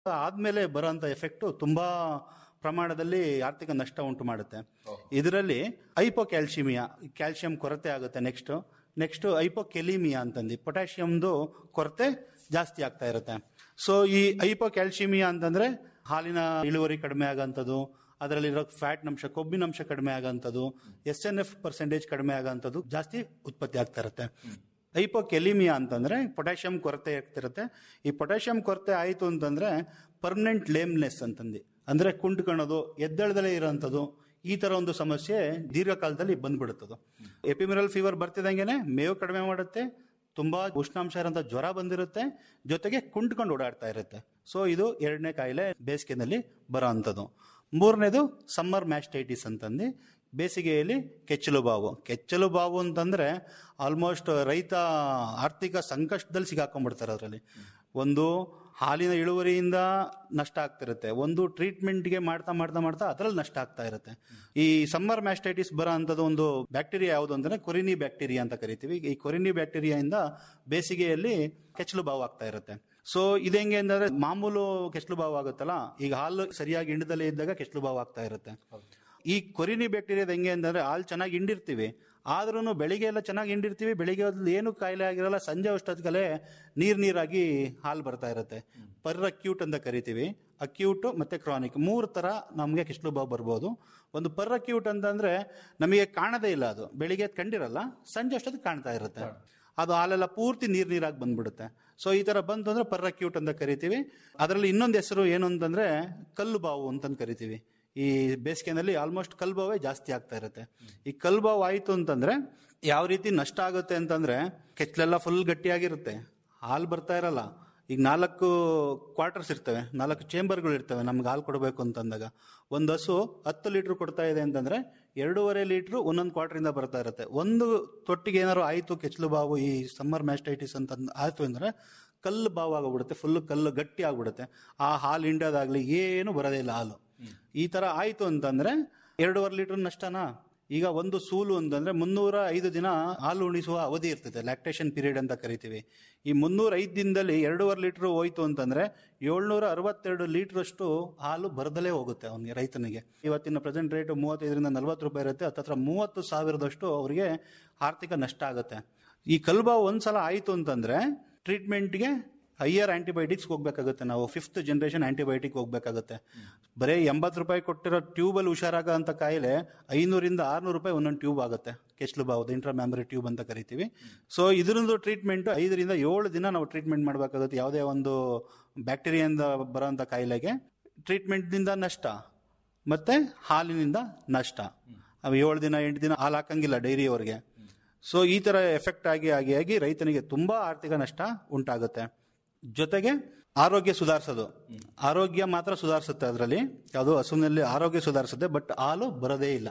ಆದ್ಮೇಲೆ ಬರೋಂಥ ಎಫೆಕ್ಟು ತುಂಬಾ ಪ್ರಮಾಣದಲ್ಲಿ ಆರ್ಥಿಕ ನಷ್ಟ ಉಂಟು ಮಾಡುತ್ತೆ ಇದರಲ್ಲಿ ಐಪೋಕ್ಯಾಲ್ಸಿಮಿಯಾ ಕ್ಯಾಲ್ಸಿಯಂ ಕೊರತೆ ಆಗುತ್ತೆ ನೆಕ್ಸ್ಟ್ ನೆಕ್ಸ್ಟ್ ಐಪೋಕೆಲಿಮಿಯಾ ಅಂತಂದು ಪೊಟ್ಯಾಷಿಯಮ್ದು ಕೊರತೆ ಜಾಸ್ತಿ ಆಗ್ತಾ ಇರುತ್ತೆ ಸೊ ಈ ಐಪೋಕ್ಯಾಲ್ಸಿಮಿಯಾ ಅಂತಂದ್ರೆ ಹಾಲಿನ ಇಳುವರಿ ಕಡಿಮೆ ಆಗೋಂಥದ್ದು ಅದರಲ್ಲಿರೋ ಫ್ಯಾಟ್ ಅಂಶ ಕೊಬ್ಬಿನಂಶ ಕಡಿಮೆ ಆಗೋಂಥದ್ದು ಎಸ್ ಎನ್ ಎಫ್ ಪರ್ಸೆಂಟೇಜ್ ಕಡಿಮೆ ಆಗೋಂಥದ್ದು ಜಾಸ್ತಿ ಉತ್ಪತ್ತಿ ಆಗ್ತಾ ಇರುತ್ತೆ ಹೈಪೋಕೆಲಿಮಿಯಾ ಅಂತಂದ್ರೆ ಪೊಟ್ಯಾಷಿಯಂ ಕೊರತೆ ಆಗ್ತಿರುತ್ತೆ ಈ ಪೊಟ್ಯಾಷಿಯಂ ಕೊರತೆ ಆಯಿತು ಅಂತಂದ್ರೆ ಪರ್ಮನೆಂಟ್ ಲೇಮ್ನೆಸ್ ಅಂತಂದು ಅಂದ್ರೆ ಕುಂಟ್ಕೊಳ್ಳೋದು ಎದ್ದಳದಲ್ಲೇ ಇರೋಂಥದ್ದು ಈ ತರ ಒಂದು ಸಮಸ್ಯೆ ದೀರ್ಘಕಾಲದಲ್ಲಿ ಬಂದ್ಬಿಡುತ್ತದು ಎಪಿಮಿರಲ್ ಫೀವರ್ ಬರ್ತಿದಂಗೆನೆ ಮೇವು ಕಡಿಮೆ ಮಾಡುತ್ತೆ ತುಂಬಾ ಉಷ್ಣಾಂಶ ಇರೋಂಥ ಜ್ವರ ಬಂದಿರುತ್ತೆ ಜೊತೆಗೆ ಕುಂಟ್ಕೊಂಡು ಓಡಾಡ್ತಾ ಇರುತ್ತೆ ಸೊ ಇದು ಎರಡನೇ ಕಾಯಿಲೆ ಬೇಸಿಗೆನಲ್ಲಿ ಬರೋ ಅಂಥದ್ದು ಮೂರನೇದು ಸಮ್ಮರ್ ಮ್ಯಾಸ್ಟೈಟಿಸ್ ಅಂತಂದು ಬೇಸಿಗೆಯಲ್ಲಿ ಕೆಚ್ಚಲು ಬಾವು ಕೆಚ್ಚಲು ಬಾವು ಅಂತಂದ್ರೆ ಆಲ್ಮೋಸ್ಟ್ ರೈತ ಆರ್ಥಿಕ ಸಂಕಷ್ಟದಲ್ಲಿ ಸಿಗಾಕೊಂಡ್ಬಿಡ್ತಾರೆ ಅದರಲ್ಲಿ ಒಂದು ಹಾಲಿನ ಇಳುವರಿಯಿಂದ ನಷ್ಟ ಆಗ್ತಿರುತ್ತೆ ಒಂದು ಟ್ರೀಟ್ಮೆಂಟ್ಗೆ ಮಾಡ್ತಾ ಮಾಡ್ತಾ ಮಾಡ್ತಾ ಅದರಲ್ಲಿ ನಷ್ಟ ಆಗ್ತಾ ಇರುತ್ತೆ ಈ ಸಮ್ಮರ್ ಮ್ಯಾಸ್ಟೈಟಿಸ್ ಬರೋ ಅಂಥದ್ದು ಒಂದು ಬ್ಯಾಕ್ಟೀರಿಯಾ ಯಾವುದು ಅಂತಂದ್ರೆ ಕೊರಿನಿ ಬ್ಯಾಕ್ಟೀರಿಯಾ ಅಂತ ಕರಿತೀವಿ ಈ ಕೊರಿನಿ ಬ್ಯಾಕ್ಟೀರಿಯಾಯಿಂದ ಬೇಸಿಗೆಯಲ್ಲಿ ಕೆಚ್ಚಲು ಬಾವು ಆಗ್ತಾ ಇರುತ್ತೆ ಸೊ ಇದೆಂಗೆ ಅಂದ್ರೆ ಮಾಮೂಲು ಕೆಚ್ಚಲು ಬಾವು ಆಗುತ್ತಲ್ಲ ಈಗ ಹಾಲು ಸರಿಯಾಗಿ ಹಿಂಡದಲ್ಲೇ ಇದ್ದಾಗ ಕೆಚ್ಚಲು ಬಾವು ಆಗ್ತಾ ಇರುತ್ತೆ ಈ ಕೊರಿನಿ ಬ್ಯಾಕ್ಟೀರಿಯಾದ ಹೆಂಗೆ ಅಂತಂದ್ರೆ ಹಾಲು ಚೆನ್ನಾಗಿ ಹಿಂಡಿರ್ತೀವಿ ಆದ್ರೂ ಬೆಳಿಗ್ಗೆ ಎಲ್ಲ ಚೆನ್ನಾಗಿ ಹಿಂಡಿರ್ತೀವಿ ಬೆಳಿಗ್ಗೆ ಹೊತ್ತು ಏನು ಕಾಯಿಲೆ ಆಗಿರಲ್ಲ ಸಂಜೆ ಅಷ್ಟೊತ್ತಿಗಲೇ ನೀರ್ ನೀರಾಗಿ ಹಾಲು ಬರ್ತಾ ಇರುತ್ತೆ ಪರ್ ಅಕ್ಯೂಟ್ ಅಂತ ಕರಿತೀವಿ ಅಕ್ಯೂಟ್ ಮತ್ತೆ ಕ್ರಾನಿಕ್ ಮೂರು ತರ ನಮಗೆ ಕೆಚ್ಚಲು ಬಾವು ಬರ್ಬೋದು ಒಂದು ಪರ್ ಅಕ್ಯೂಟ್ ಅಂತಂದ್ರೆ ನಮಗೆ ಕಾಣದೇ ಇಲ್ಲ ಅದು ಬೆಳಿಗ್ಗೆ ಎದ್ದು ಕಂಡಿರಲ್ಲ ಸಂಜೆ ಅಷ್ಟೊತ್ತಿಗೆ ಕಾಣ್ತಾ ಇರುತ್ತೆ ಅದು ಹಾಲೆಲ್ಲ ಪೂರ್ತಿ ನೀರ್ ನೀರಾಗಿ ಬಂದ್ಬಿಡುತ್ತೆ ಸೊ ಈ ತರ ಬಂತು ಅಂದ್ರೆ ಪರ್ ಅಕ್ಯೂಟ್ ಅಂತ ಕರಿತೀವಿ ಅದರಲ್ಲಿ ಇನ್ನೊಂದು ಹೆಸರು ಏನು ಅಂತಂದ್ರೆ ಕಲ್ಲು ಬಾವು ಅಂತಂದು ಕರಿತೀವಿ ಈ ಬೇಸಿಗೆನಲ್ಲಿ ಆಲ್ಮೋಸ್ಟ್ ಕಲ್ಬಾವೇ ಜಾಸ್ತಿ ಆಗ್ತಾ ಇರುತ್ತೆ ಈ ಕಲ್ಬಾವು ಆಯಿತು ಅಂತಂದ್ರೆ ಯಾವ ರೀತಿ ನಷ್ಟ ಆಗುತ್ತೆ ಅಂತಂದ್ರೆ ಕೆಚ್ಚಲೆಲ್ಲ ಫುಲ್ ಗಟ್ಟಿಯಾಗಿರುತ್ತೆ ಹಾಲು ಬರ್ತಾ ಇರಲ್ಲ ಈಗ ನಾಲ್ಕು ಕ್ವಾರ್ಟರ್ಸ್ ಇರ್ತವೆ ನಾಲ್ಕು ಚೇಂಬರ್ಗಳು ಇರ್ತವೆ ನಮ್ಗೆ ಹಾಲು ಕೊಡಬೇಕು ಅಂತಂದಾಗ ಒಂದು ಹಸು ಹತ್ತು ಲೀಟ್ರ್ ಕೊಡ್ತಾ ಇದೆ ಅಂತಂದ್ರೆ ಎರಡೂವರೆ ಲೀಟ್ರ್ ಒಂದೊಂದು ಕ್ವಾರ್ಟರಿಂದ ಬರ್ತಾ ಇರುತ್ತೆ ಒಂದು ತೊಟ್ಟಿಗೆ ಏನಾದ್ರು ಆಯಿತು ಕೆಚ್ಚಲು ಬಾವು ಈ ಸಮ್ಮರ್ ಮ್ಯಾಸ್ಟೈಟಿಸ್ ಅಂತ ಆಯಿತು ಅಂದ್ರೆ ಕಲ್ಲು ಬಾವು ಆಗ್ಬಿಡುತ್ತೆ ಫುಲ್ ಕಲ್ಲು ಗಟ್ಟಿ ಆಗ್ಬಿಡುತ್ತೆ ಆ ಹಾಲು ಹಿಂಡೋದಾಗ್ಲಿ ಏನು ಬರೋದೇ ಇಲ್ಲ ಹಾಲು ಈ ತರ ಆಯ್ತು ಅಂತಂದ್ರೆ ಎರಡೂವರೆ ಲೀಟರ್ ನಷ್ಟನಾ ಈಗ ಒಂದು ಸೂಲು ಅಂತಂದ್ರೆ ಮುನ್ನೂರ ಐದು ದಿನ ಹಾಲು ಉಣಿಸುವ ಅವಧಿ ಇರ್ತದೆ ಲ್ಯಾಕ್ಟೇಷನ್ ಪೀರಿಯಡ್ ಅಂತ ಕರಿತೀವಿ ಈ ಮುನ್ನೂರ ಐದು ದಿನದಲ್ಲಿ ಎರಡೂವರೆ ಲೀಟರ್ ಹೋಯ್ತು ಅಂತಂದ್ರೆ ಏಳ್ನೂರ ಅರವತ್ತೆರಡು ಲೀಟರ್ ಅಷ್ಟು ಹಾಲು ಬರದಲೇ ಹೋಗುತ್ತೆ ಅವನಿಗೆ ರೈತನಿಗೆ ಇವತ್ತಿನ ಪ್ರೆಸೆಂಟ್ ರೇಟ್ ಮೂವತ್ತೈದರಿಂದ ನಲ್ವತ್ತು ರೂಪಾಯಿ ಇರುತ್ತೆ ಹತ್ತತ್ರ ಮೂವತ್ತು ಸಾವಿರದಷ್ಟು ಅವರಿಗೆ ಆರ್ಥಿಕ ನಷ್ಟ ಆಗುತ್ತೆ ಈ ಕಲ್ಬಾ ಒಂದ್ಸಲ ಆಯ್ತು ಅಂತಂದ್ರೆ ಟ್ರೀಟ್ಮೆಂಟ್ಗೆ ಹೈಯರ್ ಆಂಟಿಬಯೋಟಿಕ್ಸ್ ಹೋಗ್ಬೇಕಾಗುತ್ತೆ ನಾವು ಫಿಫ್ತ್ ಜನರೇಷನ್ ಆಂಟಿಬಯೋಟಿಕ್ ಹೋಗ್ಬೇಕಾಗುತ್ತೆ ಬರೀ ಎಂಬತ್ತು ರೂಪಾಯಿ ಕೊಟ್ಟಿರೋ ಟ್ಯೂಬಲ್ಲಿ ಹುಷಾರಾಗೋ ಅಂತ ಕಾಯಿಲೆ ಐನೂರಿಂದ ಆರ್ನೂರು ರೂಪಾಯಿ ಒಂದೊಂದು ಟ್ಯೂಬ್ ಆಗುತ್ತೆ ಕೆಚ್ಚಲು ಬಾವುದು ಇಂಟ್ರಾಮ್ಯಾಮರಿ ಟ್ಯೂಬ್ ಅಂತ ಕರಿತೀವಿ ಸೊ ಇದರದ್ದು ಟ್ರೀಟ್ಮೆಂಟ್ ಐದರಿಂದ ಏಳು ದಿನ ನಾವು ಟ್ರೀಟ್ಮೆಂಟ್ ಮಾಡಬೇಕಾಗುತ್ತೆ ಯಾವುದೇ ಒಂದು ಬ್ಯಾಕ್ಟೀರಿಯಿಂದ ಬರೋಂಥ ಕಾಯಿಲೆಗೆ ಟ್ರೀಟ್ಮೆಂಟ್ನಿಂದ ನಷ್ಟ ಮತ್ತೆ ಹಾಲಿನಿಂದ ನಷ್ಟ ಅವು ಏಳು ದಿನ ಎಂಟು ದಿನ ಹಾಲು ಹಾಕಂಗಿಲ್ಲ ಡೈರಿಯವರಿಗೆ ಸೊ ಈ ತರ ಎಫೆಕ್ಟ್ ಆಗಿ ಆಗಿ ಆಗಿ ರೈತನಿಗೆ ತುಂಬಾ ಆರ್ಥಿಕ ನಷ್ಟ ಉಂಟಾಗುತ್ತೆ ಜೊತೆಗೆ ಆರೋಗ್ಯ ಸುಧಾರಿಸೋದು ಆರೋಗ್ಯ ಮಾತ್ರ ಸುಧಾರಿಸುತ್ತೆ ಅದರಲ್ಲಿ ಯಾವುದು ಹಸುವಿನಲ್ಲಿ ಆರೋಗ್ಯ ಸುಧಾರಿಸುತ್ತೆ ಬಟ್ ಹಾಲು ಬರೋದೇ ಇಲ್ಲ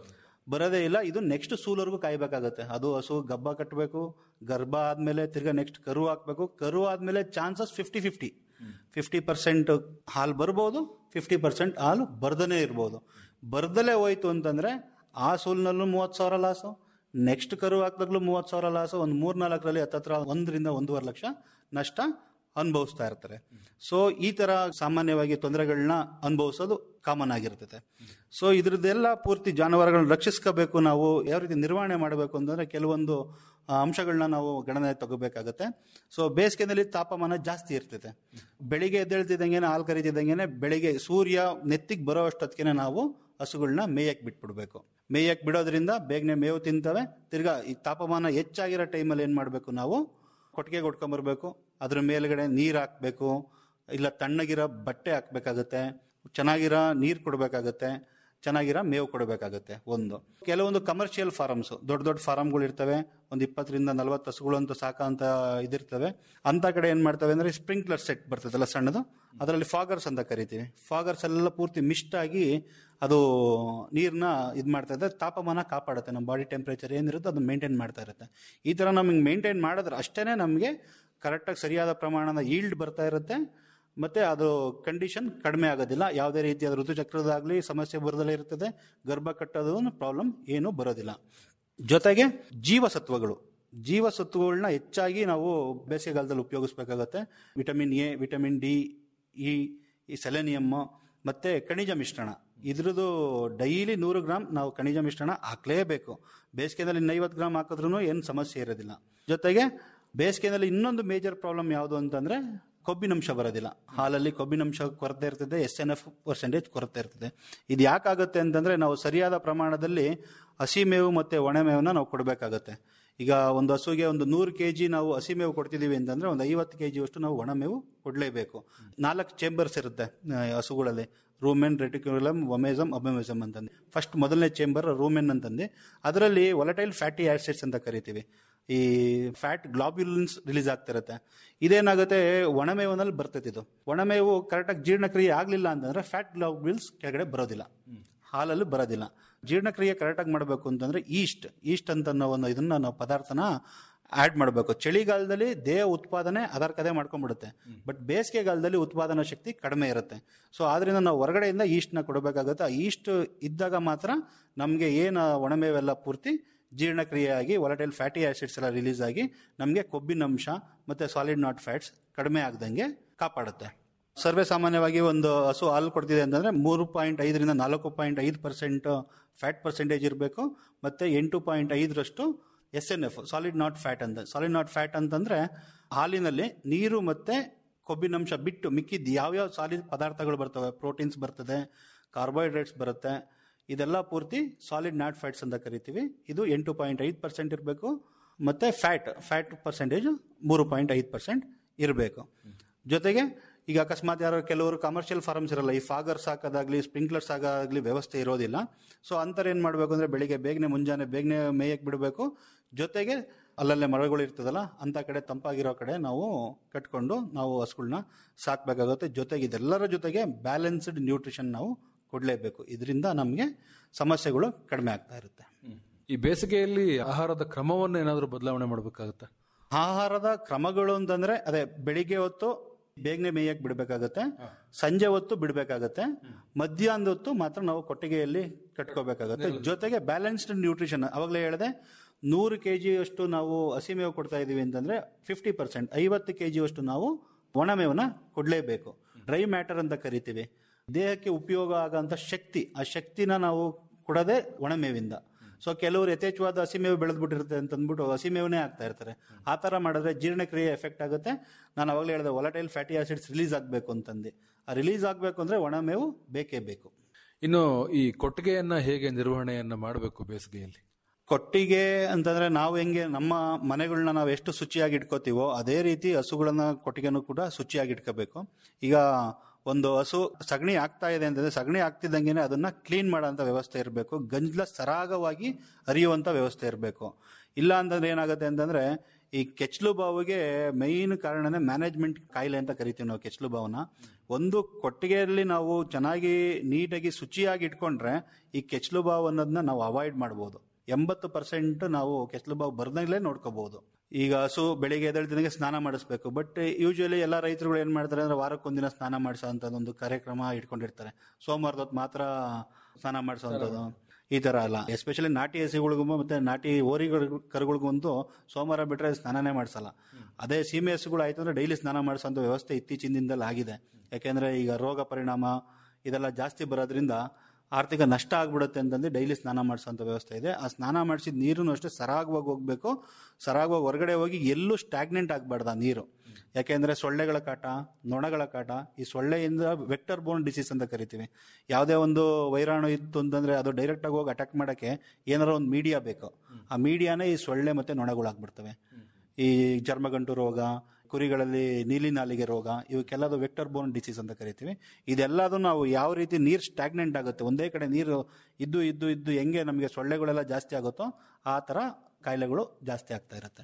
ಬರೋದೇ ಇಲ್ಲ ಇದು ನೆಕ್ಸ್ಟ್ ಸೂಲವರೆಗೂ ಕಾಯ್ಬೇಕಾಗತ್ತೆ ಅದು ಹಸು ಗಬ್ಬ ಕಟ್ಟಬೇಕು ಗರ್ಭ ಆದ್ಮೇಲೆ ತಿರ್ಗಾ ನೆಕ್ಸ್ಟ್ ಕರು ಹಾಕ್ಬೇಕು ಕರು ಆದ್ಮೇಲೆ chances fifty fifty fifty percent ಹಾಲು ಬರ್ಬೋದು ಫಿಫ್ಟಿ ಪರ್ಸೆಂಟ್ ಹಾಲು ಬರ್ದನೇ ಇರ್ಬೋದು ಬರ್ದಲೇ ಹೋಯ್ತು ಅಂತಂದ್ರೆ ಆ ಸೂಲ್ನಲ್ಲೂ ಮೂವತ್ತು ಸಾವಿರ ಲಾಸು ನೆಕ್ಸ್ಟ್ ಕರು ಹಾಕಿದಾಗ್ಲೂ ಮೂವತ್ತು ಸಾವಿರ ಲಾಸು ಒಂದು ಮೂರ್ನಾಲ್ಕರಲ್ಲಿ ಹತ್ತತ್ರ ಒಂದರಿಂದ ಒಂದೂವರೆ ಲಕ್ಷ ನಷ್ಟ ಅನುಭವಿಸ್ತಾ ಇರ್ತಾರೆ ಸೊ ಈ ತರ ಸಾಮಾನ್ಯವಾಗಿ ತೊಂದರೆಗಳನ್ನ ಅನುಭವಿಸೋದು ಕಾಮನ್ ಆಗಿರ್ತದೆ ಸೊ ಇದ್ರದ್ದೆಲ್ಲ ಪೂರ್ತಿ ಜಾನುವಾರುಗಳನ್ನ ರಕ್ಷಿಸ್ಕೋಬೇಕು ನಾವು ಯಾವ ರೀತಿ ನಿರ್ವಹಣೆ ಮಾಡಬೇಕು ಅಂತಂದ್ರೆ ಕೆಲವೊಂದು ಆ, ಅಂಶಗಳನ್ನ ನಾವು ಗಣನೆ ತಗೋಬೇಕಾಗತ್ತೆ ಸೊ ಬೇಸಿಗೆನಲ್ಲಿ ತಾಪಮಾನ ಜಾಸ್ತಿ ಇರ್ತದೆ ಬೆಳಿಗ್ಗೆ ಎದ್ದೇಳ್ತಿದ್ದಂಗೆ ಹಾಲು ಕರಿತಿದ್ದಂಗೆ ಬೆಳಿಗ್ಗೆ ಸೂರ್ಯ ನೆತ್ತಿಗೆ ಬರೋ ಅಷ್ಟೊತ್ತಿಗೆ ನಾವು ಹಸುಗಳನ್ನ ಮೇಯಕ್ಕೆ ಬಿಟ್ಬಿಡ್ಬೇಕು ಮೇಯಕ್ಕೆ ಬಿಡೋದ್ರಿಂದ ಬೇಗನೆ ಮೇವು ತಿಂತವೆ ತಿರ್ಗಾ ಈ ತಾಪಮಾನ ಹೆಚ್ಚಾಗಿರೋ ಟೈಮಲ್ಲಿ ಏನು ಮಾಡಬೇಕು ನಾವು ಕೊಟ್ಟಿಗೆ ಕೊಟ್ಕೊಂಬರ್ಬೇಕು ಅದ್ರ ಮೇಲ್ಗಡೆ ನೀರು ಹಾಕ್ಬೇಕು ಇಲ್ಲ ತಣ್ಣಗಿರೋ ಬಟ್ಟೆ ಹಾಕ್ಬೇಕಾಗತ್ತೆ ಚೆನ್ನಾಗಿರೋ ನೀರು ಕೊಡಬೇಕಾಗತ್ತೆ ಚೆನ್ನಾಗಿರೋ ಮೇವು ಕೊಡಬೇಕಾಗತ್ತೆ ಒಂದು ಕೆಲವೊಂದು ಕಮರ್ಷಿಯಲ್ ಫಾರಮ್ಸ್ ದೊಡ್ಡ ದೊಡ್ಡ ಫಾರಮ್ಗಳು ಇರ್ತವೆ ಒಂದು ಇಪ್ಪತ್ತರಿಂದ ನಲವತ್ತು ಹಸುಗಳು ಅಂತ ಸಾಕ ಅಂತ ಇದಿರ್ತವೆ ಅಂತ ಕಡೆ ಏನ್ ಮಾಡ್ತವೆ ಅಂದ್ರೆ ಸ್ಪ್ರಿಂಕ್ಲರ್ ಸೆಟ್ ಬರ್ತದಲ್ಲ ಸಣ್ಣದು ಅದರಲ್ಲಿ ಫಾಗರ್ಸ್ ಅಂತ ಕರಿತೀವಿ ಫಾಗರ್ಸ್ ಎಲ್ಲ ಪೂರ್ತಿ ಮಿಸ್ಟ್ ಆಗಿ ಅದು ನೀರ್ನ ಇದು ಮಾಡ್ತಾ ಇರುತ್ತೆ ತಾಪಮಾನ ಕಾಪಾಡುತ್ತೆ ನಮ್ಮ ಬಾಡಿ ಟೆಂಪರೇಚರ್ ಏನಿರುತ್ತೋ ಅದನ್ನ ಮೇಂಟೈನ್ ಮಾಡ್ತಾ ಇರುತ್ತೆ ಈ ತರ ನಮಗೆ ಮೇಂಟೈನ್ ಮಾಡಿದ್ರೆ ಅಷ್ಟೇನೆ ನಮಗೆ ಕರೆಕ್ಟಾಗಿ ಸರಿಯಾದ ಪ್ರಮಾಣದ ಈಲ್ಡ್ ಬರ್ತಾ ಇರುತ್ತೆ ಮತ್ತೆ ಅದು ಕಂಡೀಷನ್ ಕಡಿಮೆ ಆಗೋದಿಲ್ಲ ಯಾವುದೇ ರೀತಿಯಾದ ಋತುಚಕ್ರದಾಗ್ಲಿ ಸಮಸ್ಯೆ ಬರದಲ್ಲೇ ಇರ್ತದೆ ಗರ್ಭ ಕಟ್ಟೋದು ಪ್ರಾಬ್ಲಮ್ ಏನೂ ಬರೋದಿಲ್ಲ ಜೊತೆಗೆ ಜೀವಸತ್ವಗಳು ಜೀವಸತ್ವಗಳನ್ನ ಹೆಚ್ಚಾಗಿ ನಾವು ಬೇಸಿಗೆಗಾಲದಲ್ಲಿ ಉಪಯೋಗಿಸ್ಬೇಕಾಗತ್ತೆ vitamin A vitamin D E ಈ ಸೆಲೆನಿಯಮ್ ಮತ್ತೆ ಖನಿಜ ಮಿಶ್ರಣ ಇದ್ರದ್ದು ಡೈಲಿ ನೂರು ಗ್ರಾಮ್ ನಾವು ಖನಿಜ ಮಿಶ್ರಣ ಹಾಕ್ಲೇಬೇಕು ಬೇಸಿಗೆನಲ್ಲಿ ಇನ್ನೈವತ್ತು ಗ್ರಾಮ್ ಹಾಕಿದ್ರೂ ಏನು ಸಮಸ್ಯೆ ಇರೋದಿಲ್ಲ ಜೊತೆಗೆ ಬೇಸಿಗೆನಲ್ಲಿ ಇನ್ನೊಂದು ಮೇಜರ್ ಪ್ರಾಬ್ಲಮ್ ಯಾವುದು ಅಂತಂದ್ರೆ ಕೊಬ್ಬಿನಂಶ ಬರೋದಿಲ್ಲ ಹಾಲಲ್ಲಿ ಕೊಬ್ಬಿನಂಶ ಕೊರತೆ ಇರ್ತದೆ ಎಸ್ ಎನ್ ಎಫ್ ಪರ್ಸೆಂಟೇಜ್ ಕೊರತೆ ಇರ್ತದೆ ಇದು ಯಾಕಾಗುತ್ತೆ ಅಂತಂದ್ರೆ ನಾವು ಸರಿಯಾದ ಪ್ರಮಾಣದಲ್ಲಿ ಹಸಿ ಮೇವು ಮತ್ತೆ ಒಣ ಮೇವನ್ನ ನಾವು ಕೊಡಬೇಕಾಗತ್ತೆ ಈಗ ಒಂದು ಹಸುಗೆ ಒಂದು ನೂರು ಕೆ ಜಿ ನಾವು ಹಸಿ ಮೇವು ಕೊಡ್ತಿದ್ದೀವಿ ಅಂತಂದ್ರೆ ಒಂದು ಐವತ್ತು ಕೆ ಜಿಯಷ್ಟು ನಾವು ಒಣ ಮೇವು ಕೊಡಲೇಬೇಕು ನಾಲ್ಕು ಚೇಂಬರ್ಸ್ ಇರುತ್ತೆ ಆ, ಹಸುಗಳಲ್ಲಿ ರೂಮೆನ್ ರೆಟಿಕ್ಯುಲಮ್ ಒಮೆಸಮ್ ಅಬಮೆಸಮ್ ಅಂತಂದು ಫಸ್ಟ್ ಮೊದಲನೇ ಚೇಂಬರ್ ರೂಮೆನ್ ಅಂತಂದು ಅದರಲ್ಲಿ ಒಲಟೈಲ್ ಫ್ಯಾಟಿ ಆಸಿಡ್ಸ್ ಅಂತ ಕರಿತೀವಿ ಈ ಫ್ಯಾಟ್ ಗ್ಲಾಬ್ಯುಲನ್ಸ್ ರಿಲೀಸ್ ಆಗ್ತಿರುತ್ತೆ ಇದೇನಾಗುತ್ತೆ ಒಣಮೇವನಲ್ಲಿ ಬರ್ತೈತೆ ಇದು ಒಣಮೇವು ಕರೆಕ್ಟಾಗಿ ಜೀರ್ಣಕ್ರಿಯೆ ಆಗಲಿಲ್ಲ ಅಂತಂದ್ರೆ ಫ್ಯಾಟ್ ಗ್ಲಾಬ್ಯುಲ್ಸ್ ಕೆಳಗಡೆ ಬರೋದಿಲ್ಲ ಹಾಲಲ್ಲಿ ಬರೋದಿಲ್ಲ ಜೀರ್ಣಕ್ರಿಯೆ ಕರೆಕ್ಟಾಗಿ ಮಾಡಬೇಕು ಅಂತಂದ್ರೆ ಈಸ್ಟ್ ಈಸ್ಟ್ ಅಂತ ಅನ್ನೋ ಒಂದು ಇದನ್ನ ನಾವು ಪದಾರ್ಥನ ಆಡ್ ಮಾಡಬೇಕು ಚಳಿಗಾಲದಲ್ಲಿ ದೇಹ ಉತ್ಪಾದನೆ ಅದರ ಕದೆ ಮಾಡ್ಕೊಂಡ್ಬಿಡುತ್ತೆ ಬಟ್ ಬೇಸಿಗೆಗಾಲದಲ್ಲಿ ಉತ್ಪಾದನಾ ಶಕ್ತಿ ಕಡಿಮೆ ಇರುತ್ತೆ ಸೊ ಆದ್ರಿಂದ ನಾವು ಹೊರಗಡೆಯಿಂದ ಈಸ್ಟ್ನ ಕೊಡಬೇಕಾಗುತ್ತೆ ಆ ಈಸ್ಟ್ ಇದ್ದಾಗ ಮಾತ್ರ ನಮಗೆ ಏನು ಒಣಮೇವೆಲ್ಲ ಪೂರ್ತಿ ಜೀರ್ಣಕ್ರಿಯೆಯಾಗಿ ಒಲಟೈಲ್ ಫ್ಯಾಟಿ ಆಸಿಡ್ಸ್ ಎಲ್ಲ ರಿಲೀಸ್ ಆಗಿ ನಮಗೆ ಕೊಬ್ಬಿನಂಶ ಮತ್ತೆ ಸಾಲಿಡ್ ನಾಟ್ ಫ್ಯಾಟ್ಸ್ ಕಡಿಮೆ ಆಗದಂಗೆ ಕಾಪಾಡುತ್ತೆ ಸರ್ವೇ ಸಾಮಾನ್ಯವಾಗಿ ಒಂದು ಹಸು ಹಾಲು ಕೊಡ್ತಿದೆ ಅಂತಂದ್ರೆ ಮೂರು ಪಾಯಿಂಟ್ ಐದರಿಂದ ನಾಲ್ಕು ಪಾಯಿಂಟ್ ಐದು ಪರ್ಸೆಂಟ್ ಫ್ಯಾಟ್ ಪರ್ಸೆಂಟೇಜ್ ಇರಬೇಕು ಮತ್ತೆ ಎಂಟು ಪಾಯಿಂಟ್ ಐದರಷ್ಟು S N F solid not fat ಅಂತ ಸಾಲಿಡ್ ನಾಟ್ ಫ್ಯಾಟ್ ಅಂತಂದ್ರೆ ಹಾಲಿನಲ್ಲಿ ನೀರು ಮತ್ತೆ ಕೊಬ್ಬಿನಂಶ ಬಿಟ್ಟು ಮಿಕ್ಕಿದ್ದು ಯಾವ್ಯಾವ ಸಾಲಿಡ್ ಪದಾರ್ಥಗಳು ಬರ್ತವೆ ಪ್ರೋಟೀನ್ಸ್ ಬರ್ತದೆ ಕಾರ್ಬೋಹೈಡ್ರೇಟ್ಸ್ ಬರುತ್ತೆ ಇದೆಲ್ಲ ಪೂರ್ತಿ ಸಾಲಿಡ್ ನಾಟ್ ಫ್ಯಾಟ್ಸ್ ಅಂತ ಕರಿತೀವಿ ಇದು ಎಂಟು ಪಾಯಿಂಟ್ ಐದು ಪರ್ಸೆಂಟ್ ಇರಬೇಕು ಮತ್ತೆ ಫ್ಯಾಟ್ ಫ್ಯಾಟ್ ಪರ್ಸೆಂಟೇಜ್ ಮೂರು ಪಾಯಿಂಟ್ ಐದು ಪರ್ಸೆಂಟ್ ಇರಬೇಕು ಜೊತೆಗೆ ಈಗ ಅಕಸ್ಮಾತ್ ಯಾರೋ ಕೆಲವರು ಕಮರ್ಷಿಯಲ್ ಫಾರ್ಮ್ಸ್ ಇರಲ್ಲ ಈ ಫಾಗರ್ಸ್ ಹಾಕೋದಾಗ್ಲಿ ಸ್ಪ್ರಿಂಕ್ಲರ್ಸ್ ಆಗೋದಾಗ್ಲಿ ವ್ಯವಸ್ಥೆ ಇರೋದಿಲ್ಲ ಸೊ ಅಂತರ ಏನ್ ಮಾಡಬೇಕು ಅಂದ್ರೆ ಬೆಳಿಗ್ಗೆ ಬೇಗನೆ ಮುಂಜಾನೆ ಬೇಗನೆ ಮೇಯಕ್ ಬಿಡಬೇಕು ಜೊತೆಗೆ ಅಲ್ಲಲ್ಲೇ ಮರಗಳು ಇರ್ತದಲ್ಲ ಅಂತ ಕಡೆ ತಂಪಾಗಿರೋ ಕಡೆ ನಾವು ಕಟ್ಕೊಂಡು ನಾವು ಹಸುಗಳನ್ನ ಸಾಕ್ಬೇಕಾಗುತ್ತೆ ಜೊತೆಗೆ ಇದೆಲ್ಲರ ಜೊತೆಗೆ ಬ್ಯಾಲೆನ್ಸ್ಡ್ ನ್ಯೂಟ್ರಿಷನ್ ನಾವು ಕೊಡಲೇಬೇಕು ಇದರಿಂದ ನಮಗೆ ಸಮಸ್ಯೆಗಳು ಕಡಿಮೆ ಆಗ್ತಾ ಇರುತ್ತೆ ಈ ಬೇಸಿಗೆಯಲ್ಲಿ ಆಹಾರದ ಕ್ರಮವನ್ನು ಏನಾದರೂ ಬದಲಾವಣೆ ಮಾಡಬೇಕಾಗತ್ತೆ ಆಹಾರದ ಕ್ರಮಗಳು ಅಂತಂದ್ರೆ ಅದೇ ಬೆಳಿಗ್ಗೆ ಹೊತ್ತು ಬೇಗನೆ ಮೇಯಕ್ ಬಿಡಬೇಕಾಗತ್ತೆ ಸಂಜೆ ಹೊತ್ತು ಬಿಡಬೇಕಾಗತ್ತೆ ಮಧ್ಯಾಹ್ನದ ಹೊತ್ತು ಮಾತ್ರ ನಾವು ಕೊಟ್ಟಿಗೆಯಲ್ಲಿ ಕಟ್ಕೋಬೇಕಾಗತ್ತೆ ಜೊತೆಗೆ ಬ್ಯಾಲೆನ್ಸ್ಡ್ ನ್ಯೂಟ್ರಿಷನ್ ಅವಾಗಲೇ ಹೇಳಿದೆ ನೂರು ಕೆ ಅಷ್ಟು ನಾವು ಹಸಿಮೇವು ಕೊಡ್ತಾ ಇದೀವಿ ಅಂತಂದ್ರೆ ಫಿಫ್ಟಿ ಪರ್ಸೆಂಟ್ ಐವತ್ತು ಕೆ ಅಷ್ಟು ನಾವು ಒಣಮೇವನ್ನ ಕೊಡಲೇಬೇಕು ಡ್ರೈ ಮ್ಯಾಟರ್ ಅಂತ ಕರಿತೀವಿ ದೇಹಕ್ಕೆ ಉಪಯೋಗ ಆಗಂತ ಶಕ್ತಿ ಆ ಶಕ್ತಿನ ನಾವು ಕೊಡೋದೇ ಒಣಮೇವಿಂದ ಸೊ ಕೆಲವರು ಯಥೇಚ್ಛವಾದ ಹಸಿಮೇವು ಬೆಳೆದ್ಬಿಟ್ಟಿರುತ್ತೆ ಅಂತ ಅಂದ್ಬಿಟ್ಟು ಹಸಿಮೇವನೇ ಆಗ್ತಾ ಇರ್ತಾರೆ ಆ ಥರ ಮಾಡಿದ್ರೆ ಜೀರ್ಣಕ್ರಿಯೆ ಎಫೆಕ್ಟ್ ಆಗುತ್ತೆ ನಾನು ಅವಾಗಲೇ ಹೇಳಿದೆ ಒಲಟೈಲ್ ಫ್ಯಾಟಿ ಆಸಿಡ್ಸ್ ರಿಲೀಸ್ ಆಗಬೇಕು ಅಂತಂದು ಆ ರಿಲೀಸ್ ಆಗಬೇಕು ಅಂದ್ರೆ ಒಣಮೇವು ಬೇಕೇ ಬೇಕು ಇನ್ನು ಈ ಕೊಟ್ಟಿಗೆಯನ್ನ ಹೇಗೆ ನಿರ್ವಹಣೆಯನ್ನ ಮಾಡಬೇಕು ಬೇಸಿಗೆಯಲ್ಲಿ ಕೊಟ್ಟಿಗೆ ಅಂತಂದ್ರೆ ನಾವು ಹೆಂಗೆ ನಮ್ಮ ಮನೆಗಳನ್ನ ನಾವು ಎಷ್ಟು ಶುಚಿಯಾಗಿ ಇಟ್ಕೋತೀವೋ ಅದೇ ರೀತಿ ಹಸುಗಳನ್ನ ಕೊಟ್ಟಿಗೆನೂ ಕೂಡ ಶುಚಿಯಾಗಿ ಇಟ್ಕೋಬೇಕು ಈಗ ಒಂದು ಹಸು ಸಗಣಿ ಆಗ್ತಾ ಇದೆ ಅಂತಂದ್ರೆ ಸಗಣಿ ಆಗ್ತಿದ್ದಂಗೆನೆ ಅದನ್ನ ಕ್ಲೀನ್ ಮಾಡೋಂಥ ವ್ಯವಸ್ಥೆ ಇರಬೇಕು ಗಂಜ್ಲ ಸರಾಗವಾಗಿ ಹರಿಯುವಂತ ವ್ಯವಸ್ಥೆ ಇರಬೇಕು ಇಲ್ಲ ಅಂತಂದ್ರೆ ಏನಾಗುತ್ತೆ ಅಂತಂದ್ರೆ ಈ ಕೆಚ್ಚಲು ಬಾವಿಗೆ ಮೈನ್ ಕಾರಣನೇ ಮ್ಯಾನೇಜ್ಮೆಂಟ್ ಕಾಯಿಲೆ ಅಂತ ಕರಿತೀವಿ ನಾವು ಕೆಚ್ಚಲು ಬಾವನ್ನ ಒಂದು ಕೊಟ್ಟಿಗೆಯಲ್ಲಿ ನಾವು ಚೆನ್ನಾಗಿ ನೀಟಾಗಿ ಶುಚಿಯಾಗಿ ಇಟ್ಕೊಂಡ್ರೆ ಈ ಕೆಚ್ಚಲು ಬಾವು ಅನ್ನೋದನ್ನ ನಾವು ಅವಾಯ್ಡ್ ಮಾಡ್ಬೋದು ಎಂಬತ್ತು ಪರ್ಸೆಂಟ್ ನಾವು ಕೆಚ್ಚಲು ಬಾವು ಬರ್ದಂಗ್ಲೇ ನೋಡ್ಕೋಬಹುದು ಈಗ ಹಸು ಬೆಳಿಗ್ಗೆ ಎದ್ದೇಳ್ತಿದಂಗೆ ಸ್ನಾನ ಮಾಡಿಸ್ಬೇಕು ಬಟ್ ಯೂಶಲಿ ಎಲ್ಲ ರೈತರುಗಳು ಏನ್ ಮಾಡ್ತಾರೆ ಅಂದ್ರೆ ವಾರಕ್ಕೊಂದಿನ ಸ್ನಾನ ಮಾಡಿಸೋ ಒಂದು ಕಾರ್ಯಕ್ರಮ ಇಟ್ಕೊಂಡಿರ್ತಾರೆ ಸೋಮವಾರದ ಹೊತ್ತು ಮಾತ್ರ ಸ್ನಾನ ಮಾಡಿಸೋಂಥದ್ದು ಈ ತರ ಅಲ್ಲ ಎಸ್ಪೆಷಲಿ ನಾಟಿ ಹಸಿಗಳಿಗೂ ಮತ್ತೆ ನಾಟಿ ಓರಿಗಳು ಕರುಗಳಿಗಂತೂ ಸೋಮವಾರ ಬಿಟ್ರೆ ಸ್ನಾನನೇ ಮಾಡಿಸಲ್ಲ ಅದೇ ಸೀಮೆ ಹಸುಗಳು ಆಯ್ತು ಅಂದ್ರೆ ಡೈಲಿ ಸ್ನಾನ ಮಾಡಿಸೋಂಥ ವ್ಯವಸ್ಥೆ ಇತ್ತೀಚಿನ ದಿನದಲ್ಲಿ ಆಗಿದೆ ಯಾಕೆಂದ್ರೆ ಈಗ ರೋಗ ಪರಿಣಾಮ ಇದೆಲ್ಲ ಜಾಸ್ತಿ ಬರೋದ್ರಿಂದ ಆರ್ಥಿಕ ನಷ್ಟ ಆಗ್ಬಿಡುತ್ತೆ ಅಂತಂದು ಡೈಲಿ ಸ್ನಾನ ಮಾಡಿಸೋಂಥ ವ್ಯವಸ್ಥೆ ಇದೆ ಆ ಸ್ನಾನ ಮಾಡಿಸಿದ ನೀರು ಅಷ್ಟೇ ಸರಾಗವಾಗಿ ಹೋಗ್ಬೇಕು ಸರಾಗವಾಗಿ ಹೊರಗಡೆ ಹೋಗಿ ಎಲ್ಲೂ ಸ್ಟಾಗ್ನೆಂಟ್ ಆಗಬಾರ್ದು ಆ ನೀರು ಯಾಕೆಂದ್ರೆ ಸೊಳ್ಳೆಗಳ ಕಾಟ ನೊಣಗಳ ಕಾಟ ಈ ಸೊಳ್ಳೆಯಿಂದ ವೆಕ್ಟರ್ ಬೋನ್ ಡಿಸೀಸ್ ಅಂತ ಕರಿತೀವಿ ಯಾವುದೇ ಒಂದು ವೈರಾಣು ಇತ್ತು ಅಂತಂದ್ರೆ ಅದು ಡೈರೆಕ್ಟ್ ಆಗಿ ಹೋಗಿ ಅಟ್ಯಾಕ್ ಮಾಡಕ್ಕೆ ಏನಾರ ಒಂದು ಮೀಡಿಯಾ ಬೇಕು ಆ ಮೀಡಿಯಾನೇ ಈ ಸೊಳ್ಳೆ ಮತ್ತೆ ನೊಣಗಳಾಗ್ಬಿಡ್ತವೆ ಈ ಚರ್ಮಗಂಟು ರೋಗ ಕುರಿಗಳಲ್ಲಿ ನೀಲಿ ನಾಲಿಗೆ ರೋಗ ಇವಕ್ಕೆಲ್ಲದು ವೆಕ್ಟರ್ ಬೋನ್ ಡಿಸೀಸ್ ಅಂತ ಕರಿತೀವಿ ಇದೆಲ್ಲದು ನಾವು ಯಾವ ರೀತಿ ನೀರು ಸ್ಟಾಗ್ನೆಂಟ್ ಆಗುತ್ತೆ ಒಂದೇ ಕಡೆ ನೀರು ಇದ್ದು ಇದ್ದು ಇದ್ದು ಹೆಂಗೆ ನಮಗೆ ಸೊಳ್ಳೆಗಳೆಲ್ಲ ಜಾಸ್ತಿ ಆಗುತ್ತೋ ಆ ತರ ಕಾಯಿಲೆಗಳು ಜಾಸ್ತಿ ಆಗ್ತಾ ಇರುತ್ತೆ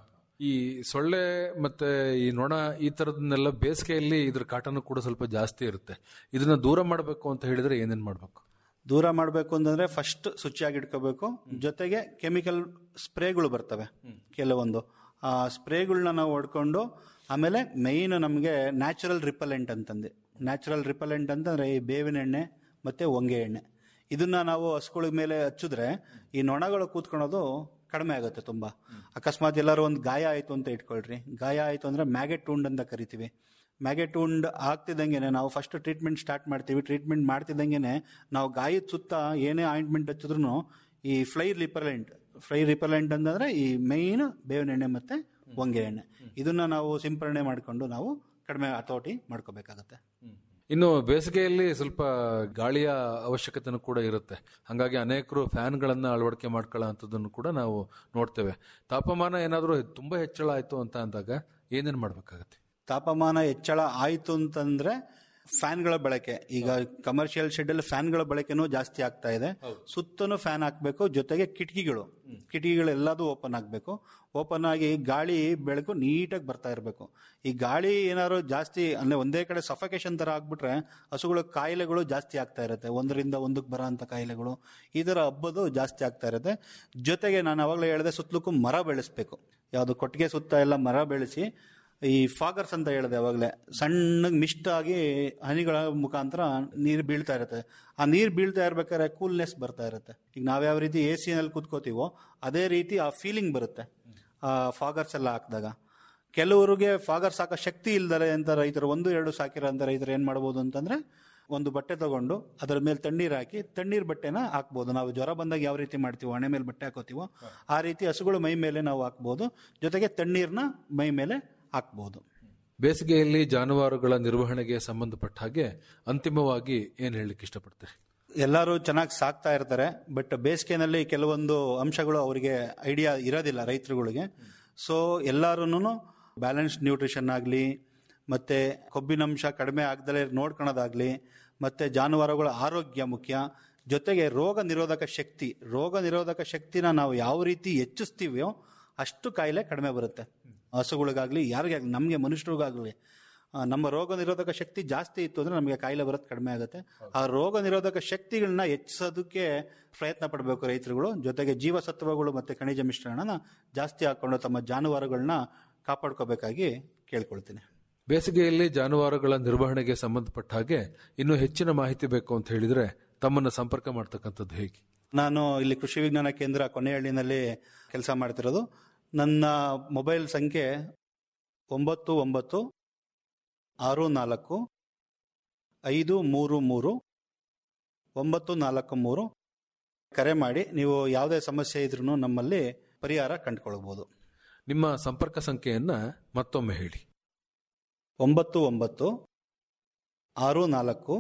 ಈ ಸೊಳ್ಳೆ ಮತ್ತೆ ಈ ನೊಣ ಈ ತರದನ್ನೆಲ್ಲ ಬೇಸಿಗೆಯಲ್ಲಿ ಇದ್ರ ಕಾಟನು ಕೂಡ ಸ್ವಲ್ಪ ಜಾಸ್ತಿ ಇರುತ್ತೆ ಇದನ್ನ ದೂರ ಮಾಡಬೇಕು ಅಂತ ಹೇಳಿದ್ರೆ ಏನೇನ್ ಮಾಡ್ಬೇಕು ದೂರ ಮಾಡಬೇಕು ಅಂತಂದ್ರೆ ಫಸ್ಟ್ ಶುಚಿಯಾಗಿ ಇಟ್ಕೋಬೇಕು ಜೊತೆಗೆ ಕೆಮಿಕಲ್ ಸ್ಪ್ರೇಗಳು ಬರ್ತವೆ ಕೆಲವೊಂದು ಆ ಸ್ಪ್ರೇಗಳನ್ನ ನಾವು ಹೊಡ್ಕೊಂಡು ಆಮೇಲೆ ಮೇಯ್ನ್ ನಮಗೆ ನ್ಯಾಚುರಲ್ ರಿಪಲೆಂಟ್ ಅಂತಂದು ನ್ಯಾಚುರಲ್ ರಿಪಲೆಂಟ್ ಅಂತಂದ್ರೆ ಈ ಬೇವಿನ ಎಣ್ಣೆ ಮತ್ತೆ ಹೊಂಗೆ ಎಣ್ಣೆ ಇದನ್ನ ನಾವು ಹಸುಗಳ ಮೇಲೆ ಹಚ್ಚಿದ್ರೆ ಈ ನೊಣಗಳು ಕೂತ್ಕೊಳ್ಳೋದು ಕಡಿಮೆ ಆಗುತ್ತೆ ತುಂಬಾ ಅಕಸ್ಮಾತ್ ಎಲ್ಲರೂ ಒಂದು ಗಾಯ ಆಯ್ತು ಅಂತ ಇಟ್ಕೊಳ್ರಿ ಗಾಯ ಆಯ್ತು ಅಂದ್ರೆ ಮ್ಯಾಗೆಟ್ ಉಂಡ್ ಅಂತ ಕರಿತೀವಿ ಮ್ಯಾಗೆಟುಂಡ್ ಆಗ್ತಿದ್ದಂಗೆನೆ ನಾವು ಫಸ್ಟ್ ಟ್ರೀಟ್ಮೆಂಟ್ ಸ್ಟಾರ್ಟ್ ಮಾಡ್ತೀವಿ ಟ್ರೀಟ್ಮೆಂಟ್ ಮಾಡ್ತಿದ್ದಂಗೆನೆ ನಾವು ಗಾಯದ ಸುತ್ತ ಏನೇ ಆಯಿಂಟ್ಮೆಂಟ್ ಹಚ್ಚಿದ್ರು ಈ ಫ್ಲೈ ರಿಪಲೆಂಟ್ ಫ್ಲೈ ರಿಪಲೆಂಟ್ ಅಂತಂದ್ರೆ ಈ ಮೈನ್ ಬೇವಿನ ಎಣ್ಣೆ ಮತ್ತೆ ಹೊಂಗೆ ಎಣ್ಣೆ ಇದನ್ನ ನಾವು ಸಿಂಪರಣೆ ಮಾಡಿಕೊಂಡು ನಾವು ಕಡಿಮೆ ಹತೋಟಿ ಮಾಡ್ಕೋಬೇಕಾಗತ್ತೆ ಇನ್ನು ಬೇಸಿಗೆಯಲ್ಲಿ ಸ್ವಲ್ಪ ಗಾಳಿಯ ಅವಶ್ಯಕತೆನೂ ಕೂಡ ಇರುತ್ತೆ ಹಾಗಾಗಿ ಅನೇಕರು ಫ್ಯಾನ್ಗಳನ್ನ ಅಳವಡಿಕೆ ಮಾಡ್ಕೊಳ್ಳೋ ಅಂಥದ್ದನ್ನು ಕೂಡ ನಾವು ನೋಡ್ತೇವೆ ತಾಪಮಾನ ಏನಾದರೂ ತುಂಬಾ ಹೆಚ್ಚಳ ಆಯ್ತು ಅಂತ ಅಂದಾಗ ಏನೇನು ಮಾಡ್ಬೇಕಾಗತ್ತೆ ತಾಪಮಾನ ಹೆಚ್ಚಳ ಆಯಿತು ಅಂತಂದ್ರೆ ಫ್ಯಾನ್ಗಳ ಬಳಕೆ ಈಗ ಕಮರ್ಷಿಯಲ್ ಶೆಡ್ ಅಲ್ಲಿ ಫ್ಯಾನ್ಗಳ ಬಳಕೆನೂ ಜಾಸ್ತಿ ಆಗ್ತಾ ಇದೆ ಸುತ್ತಲೂ ಫ್ಯಾನ್ ಹಾಕಬೇಕು ಜೊತೆಗೆ ಕಿಟಕಿಗಳು ಕಿಟಕಿಗಳು ಎಲ್ಲದೂ ಓಪನ್ ಆಗಬೇಕು ಓಪನ್ ಆಗಿ ಗಾಳಿ ಬೆಳಕು ನೀಟಾಗಿ ಬರ್ತಾ ಇರಬೇಕು ಈ ಗಾಳಿ ಏನಾದ್ರು ಜಾಸ್ತಿ ಅಂದ್ರೆ ಒಂದೇ ಕಡೆ ಸಫಕೇಶನ್ ತರ ಆಗ್ಬಿಟ್ರೆ ಹಸುಗಳ ಕಾಯಿಲೆಗಳು ಜಾಸ್ತಿ ಆಗ್ತಾ ಇರುತ್ತೆ ಒಂದರಿಂದ ಒಂದಕ್ಕೆ ಬರೋ ಅಂತ ಕಾಯಿಲೆಗಳು ಈ ಥರ ಹಬ್ಬದು ಜಾಸ್ತಿ ಆಗ್ತಾ ಇರುತ್ತೆ ಜೊತೆಗೆ ನಾನು ಅವಾಗಲೇ ಹೇಳಿದೆ ಸುತ್ತಲಕ್ಕೂ ಮರ ಬೆಳೆಸ್ಬೇಕು ಯಾವುದು ಕೊಟ್ಟಿಗೆ ಸುತ್ತ ಎಲ್ಲ ಮರ ಬೆಳೆಸಿ ಈ ಫಾಗರ್ಸ್ ಅಂತ ಹೇಳಿದೆ ಅವಾಗಲೇ ಸಣ್ಣಗೆ ಮಿಸ್ಟ್ ಆಗಿ ಹನಿಗಳ ಮುಖಾಂತರ ನೀರು ಬೀಳ್ತಾ ಇರುತ್ತೆ ಆ ನೀರು ಬೀಳ್ತಾ ಇರ್ಬೇಕಾದ್ರೆ ಕೂಲ್ನೆಸ್ ಬರ್ತಾ ಇರುತ್ತೆ ಈಗ ನಾವ್ಯಾವ ರೀತಿ ಎ ಸಿನಲ್ಲಿ ಕೂತ್ಕೋತೀವೋ ಅದೇ ರೀತಿ ಆ ಫೀಲಿಂಗ್ ಬರುತ್ತೆ ಆ ಫಾಗರ್ಸ್ ಎಲ್ಲ ಹಾಕಿದಾಗ ಕೆಲವರಿಗೆ ಫಾಗರ್ಸ್ ಹಾಕೋ ಶಕ್ತಿ ಇಲ್ದರೆ ಅಂತ ರೈತರು ಒಂದು ಎರಡು ಸಾಕಿರೋ ಅಂತ ರೈತರು ಏನು ಮಾಡ್ಬೋದು ಅಂತಂದ್ರೆ ಒಂದು ಬಟ್ಟೆ ತಗೊಂಡು ಅದರ ಮೇಲೆ ತಣ್ಣೀರು ಹಾಕಿ ತಣ್ಣೀರ್ ಬಟ್ಟೆನ ಹಾಕ್ಬೋದು ನಾವು ಜ್ವರ ಬಂದಾಗ ಯಾವ ರೀತಿ ಮಾಡ್ತೀವೋ ಹಣೆ ಮೇಲೆ ಬಟ್ಟೆ ಹಾಕೋತೀವೋ ಆ ರೀತಿ ಹಸುಗಳು ಮೈ ಮೇಲೆ ನಾವು ಹಾಕ್ಬೋದು ಜೊತೆಗೆ ತಣ್ಣೀರ್ನ ಮೈ ಮೇಲೆ ಹಾಕ್ಬೋದು ಬೇಸಿಗೆಯಲ್ಲಿ ಜಾನುವಾರುಗಳ ನಿರ್ವಹಣೆಗೆ ಸಂಬಂಧಪಟ್ಟ ಹಾಗೆ ಅಂತಿಮವಾಗಿ ಏನು ಹೇಳಲಿಕ್ಕೆ ಇಷ್ಟಪಡ್ತೀರಿ ಎಲ್ಲರೂ ಚೆನ್ನಾಗಿ ಸಾಕ್ತಾ ಇರ್ತಾರೆ ಬಟ್ ಬೇಸಿಗೆನಲ್ಲಿ ಕೆಲವೊಂದು ಅಂಶಗಳು ಅವರಿಗೆ ಐಡಿಯಾ ಇರೋದಿಲ್ಲ ರೈತರುಗಳಿಗೆ ಸೊ ಎಲ್ಲರೂ ಬ್ಯಾಲೆನ್ಸ್ಡ್ ನ್ಯೂಟ್ರಿಷನ್ ಆಗಲಿ ಮತ್ತು ಕೊಬ್ಬಿನಂಶ ಕಡಿಮೆ ಆಗದಲೇ ನೋಡ್ಕೊಳೋದಾಗಲಿ ಮತ್ತು ಜಾನುವಾರುಗಳ ಆರೋಗ್ಯ ಮುಖ್ಯ ಜೊತೆಗೆ ರೋಗ ನಿರೋಧಕ ಶಕ್ತಿ ರೋಗ ನಿರೋಧಕ ಶಕ್ತಿನ ನಾವು ಯಾವ ರೀತಿ ಹೆಚ್ಚಿಸ್ತೀವೋ ಅಷ್ಟು ಕಾಯಿಲೆ ಕಡಿಮೆ ಬರುತ್ತೆ ಹಸುಗಳಿಗಾಗಲಿ ಯಾರಿಗಾಗಲಿ ನಮಗೆ ಮನುಷ್ಯರಿಗಾಗಲಿ ಆ, ನಮ್ಮ ರೋಗ ನಿರೋಧಕ ಶಕ್ತಿ ಜಾಸ್ತಿ ಇತ್ತು ಅಂದ್ರೆ ನಮಗೆ ಕಾಯಿಲೆ ಬರೋದು ಕಡಿಮೆ ಆಗುತ್ತೆ ಆ ರೋಗ ನಿರೋಧಕ ಶಕ್ತಿಗಳನ್ನ ಹೆಚ್ಚಿಸೋದಕ್ಕೆ ಪ್ರಯತ್ನ ಪಡಬೇಕು ರೈತರುಗಳು ಜೊತೆಗೆ ಜೀವಸತ್ವಗಳು ಮತ್ತೆ ಖನಿಜ ಮಿಶ್ರಣನ ಜಾಸ್ತಿ ಹಾಕೊಂಡು ತಮ್ಮ ಜಾನುವಾರುಗಳನ್ನ ಕಾಪಾಡ್ಕೋಬೇಕಾಗಿ ಕೇಳ್ಕೊಳ್ತೀನಿ ಬೇಸಿಗೆಯಲ್ಲಿ ಜಾನುವಾರುಗಳ ನಿರ್ವಹಣೆಗೆ ಸಂಬಂಧಪಟ್ಟ ಹಾಗೆ ಇನ್ನೂ ಹೆಚ್ಚಿನ ಮಾಹಿತಿ ಬೇಕು ಅಂತ ಹೇಳಿದ್ರೆ ತಮ್ಮನ್ನು ಸಂಪರ್ಕ ಮಾಡ್ತಕ್ಕಂಥದ್ದು ಹೇಗೆ ನಾನು ಇಲ್ಲಿ ಕೃಷಿ ವಿಜ್ಞಾನ ಕೇಂದ್ರ ಕೊನೆಹಳ್ಳಿನಲ್ಲಿ ಕೆಲಸ ಮಾಡ್ತಿರೋದು ನನ್ನ ಮೊಬೈಲ್ ಸಂಖ್ಯೆ ಒಂಬತ್ತು ಒಂಬತ್ತು ಆರು ನಾಲ್ಕು ಐದು ಮೂರು ಮೂರು ಒಂಬತ್ತು ನಾಲ್ಕು ಮೂರು ಕರೆ ಮಾಡಿ ನೀವು ಯಾವುದೇ ಸಮಸ್ಯೆ ಇದ್ರೂ ನಮ್ಮಲ್ಲಿ ಪರಿಹಾರ ಕಂಡುಕೊಳ್ಬೋದು ನಿಮ್ಮ ಸಂಪರ್ಕ ಸಂಖ್ಯೆಯನ್ನ ಮತ್ತೊಮ್ಮೆ ಹೇಳಿ ಒಂಬತ್ತು ಒಂಬತ್ತು ಆರು ನಾಲ್ಕು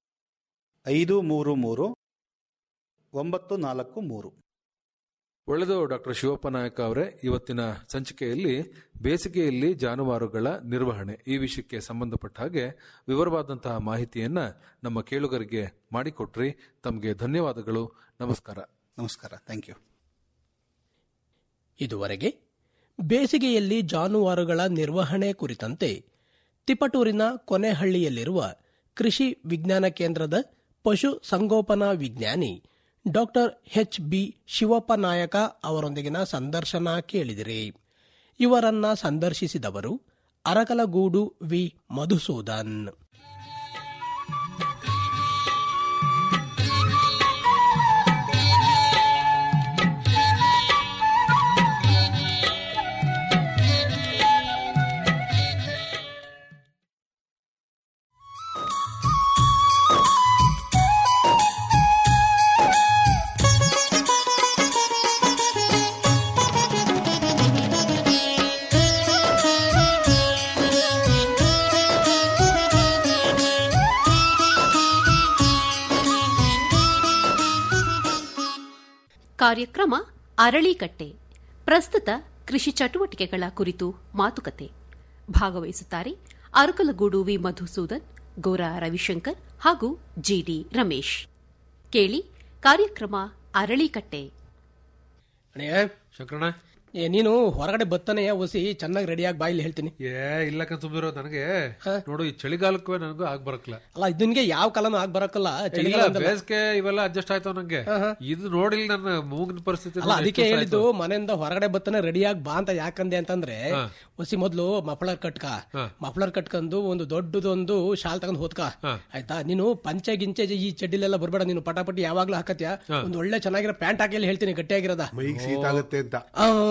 ಐದು ಮೂರು ಮೂರು ಒಂಬತ್ತು ನಾಲ್ಕು ಮೂರು ಒಳ್ಳೆಯದು ಡಾಕ್ಟರ್ ಶಿವಪ್ಪ ನಾಯಕ ಅವರೇ ಇವತ್ತಿನ ಸಂಚಿಕೆಯಲ್ಲಿ ಬೇಸಿಗೆಯಲ್ಲಿ ಜಾನುವಾರುಗಳ ನಿರ್ವಹಣೆ ಈ ವಿಷಯಕ್ಕೆ ಸಂಬಂಧಪಟ್ಟ ಹಾಗೆ ವಿವರವಾದಂತಹ ಮಾಹಿತಿಯನ್ನ ನಮ್ಮ ಕೇಳುಗರಿಗೆ ಮಾಡಿಕೊಟ್ರಿ ತಮಗೆ ಧನ್ಯವಾದಗಳು ನಮಸ್ಕಾರ ನಮಸ್ಕಾರ ಥ್ಯಾಂಕ್ ಯು ಇದುವರೆಗೆ ಬೇಸಿಗೆಯಲ್ಲಿ ಜಾನುವಾರುಗಳ ನಿರ್ವಹಣೆ ಕುರಿತಂತೆ ತಿಪಟೂರಿನ ಕೊನೆಹಳ್ಳಿಯಲ್ಲಿರುವ ಕೃಷಿ ವಿಜ್ಞಾನ ಕೇಂದ್ರದ ಪಶು ಸಂಗೋಪನಾ ವಿಜ್ಞಾನಿ ಡಾಕ್ಟರ್ ಎಚ್ ಬಿ ಶಿವಪ್ಪ ನಾಯಕ ಅವರೊಂದಿಗಿನ ಸಂದರ್ಶನ ಕೇಳಿದಿರಿ ಇವರನ್ನ ಸಂದರ್ಶಿಸಿದವರು ಅರಕಲಗೂಡು ವಿ ಮಧುಸೂದನ್ ಕಾರ್ಯಕ್ರಮ ಅರಳಿಕಟ್ಟೆ ಪ್ರಸ್ತುತ ಕೃಷಿ ಚಟುವಟಿಕೆಗಳ ಕುರಿತು ಮಾತುಕತೆ ಭಾಗವಹಿಸುತ್ತಾರೆ ಅರಕಲಗೂಡು ವಿ ಮಧುಸೂದನ್ ಗೋರಾ ರವಿಶಂಕರ್ ಹಾಗೂ ಜಿಡಿ ರಮೇಶ್ ಕೇಳಿ ಕಾರ್ಯಕ್ರಮ ಅರಳಿಕಟ್ಟೆ ಅಣ್ಣಯ್ಯ, ಶಂಕರಣ್ಣ ಏ, ನೀನು ಹೊರಗಡೆ ಬತ್ತಾನೆ ಒಸಿ ಚೆನ್ನಾಗಿ ರೆಡಿಯಾಗಿ ಬಾಯಿಲಿ ಹೇಳ್ತೀನಿ ಏ ಇಲ್ಲ ತುಂಬಿರೋ ನನಗೆ ನೋಡು ಈ ಚಳಿಗಾಲಕ್ಕೂ ನನಗೂ ಆಗ್ ಬರಕ್ಲ ಅಲ್ಲ ಇದನ್ಗೆ ಯಾವ ಕಾಲನೂ ಆಗ್ ಬರಕ್ಕಲ್ಲ ಇಲ್ಲ ಚಳಿಗಾಲ ಅಂದಲ್ಲ. ಬೇಸಿಗೆ ಇವೆಲ್ಲ ಅಡ್ಜಸ್ಟ್ ಆಯ್ತಾವ ನಂಗೆ ಇದು ನೋಡಿಲ್ಲ ನನ್ನ ಮೂಗಿನ ಪರಿಸ್ಥಿತಿ ಅಲ್ಲ ಅದಕ್ಕೆ ಹೇಳಿದ್ದು ಮನೆಯಿಂದ ಹೊರಗಡೆ ಬತ್ತಾನೆ ರೆಡಿಯಾಗಿ ಬಾ ಅಂತ ಯಾಕಂದೆ ಅಂತಂದ್ರೆ ಒಸಿ ಮೊದ್ಲು ಮಫ್ಲರ್ ಕಟ್ಕ ಮಫ್ಲರ್ ಕಟ್ಕೊಂಡು ಒಂದು ದೊಡ್ಡದೊಂದು ಶಾಲ್ ತಗೊಂಡ್ ಹೋದ್ಕ ಆಯ್ತಾ ನೀನು ಪಂಚೆ ಗಿಂಚೆ ಈ ಚಡ್ಡಿಲೆಲ್ಲ ಬರ್ಬೇಡ ನೀನು ಪಟಾಪಟಿ ಯಾವಾಗ್ಲೂ ಹಾಕತ್ಯ ಒಂದ್ ಒಳ್ಳೆ ಚೆನ್ನಾಗಿರೋ ಪ್ಯಾಂಟ್ ಹಾಕಿ ಹೇಳ್ತೀನಿ ಗಟ್ಟಿಯಾಗಿರೋದ ಮೈಗೆ ಶೀತ ಆಗುತ್ತೆ ಅಂತ ಆ,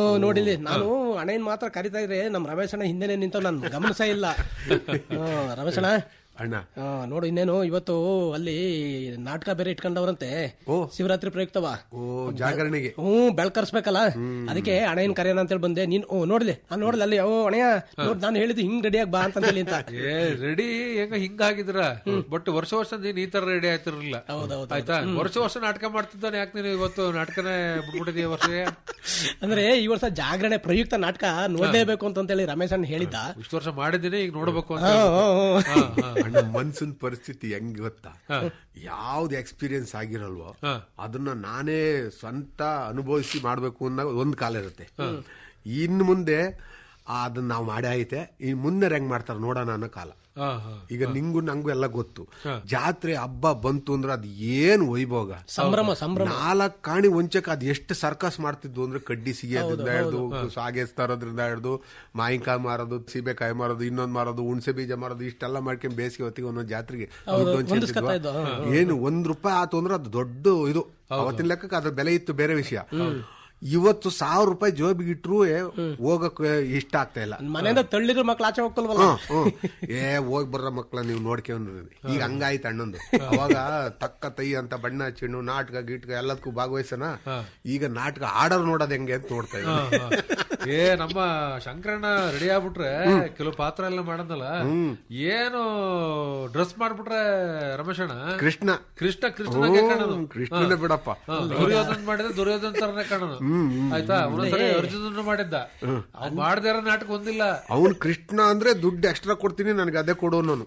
ನೋಡಿಲಿ ನಾನು ಅಣ್ಣನ್ ಮಾತ್ರ ಕರಿತಾ ಇದ್ರೆ ನಮ್ ರಮೇಶ್ ಅಣ್ಣ ಹಿಂದೆನೆ ನಿಂತ ನನ್ ಗಮನಿಸ ಇಲ್ಲ ಹ್ಮ್, ರಮೇಶ್ ಅಣ್ಣ ಅಣ್ಣ ಆ, ನೋಡು ಇನ್ನೇನು ಇವತ್ತು ಅಲ್ಲಿ ನಾಟಕ ಬೇರೆ ಇಟ್ಕೊಂಡವ್ರಂತೆ ಶಿವರಾತ್ರಿ ಪ್ರಯುಕ್ತವ ಓ ಜಾಗರಣೆಗೆ ಹ್ಮ್ ಬೆಳ್ಕರ್ಸ್ಬೇಕಲ್ಲ ಅದಕ್ಕೆ ಅಣ್ಣಯ್ಯನ್ ಕರೆಯೋಣ ಅಂತೇಳಿ ಬಂದೆ ನೀನ್ ಓ ನೋಡ್ಲಿ ನಾನು ನೋಡ್ಲಿ ಅಲ್ಲಿ ಓ ಅಣ್ಣಯ್ಯ ನೋಡ್ ನಾನು ಹೇಳಿದ್ದು ಹಿಂಗ್ ರೆಡಿಯಾಗಿ ಬಾ ಅಂತ ಹೇಳಿ ಅಂತ ಏ ರೆಡಿ ಹೆಂಗ ಹಿಂಗಾಗಿದ್ರ ಬಟ್ ವರ್ಷ ವರ್ಷ ನೀನ್ ಈ ತರ ರೆಡಿ ಆಯ್ತಿರ್ಲಿಲ್ಲ ಹೌದೌದು ಆಯ್ತಾ ವರ್ಷ ವರ್ಷ ನಾಟಕ ಮಾಡ್ತಿದ್ದಾನೆ ಯಾಕೆ ನೀನು ಇವತ್ತು ನಾಟಕನೇ ಬಿಟ್ಬಿಟ್ಟಿದೀಯ ವರ್ಷ ಅಂದ್ರೆ ಈ ವರ್ಷ ಜಾಗರಣೆ ಪ್ರಯುಕ್ತ ನಾಟಕ ನೋಡ್ಲೇಬೇಕು ಅಂತ ಹೇಳಿ ರಮೇಶ್ ಅಣ್ಣ ಹೇಳಿದ್ದ ಇಷ್ಟು ವರ್ಷ ಮಾಡಿದ್ದೀನಿ ಈಗ ನೋಡ್ಬೇಕು ಅಂತ ಹ್ಮ್, ಹ್ಮ್, ಹ್ಮ್. ಹಾ, ಹಾ. ಅಣ್ಣ ಮನ್ಸಿನ ಪರಿಸ್ಥಿತಿ ಹೆಂಗ್ ಗೊತ್ತಾ ಯಾವ್ದು ಎಕ್ಸ್ಪೀರಿಯನ್ಸ್ ಆಗಿರಲ್ವೋ ಅದನ್ನ ನಾನೇ ಸ್ವಂತ ಅನುಭವಿಸಿ ಮಾಡ್ಬೇಕು ಅನ್ನೋ ಒಂದ್ ಕಾಲ ಇರುತ್ತೆ ಇನ್ನು ಮುಂದೆ ಆ, ಅದನ್ನ ನಾವು ಮಾಡೇ ಐತೆ ಈ ಮುಂದೆ ಹೆಂಗ್ ಮಾಡ್ತಾರೆ ನೋಡೋಣ ಅನ್ನೋ ಕಾಲ ಹಾ, ಹಾ. ಈಗ ನಿಂಗು ನಂಗೂ ಎಲ್ಲ ಗೊತ್ತು ಜಾತ್ರೆ ಹಬ್ಬ ಬಂತು ಅಂದ್ರೆ ಅದ್ ಏನ್ ವೈಭೋಗ ಸಂಭ್ರಮ ಸಂಭ್ರಮ ನಾಲ್ಕು ಕಾಣಿ ಒಂಚಕ್ ಅದ್ ಎಷ್ಟು ಸರ್ಕಸ್ ಮಾಡ್ತಿದ್ವು ಅಂದ್ರೆ ಕಡ್ಡಿ ಸಿಗಿಯೋದ್ರಿಂದ ಹಿಡ್ದು ಸಾಗೇಸ್ ತರೋದ್ರಿಂದ ಹಿಡ್ದು ಮಾವಿನಕಾಯಿ ಮಾರೋದು ಸೀಬೆಕಾಯಿ ಮಾರೋದು ಇನ್ನೊಂದ್ ಮಾರೋದು ಹುಣ್ಸೆ ಬೀಜ ಮಾರೋದು ಇಷ್ಟೆಲ್ಲ ಮಾಡ್ಕೊಂಡ್ ಬೇಸಿಗೆ ಹೊತ್ತಿಗೆ ಒಂದೊಂದ್ ಜಾತ್ರೆಗೆ ದುಡ್ಡು ಹಂಚ್ಕೊಂತಿದ್ವಾ? ಇದ್ದು, ಏನು ಒಂದ್ ರೂಪಾಯಿ ಆತು ಅಂದ್ರೆ ಅದು ದೊಡ್ಡ ಇದು ಅವತ್ತಿನ ಲೆಕ್ಕಕ್ಕೆ ಅದ್ರ ಬೆಲೆ ಇತ್ತು ಬೇರೆ ವಿಷಯ ಇವತ್ತು ಸಾವಿರ ರೂಪಾಯಿ ಜೋಬಿಗೆ ಇಟ್ರು ಹೋಗಕ್ಕೆ ಇಷ್ಟ ಆಗ್ತಾ ಇಲ್ಲ ಮನೆಯಿಂದ ತಳ್ಳಿದ್ರು ಮಕ್ಳು ಆಚೆ ಹೋಗ್ಕೊಲ್ವಲ್ಲ ಹ್ಮ್, ಹ್ಮ್. ಏ ಹೋಗ್ ಬರ್ರ ಮಕ್ಳ ನೀವು ನೋಡ್ಕೊಂಡ್ರಿ ಈಗ ಹಂಗಾಯ್ತು ಅಣ್ಣಂದು ಅವಾಗ ತಕ್ಕ ತೈ ಅಂತ ಬಣ್ಣ ಹಚ್ಚಿಣ್ಣು ನಾಟಕ ಗೀಟಕ ಎಲ್ಲದಕ್ಕೂ ಭಾಗವಹಿಸನ ಈಗ ನಾಟಕ ಆಡೋರ್ ನೋಡೋದ್ ಹೆಂಗೆ ಅಂತ ನೋಡ್ತಾ ಇದ್ದೀನಿ ಏ ನಮ್ಮ ಶಂಕರಣ್ಣ ರೆಡಿ ಆಗ್ಬಿಟ್ರೆ ಕೆಲವು ಪಾತ್ರ ಎಲ್ಲ ಮಾಡಂದಲ್ಲ ಏನು ಡ್ರೆಸ್ ಮಾಡ್ಬಿಟ್ರೆ ರಮೇಶಣ್ಣ ಕೃಷ್ಣ ಕೃಷ್ಣ ಕೃಷ್ಣನಾಗೆ ಕಾಣೋದು ಹ್ಮ್, ಕೃಷ್ಣನೇ ಬಿಡಪ್ಪ ಹಾ, ದುರ್ಯೋಧನ ಮಾಡಿದ್ರೆ ದುರ್ಯೋಧನ ತರನೇ ಕಾಣೋದು ಆಯ್ತಾ ಒಂದೊಂದ್ಸರಿ ಅರ್ಜುನನ್ನು ಮಾಡಿದ್ದ ಅವ್ನು ಮಾಡದೇ ಇರೋ ನಾಟಕ ಒಂದಿಲ್ಲ ಅವನ್ ಕೃಷ್ಣ ಅಂದ್ರೆ ದುಡ್ಡು ಎಕ್ಸ್ಟ್ರಾ ಕೊಡ್ತೀನಿ ನನಗೆ ಅದೇ ಕೊಡು ನಾನು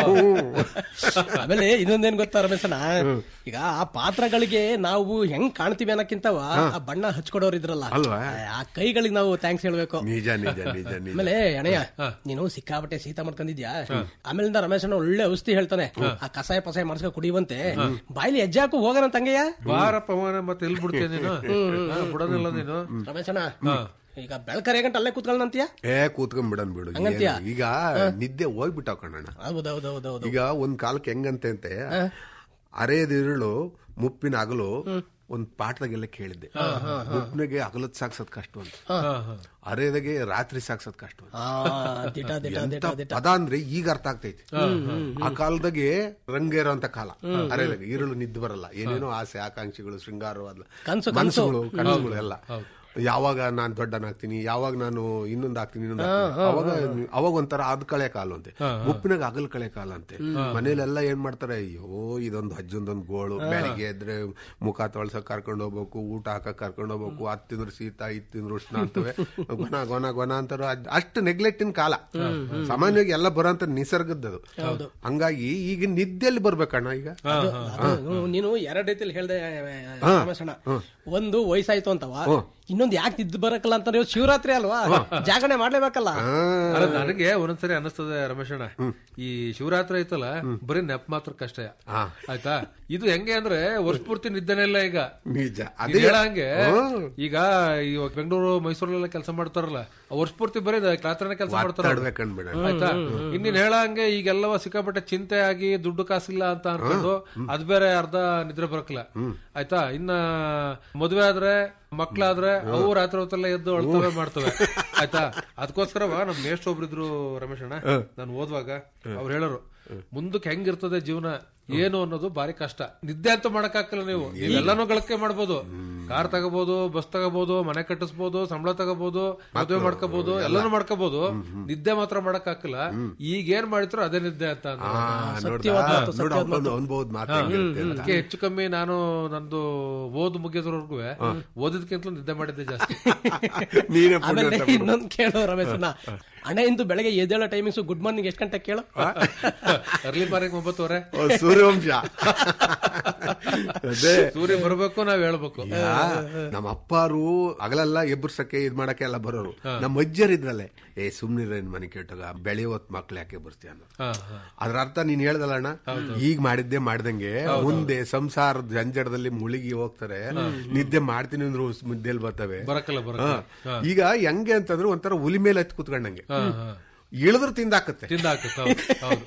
ಆಮೇಲೆ ಇನ್ನೊಂದೇನ್ ಗೊತ್ತಾ ರಮೇಶನ ಈಗ ಆ ಪಾತ್ರಗಳಿಗೆ ನಾವು ಹೆಂಗ್ ಕಾಣ್ತೀವಿ ಅನ್ನಕ್ಕಿಂತವ ಆ ಬಣ್ಣ ಹಚ್ಕೊಡೋರ್ ಇದ್ರಲ್ಲ ಅಲ್ವಾ? ಆ ಕೈಗಳಿಗೆ ನಾವು ಥ್ಯಾಂಕ್ಸ್ ಹೇಳ್ಬೇಕು ನಿಜ ನಿಜ ನಿಜ ನಿಜ ಆಮೇಲೆ ಅಣಯ್ಯ ನೀನು ಸಿಕ್ಕಾಪಟ್ಟೆ ಶೀತ ಮಾಡ್ಕೊಂಡಿದ್ಯಾ ಆಮೇಲಿಂದ ರಮೇಶ್ ಅಣ್ಣ ಒಳ್ಳೆ ಔಷಧಿ ಹೇಳ್ತಾನೆ ಆ ಕಸಾಯ ಪಸಾಯ ಮಾಡ್ಸ್ಕೊ ಕುಡಿಯುವಂತೆ ಬಾಯ್ಲಿ ಹೆಜ್ಜೆ ಹಾಕು ಹೋಗೋಣ ತಂಗಯ್ಯ ಬಾರಪ್ಪ ಅವನ ಮತ್ತೆ ಎಲ್ಲಿ ಬಿಡ್ತೀಯ ನೀನು ಹಾ, ಬಿಡೋದಿಲ್ಲ ನೀನು ರಮೇಶ್ ಅಣ್ಣ ಈಗ ಬೆಳಕರೆ ಗಂಟೆ ಅಲ್ಲೇ ಕೂತ್ಕೊಳ್ಳಂತೀಯ ಏ ಕೂತ್ಕೊಂಡ್ ಬಿಡನ್ ಬಿಡು ಹಂಗಂತ್ಯಾ? ಏನು, ಈಗ ನಿದ್ದೆ ಹೋಗ್ಬಿಟ್ಟಾವ ಕಣ್ಣಣ್ಣ ಹೌದೌದೌದೌದು ಈಗ ಒಂದ್ ಕಾಲಕ್ಕೆ ಹೆಂಗಂತೆ ಅಂತೆ ಅರೇದಿರುಳು ಮುಪ್ಪಿನ ಹಗಲು ಒಂದ್ ಪಾಠದಾಗೆಲ್ಲ ಕೇಳಿದ್ದೆ ಮುಪ್ಪಿನಿಗೆ ಹಗಲತ್ ಸಾಕ್ಸೋದ್ ಕಷ್ಟ ಅಂತ ಅರೇದಾಗೆ ರಾತ್ರಿ ಸಾಕ್ಸೋದ್ ಕಷ್ಟ ಅಂತ ಆ ದಿಟ ದಿಟ ದಿಟ ಎಂತ ದಿಟ ಪದ ಅಂದ್ರೆ ಈಗ ಅರ್ಥ ಆಗ್ತೈತಿ ಆ ಕಾಲದಾಗೆ ರಂಗೇರೋ ಅಂತ ಕಾಲ ಅರೇದಾಗ ಈರುಳು ನಿದ್ದು ಬರಲ್ಲ ಏನೇನೋ ಆಸೆ ಆಕಾಂಕ್ಷೆಗಳು ಶೃಂಗಾರವಾದ ಕನ್ಸು, ಮನಸ್ಸುಗಳು ಕನಸುಗಳು ಎಲ್ಲ ಯಾವಾಗ ನಾನ್ ದೊಡ್ಡನಾಗ್ತೀನಿ ಯಾವಾಗ ನಾನು ಇನ್ನೊಂದ್ ಆಗ್ತೀನಿ ಇನ್ನೊಂದ್ ಆಗ್ತೀನಿ. ಅವಾಗ ಅವಾಗ ಒಂಥರ ಅದ್ ಕಳೆ ಕಾಲ ಅಂತೆ ಮುಪ್ಪಿನಾಗ ಹಗಲ್ ಕಳೆ ಕಾಲ ಅಂತೆ ಮನೇಲೆಲ್ಲ ಏನ್ ಮಾಡ್ತಾರೆ ಅಯ್ಯೋ ಇದೊಂದು ಹಜ್ಜೊಂದೊಂದು ಗೋಳು ಬೆಳಿಗ್ಗೆ ಎದ್ರೆ ಮುಖ ತೊಳ್ಸಕ್ ಕರ್ಕೊಂಡು ಹೋಗ್ಬೇಕು ಊಟ ಹಾಕಕ್ ಕರ್ಕೊಂಡು ಹೋಗ್ಬೇಕು ಅದ್ ತಿಂದ್ರು ಶೀತ ಇದ್ ತಿಂದ್ರು ಉಷ್ಣ ಅಂತವೆ ಗೊನ ಗೊನ ಗೊನ ಅಂತಾರ ಅಷ್ಟು ನೆಗ್ಲೆಕ್ಟಿನ ಕಾಲ ಸಾಮಾನ್ಯವಾಗಿ ಎಲ್ಲ ಬರೋಂತ ನಿಸರ್ಗದ್ದದು ಹಂಗಾಗಿ ಈಗ ನಿದ್ದೆಲ್ಲಿ ಬರ್ಬೇಕಣ್ಣ ಈಗ ಅದು- ಅದು ನೀನು ಎರಡ್ ರೀತಿಲಿ ಹೇಳ್ದೆ ರಮೇಶಣ್ಣ ಒಂದು ವಯಸ್ಸಾಯ್ತು ಅಂತವ ಇನ್ನೊಂದು ಯಾಕೆ ನಿದ್ದು ಬರಕಲ್ಲ ಅಂತ ನೀವು ಶಿವರಾತ್ರಿ ಅಲ್ವಾ ಜಾಗರಣೆ ಮಾಡ್ಲೇಬೇಕಲ್ಲ ಅಲ್ಲ ನನಗೆ ಒಂದೊಂದ್ಸರಿ ಅನಿಸ್ತದೆ ರಮೇಶಣ್ಣ ಈ ಶಿವರಾತ್ರಿ ಐತಲ್ಲ ಬರೀ ನೆಪ್ ಮಾತ್ರ ಕಷ್ಟ ಆಯ್ತಾ ಇದು ಹೆಂಗೆ ಅಂದ್ರೆ ವರ್ಷ ಪೂರ್ತಿ ನಿದ್ದೆನೇ ಇಲ್ಲ ಈಗ ನಿಜ ನೀನ್ ಅದೇ ಹೇಳಂಗೆ ಈಗ ಇವಾಗ ಬೆಂಗಳೂರು ಮೈಸೂರಲ್ಲೆಲ್ಲ ಕೆಲಸ ಮಾಡ್ತಾರಲ್ಲ ಆ ವರ್ಷ ಪೂರ್ತಿ ಬರೀ ರಾತ್ರಿನೇ ಕೆಲಸ ಮಾಡ್ತಾರ ಮಾತಾಡ್ಬೇಕನ್ಬಿಡ ಆಯ್ತಾ ಇನ್ನೀನ್ ಹೇಳಂಗೆ ಈಗೆಲ್ಲವ ಸಿಕ್ಕಾಪಟ್ಟೆ ಚಿಂತೆ ಆಗಿ ದುಡ್ಡು ಕಾಸಿಲ್ಲ ಅಂತ ಅನ್ಕೊಂಡು ಅದ್ ಬೇರೆ ಅರ್ಧ ನಿದ್ರೆ ಬರಕಲ್ಲ ಆಯ್ತಾ ಇನ್ನ ಮದ್ವೆ ಆದ್ರೆ ಮಕ್ಳಾದ್ರೆ ಅವು ರಾತ್ರಿ ಹೊತ್ತೆಲ್ಲ ಎದ್ದು ಅಳ್ತವೆ ಮಾಡ್ತವೆ ಆಯ್ತಾ ಅದಕ್ಕೋಸ್ಕರವ ನಮ್ ಮೇಷ್ಟ್ರು ಒಬ್ರಿದ್ರು ರಮೇಶ್ ಅಣ್ಣ ನಾನು ಓದುವಾಗ ಅವ್ರು ಹೇಳೋರು ಮುಂದಕ್ಕೆ ಹೆಂಗಿರ್ತದೆ ಜೀವನ ಏನು ಅನ್ನೋದು ಬಾರಿ ಕಷ್ಟ ನಿದ್ದೆ ಅಂತ ಮಾಡಕ್ಕಾಗಲ್ಲ ನೀವು ನೀವೆಲ್ಲಾನು ಗಳಿಕೆ ಮಾಡ್ಬೋದು ಕಾರ್ ತಗೋಬಹುದು ಬಸ್ ತಗೋಬಹುದು ಮನೆ ಕಟ್ಟಿಸ್ಬೋದು ಸಂಬಳ ತಗೋಬಹುದು ಮದುವೆ ಮಾಡ್ಕೋಬಹುದು ಎಲ್ಲಾನು ಮಾಡ್ಕೋಬಹುದು ನಿದ್ದೆ ಮಾತ್ರ ಮಾಡಕ್ಕಾಗಲ್ಲ ಈಗ ಏನ್ ಮಾಡಿದ್ರು ಅದೇ ನಿದ್ದೆ ಅಂತ ಅಂದ್ರು. ಅನ್ಬಹುದು ಮಾತು ಹೆಂಗಿರುತ್ತೆ ಅಂತ. ಅದಕ್ಕೆ ಹೆಚ್ಚು ಕಮ್ಮಿ ನಾನು ನಂದು ಓದು ಮುಗಿಯೋದ್ರವರೆಗೂ ಓದಿದ್ಕಿಂತಲೂ ನಿದ್ದೆ ಮಾಡಿದ್ದೆ ಜಾಸ್ತಿ ನೀನೇ ಪುಣ್ಯ ಆಮೇಲೆ ಅಂತ ಬಿಡು. ಇನ್ನೊಂದು ಕೇಳು ರಮೇಶಣ್ಣ ಅಣ್ಣ ಇಂದು ಬೆಳಗ್ಗೆ ಎದ್ದೇಳೋ ಟೈಮಿಂಗ್ಸ್ ಗುಡ್ ಮಾರ್ನಿಂಗ್ ಎಷ್ಟು ಗಂಟೆ ಕೇಳು ಅರ್ಲಿ ಮಾರ್ನಿಂಗ್ ಒಂಬತ್ತುವರೆ ಓ, ಸೂರ್ಯವಂಶ ಅದೇ ಸೂರ್ಯ ಬರ್ಬೇಕು ನಾವ್ ಹೇಳ್ಬೇಕು ಈಗ ನಮ್ಮ ಅಪ್ಪಾರು ಹಗಲೆಲ್ಲ ಎಬ್ಬರ್ಸಕ್ಕೆ ಇದ್ ಮಾಡಕ್ಕೆ ಎಲ್ಲ ಬರೋರು ನಮ್ಮ ಅಜ್ಜರ್ ಇದ್ರಲ್ಲೇ ಏ ಸುಮ್ನಿರೇನ್ ಮನೆ ಕೆಟ್ಟಗ ಬೆಳೆಯೋತ್ ಮಕ್ಳು ಯಾಕೆ ಬರ್ತೀಯ ಅನ್ನೋದು ಹಾ, ಹಾ. ಅದ್ರ ಅರ್ಥ ನೀನ್ ಹೇಳ್ದಲ್ಲ ಅಣ್ಣ ಈಗ ಮಾಡಿದ್ದೆ ಮಾಡ್ದಂಗೆ ಮುಂದೆ ಸಂಸಾರದ ಜಂಜಡದಲ್ಲಿ ಮುಳುಗಿ ಹೋಗ್ತಾರೆ ನಿದ್ದೆ ಮಾಡ್ತೀನಿ ಅಂದ್ರು ಮುದ್ದೆಲ್ ಬರ್ತವೆ ಬರಕಲ್ಲ ಬರಕಲ್ಲ ಹಾ. ಈಗ ಹೆಂಗೆ ಅಂತಂದ್ರೆ ಒಂಥರ ಹುಲಿ ಮೇಲೆ ಹತ್ತಿ ಕುತ್ಕೊಂಡಂಗೆ ಹಾ, ಹಾ. ಇಳಿದ್ರು ತಿಂದಾಕತ್ತೆ ತಿಂದ ಹಾಕುತ್ತೆ ಹೌದು, ಹೌದು